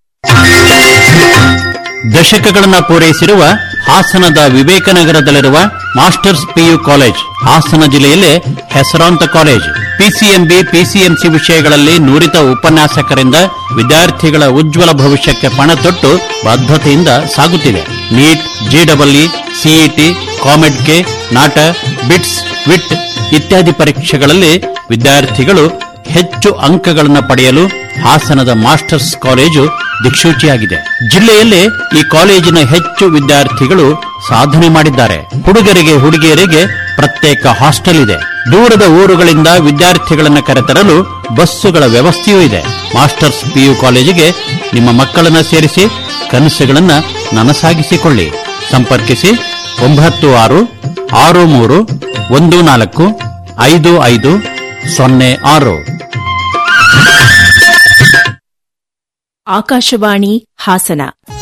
ದಶಕಗಳನ್ನ ಪೂರೈಸಿರುವ ಹಾಸನದ ವಿವೇಕನಗರದಲ್ಲಿರುವ ಮಾಸ್ಟರ್ಸ್ ಪಿಯು ಕಾಲೇಜ್ ಹಾಸನ ಜಿಲ್ಲೆಯಲ್ಲೇ ಹೆಸರಾಂತ ಕಾಲೇಜ್ ಪಿಸಿಎಂಬಿ ಪಿಸಿಎಂಸಿ ವಿಷಯಗಳಲ್ಲಿ ನುರಿತ ಉಪನ್ಯಾಸಕರಿಂದ ವಿದ್ಯಾರ್ಥಿಗಳ ಉಜ್ವಲ ಭವಿಷ್ಯಕ್ಕೆ ಪಣ ತೊಟ್ಟು ಬದ್ಧತೆಯಿಂದ ಸಾಗುತ್ತಿದೆ ನೀಟ್ ಜೆಡಬ್ಲ್ಇ CET COMEDK NATA BITS VIT ಇತ್ಯಾದಿ ಪರೀಕ್ಷೆಗಳಲ್ಲಿ ವಿದ್ಯಾರ್ಥಿಗಳು ಹೆಚ್ಚು ಅಂಕಗಳನ್ನು ಪಡೆಯಲು ಹಾಸನದ ಮಾಸ್ಟರ್ಸ್ ಕಾಲೇಜು ದಿಕ್ಸೂಚಿಯಾಗಿದೆ ಜಿಲ್ಲೆಯಲ್ಲಿ ಈ ಕಾಲೇಜಿನ ಹೆಚ್ಚು ವಿದ್ಯಾರ್ಥಿಗಳು ಸಾಧನೆ ಮಾಡಿದ್ದಾರೆ ಹುಡುಗರಿಗೆ ಹುಡುಗಿಯರಿಗೆ ಪ್ರತ್ಯೇಕ ಹಾಸ್ಟೆಲ್ ಇದೆ ದೂರದ ಊರುಗಳಿಂದ ವಿದ್ಯಾರ್ಥಿಗಳನ್ನು ಕರೆತರಲು ಬಸ್ಸುಗಳ ವ್ಯವಸ್ಥೆಯೂ ಇದೆ ಮಾಸ್ಟರ್ಸ್ ಪಿಯು ಕಾಲೇಜಿಗೆ ನಿಮ್ಮ ಮಕ್ಕಳನ್ನ ಸೇರಿಸಿ ಕನಸುಗಳನ್ನ ನನಸಾಗಿಸಿಕೊಳ್ಳಿ ಸಂಪರ್ಕಿಸಿ ಒಂಬತ್ತು ಆರು ಆರು ಮೂರು ಒಂದು ನಾಲ್ಕು ಐದು ಐದು ಸೊನ್ನೆ ಆರು ಆಕಾಶವಾಣಿ ಹಾಸನ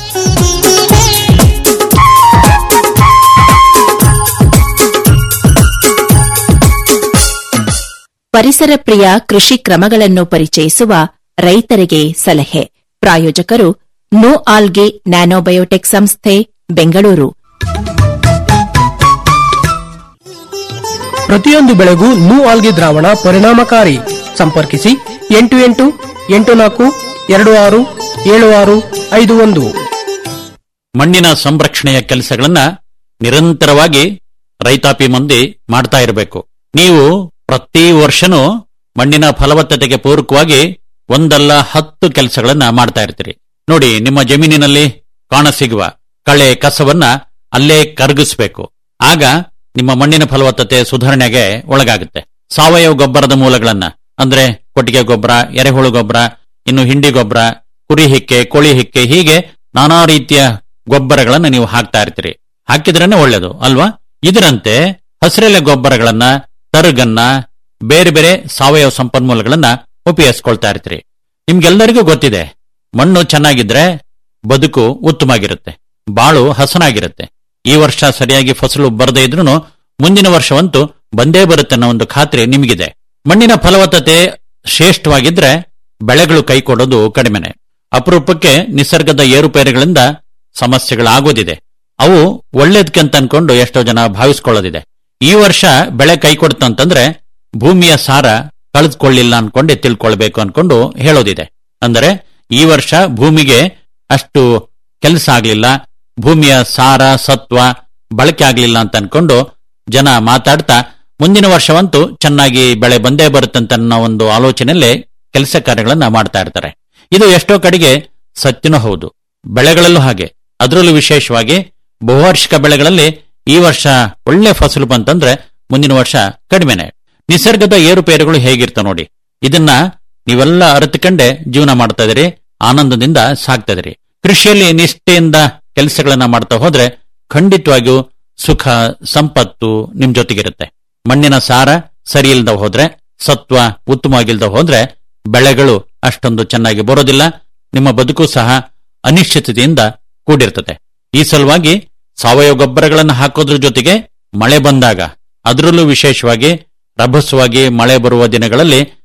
ಪರಿಸರ ಪ್ರಿಯ ಕೃಷಿ ಕ್ರಮಗಳನ್ನು ಪರಿಚಯಿಸುವ ರೈತರಿಗೆ ಸಲಹೆ ಪ್ರಾಯೋಜಕರು ನೋ ಆಲ್ಗೆ ನ್ಯಾನೋಬಯೋಟೆಕ್ ಸಂಸ್ಥೆ ಬೆಂಗಳೂರು ಪ್ರತಿಯೊಂದು ಬೆಳೆಗೂ ನೂ ಆಲ್ಗೆ ದ್ರಾವಣ ಪರಿಣಾಮಕಾರಿ ಸಂಪರ್ಕಿಸಿ ಎಂಟು ಎಂಟು ಎಂಟು ನಾಲ್ಕು ಎರಡು ಆರು ಏಳು ಆರು ಐದು ಒಂದು ಮಣ್ಣಿನ ಸಂರಕ್ಷಣೆಯ ಕೆಲಸಗಳನ್ನ ನಿರಂತರವಾಗಿ ರೈತಾಪಿ ಮಂದಿ ಮಾಡ್ತಾ ಇರಬೇಕು ನೀವು ಪ್ರತಿ ವರ್ಷನೂ ಮಣ್ಣಿನ ಫಲವತ್ತತೆಗೆ ಪೂರಕವಾಗಿ ಒಂದಲ್ಲ ಹತ್ತು ಕೆಲಸಗಳನ್ನ ಮಾಡ್ತಾ ಇರ್ತೀರಿ ನೋಡಿ ನಿಮ್ಮ ಜಮೀನಿನಲ್ಲಿ ಕಾಣಸಿಗುವ ಕಳೆ ಕಸವನ್ನ ಅಲ್ಲೇ ಕರಗಿಸ್ಬೇಕು ಆಗ ನಿಮ್ಮ ಮಣ್ಣಿನ ಫಲವತ್ತತೆ ಸುಧಾರಣೆಗೆ ಒಳಗಾಗುತ್ತೆ ಸಾವಯವ ಗೊಬ್ಬರದ ಮೂಲಗಳನ್ನ ಅಂದ್ರೆ ಕೊಟ್ಟಿಗೆ ಗೊಬ್ಬರ ಎರೆಹುಳು ಗೊಬ್ಬರ ಇನ್ನು ಹಿಂಡಿ ಗೊಬ್ಬರ ಕುರಿ ಹಿಕ್ಕೆ ಕೋಳಿ ಹಿಕ್ಕೆ ಹೀಗೆ ನಾನಾ ರೀತಿಯ ಗೊಬ್ಬರಗಳನ್ನ ನೀವು ಹಾಕ್ತಾ ಇರ್ತೀರಿ ಹಾಕಿದ್ರೇನೆ ಒಳ್ಳೇದು ಅಲ್ವಾ ಇದರಂತೆ ಹಸಿರೆಲೆ ಗೊಬ್ಬರಗಳನ್ನ ತರುಗನ್ನ ಬೇರೆ ಬೇರೆ ಸಾವಯವ ಸಂಪನ್ಮೂಲಗಳನ್ನ ಉಪಯೋಗಿಸ್ಕೊಳ್ತಾ ಇರ್ತೀರಿ ನಿಮ್ಗೆಲ್ಲರಿಗೂ ಗೊತ್ತಿದೆ ಮಣ್ಣು ಚೆನ್ನಾಗಿದ್ರೆ ಬದುಕು ಉತ್ತಮವಾಗಿರುತ್ತೆ ಬಾಳು ಹಸನಾಗಿರುತ್ತೆ ಈ ವರ್ಷ ಸರಿಯಾಗಿ ಫಸಲು ಬರದೇ ಇದ್ರೂ ಮುಂದಿನ ವರ್ಷವಂತೂ ಬಂದೇ ಬರುತ್ತೆ ಅನ್ನೋ ಒಂದು ಖಾತ್ರಿ ನಿಮಗಿದೆ ಮಣ್ಣಿನ ಫಲವತ್ತತೆ ಶ್ರೇಷ್ಠವಾಗಿದ್ರೆ ಬೆಳೆಗಳು ಕೈ ಕೊಡೋದು ಕಡಿಮೆನೆ ಅಪರೂಪಕ್ಕೆ ನಿಸರ್ಗದ ಏರುಪೇರುಗಳಿಂದ ಸಮಸ್ಯೆಗಳಾಗೋದಿದೆ ಅವು ಒಳ್ಳೇದಕ್ಕಂತ ಅನ್ಕೊಂಡು ಎಷ್ಟೋ ಜನ ಭಾವಿಸ್ಕೊಳ್ಳೋದಿದೆ ಈ ವರ್ಷ ಬೆಳೆ ಕೈ ಕೊಡ್ತಂತಂದ್ರೆ ಭೂಮಿಯ ಸಾರ ಕಳೆದುಕೊಳ್ಳಿಲ್ಲ ಅನ್ಕೊಂಡೆ ತಿಳ್ಕೊಳ್ಬೇಕು ಅನ್ಕೊಂಡು ಹೇಳೋದಿದೆ ಅಂದರೆ ಈ ವರ್ಷ ಭೂಮಿಗೆ ಅಷ್ಟು ಕೆಲಸ ಆಗ್ಲಿಲ್ಲ ಭೂಮಿಯ ಸಾರ ಸತ್ವ ಬಳಕೆ ಆಗ್ಲಿಲ್ಲ ಅಂತ ಅನ್ಕೊಂಡು ಜನ ಮಾತಾಡ್ತಾ ಮುಂದಿನ ವರ್ಷವಂತೂ ಚೆನ್ನಾಗಿ ಬೆಳೆ ಬಂದೇ ಬರುತ್ತಂತ ಅನ್ನೋ ಒಂದು ಆಲೋಚನೆಯಲ್ಲೇ ಕೆಲಸ ಕಾರ್ಯಗಳನ್ನ ಮಾಡ್ತಾ ಇರ್ತಾರೆ ಇದು ಎಷ್ಟೋ ಕಡೆಗೆ ಸತ್ಯನೂ ಹೌದು ಬೆಳೆಗಳಲ್ಲೂ ಹಾಗೆ ಅದರಲ್ಲೂ ವಿಶೇಷವಾಗಿ ಬಹುವಾರ್ಷಿಕ ಬೆಳೆಗಳಲ್ಲಿ ಈ ವರ್ಷ ಒಳ್ಳೆ ಫಸಲು ಬಂತಂದ್ರೆ ಮುಂದಿನ ವರ್ಷ ಕಡಿಮೆನೆ ನಿಸರ್ಗದ ಏರುಪೇರುಗಳು ಹೇಗಿರ್ತಾವ ನೋಡಿ ಇದನ್ನ ನೀವೆಲ್ಲ ಅರಿತುಕೊಂಡೆ ಜೀವನ ಮಾಡ್ತಾ ಇದೀರಿ ಆನಂದದಿಂದ ಸಾಕ್ತಾ ಇದೀರಿ ಕೃಷಿಯಲ್ಲಿ ನಿಷ್ಠೆಯಿಂದ ಕೆಲಸಗಳನ್ನ ಮಾಡ್ತಾ ಹೋದ್ರೆ ಖಂಡಿತವಾಗಿಯೂ ಸುಖ ಸಂಪತ್ತು ನಿಮ್ ಜೊತೆಗಿರುತ್ತೆ ಮಣ್ಣಿನ ಸಾರ ಸರಿ ಇಲ್ದ ಹೋದ್ರೆ ಸತ್ವ ಉತ್ತಮವಾಗಿಲ್ದ ಹೋದ್ರೆ ಬೆಳೆಗಳು ಅಷ್ಟೊಂದು ಚೆನ್ನಾಗಿ ಬರೋದಿಲ್ಲ ನಿಮ್ಮ ಬದುಕು ಸಹ ಅನಿಶ್ಚಿತತೆಯಿಂದ ಕೂಡಿರ್ತದೆ ಈ ಸಲುವಾಗಿ ಸಾವಯವ ಗೊಬ್ಬರಗಳನ್ನು ಹಾಕೋದ್ರ ಜೊತೆಗೆ ಮಳೆ ಬಂದಾಗ ಅದರಲ್ಲೂ ವಿಶೇಷವಾಗಿ ರಭಸವಾಗಿ ಮಳೆ ಬರುವ ದಿನಗಳಲ್ಲಿ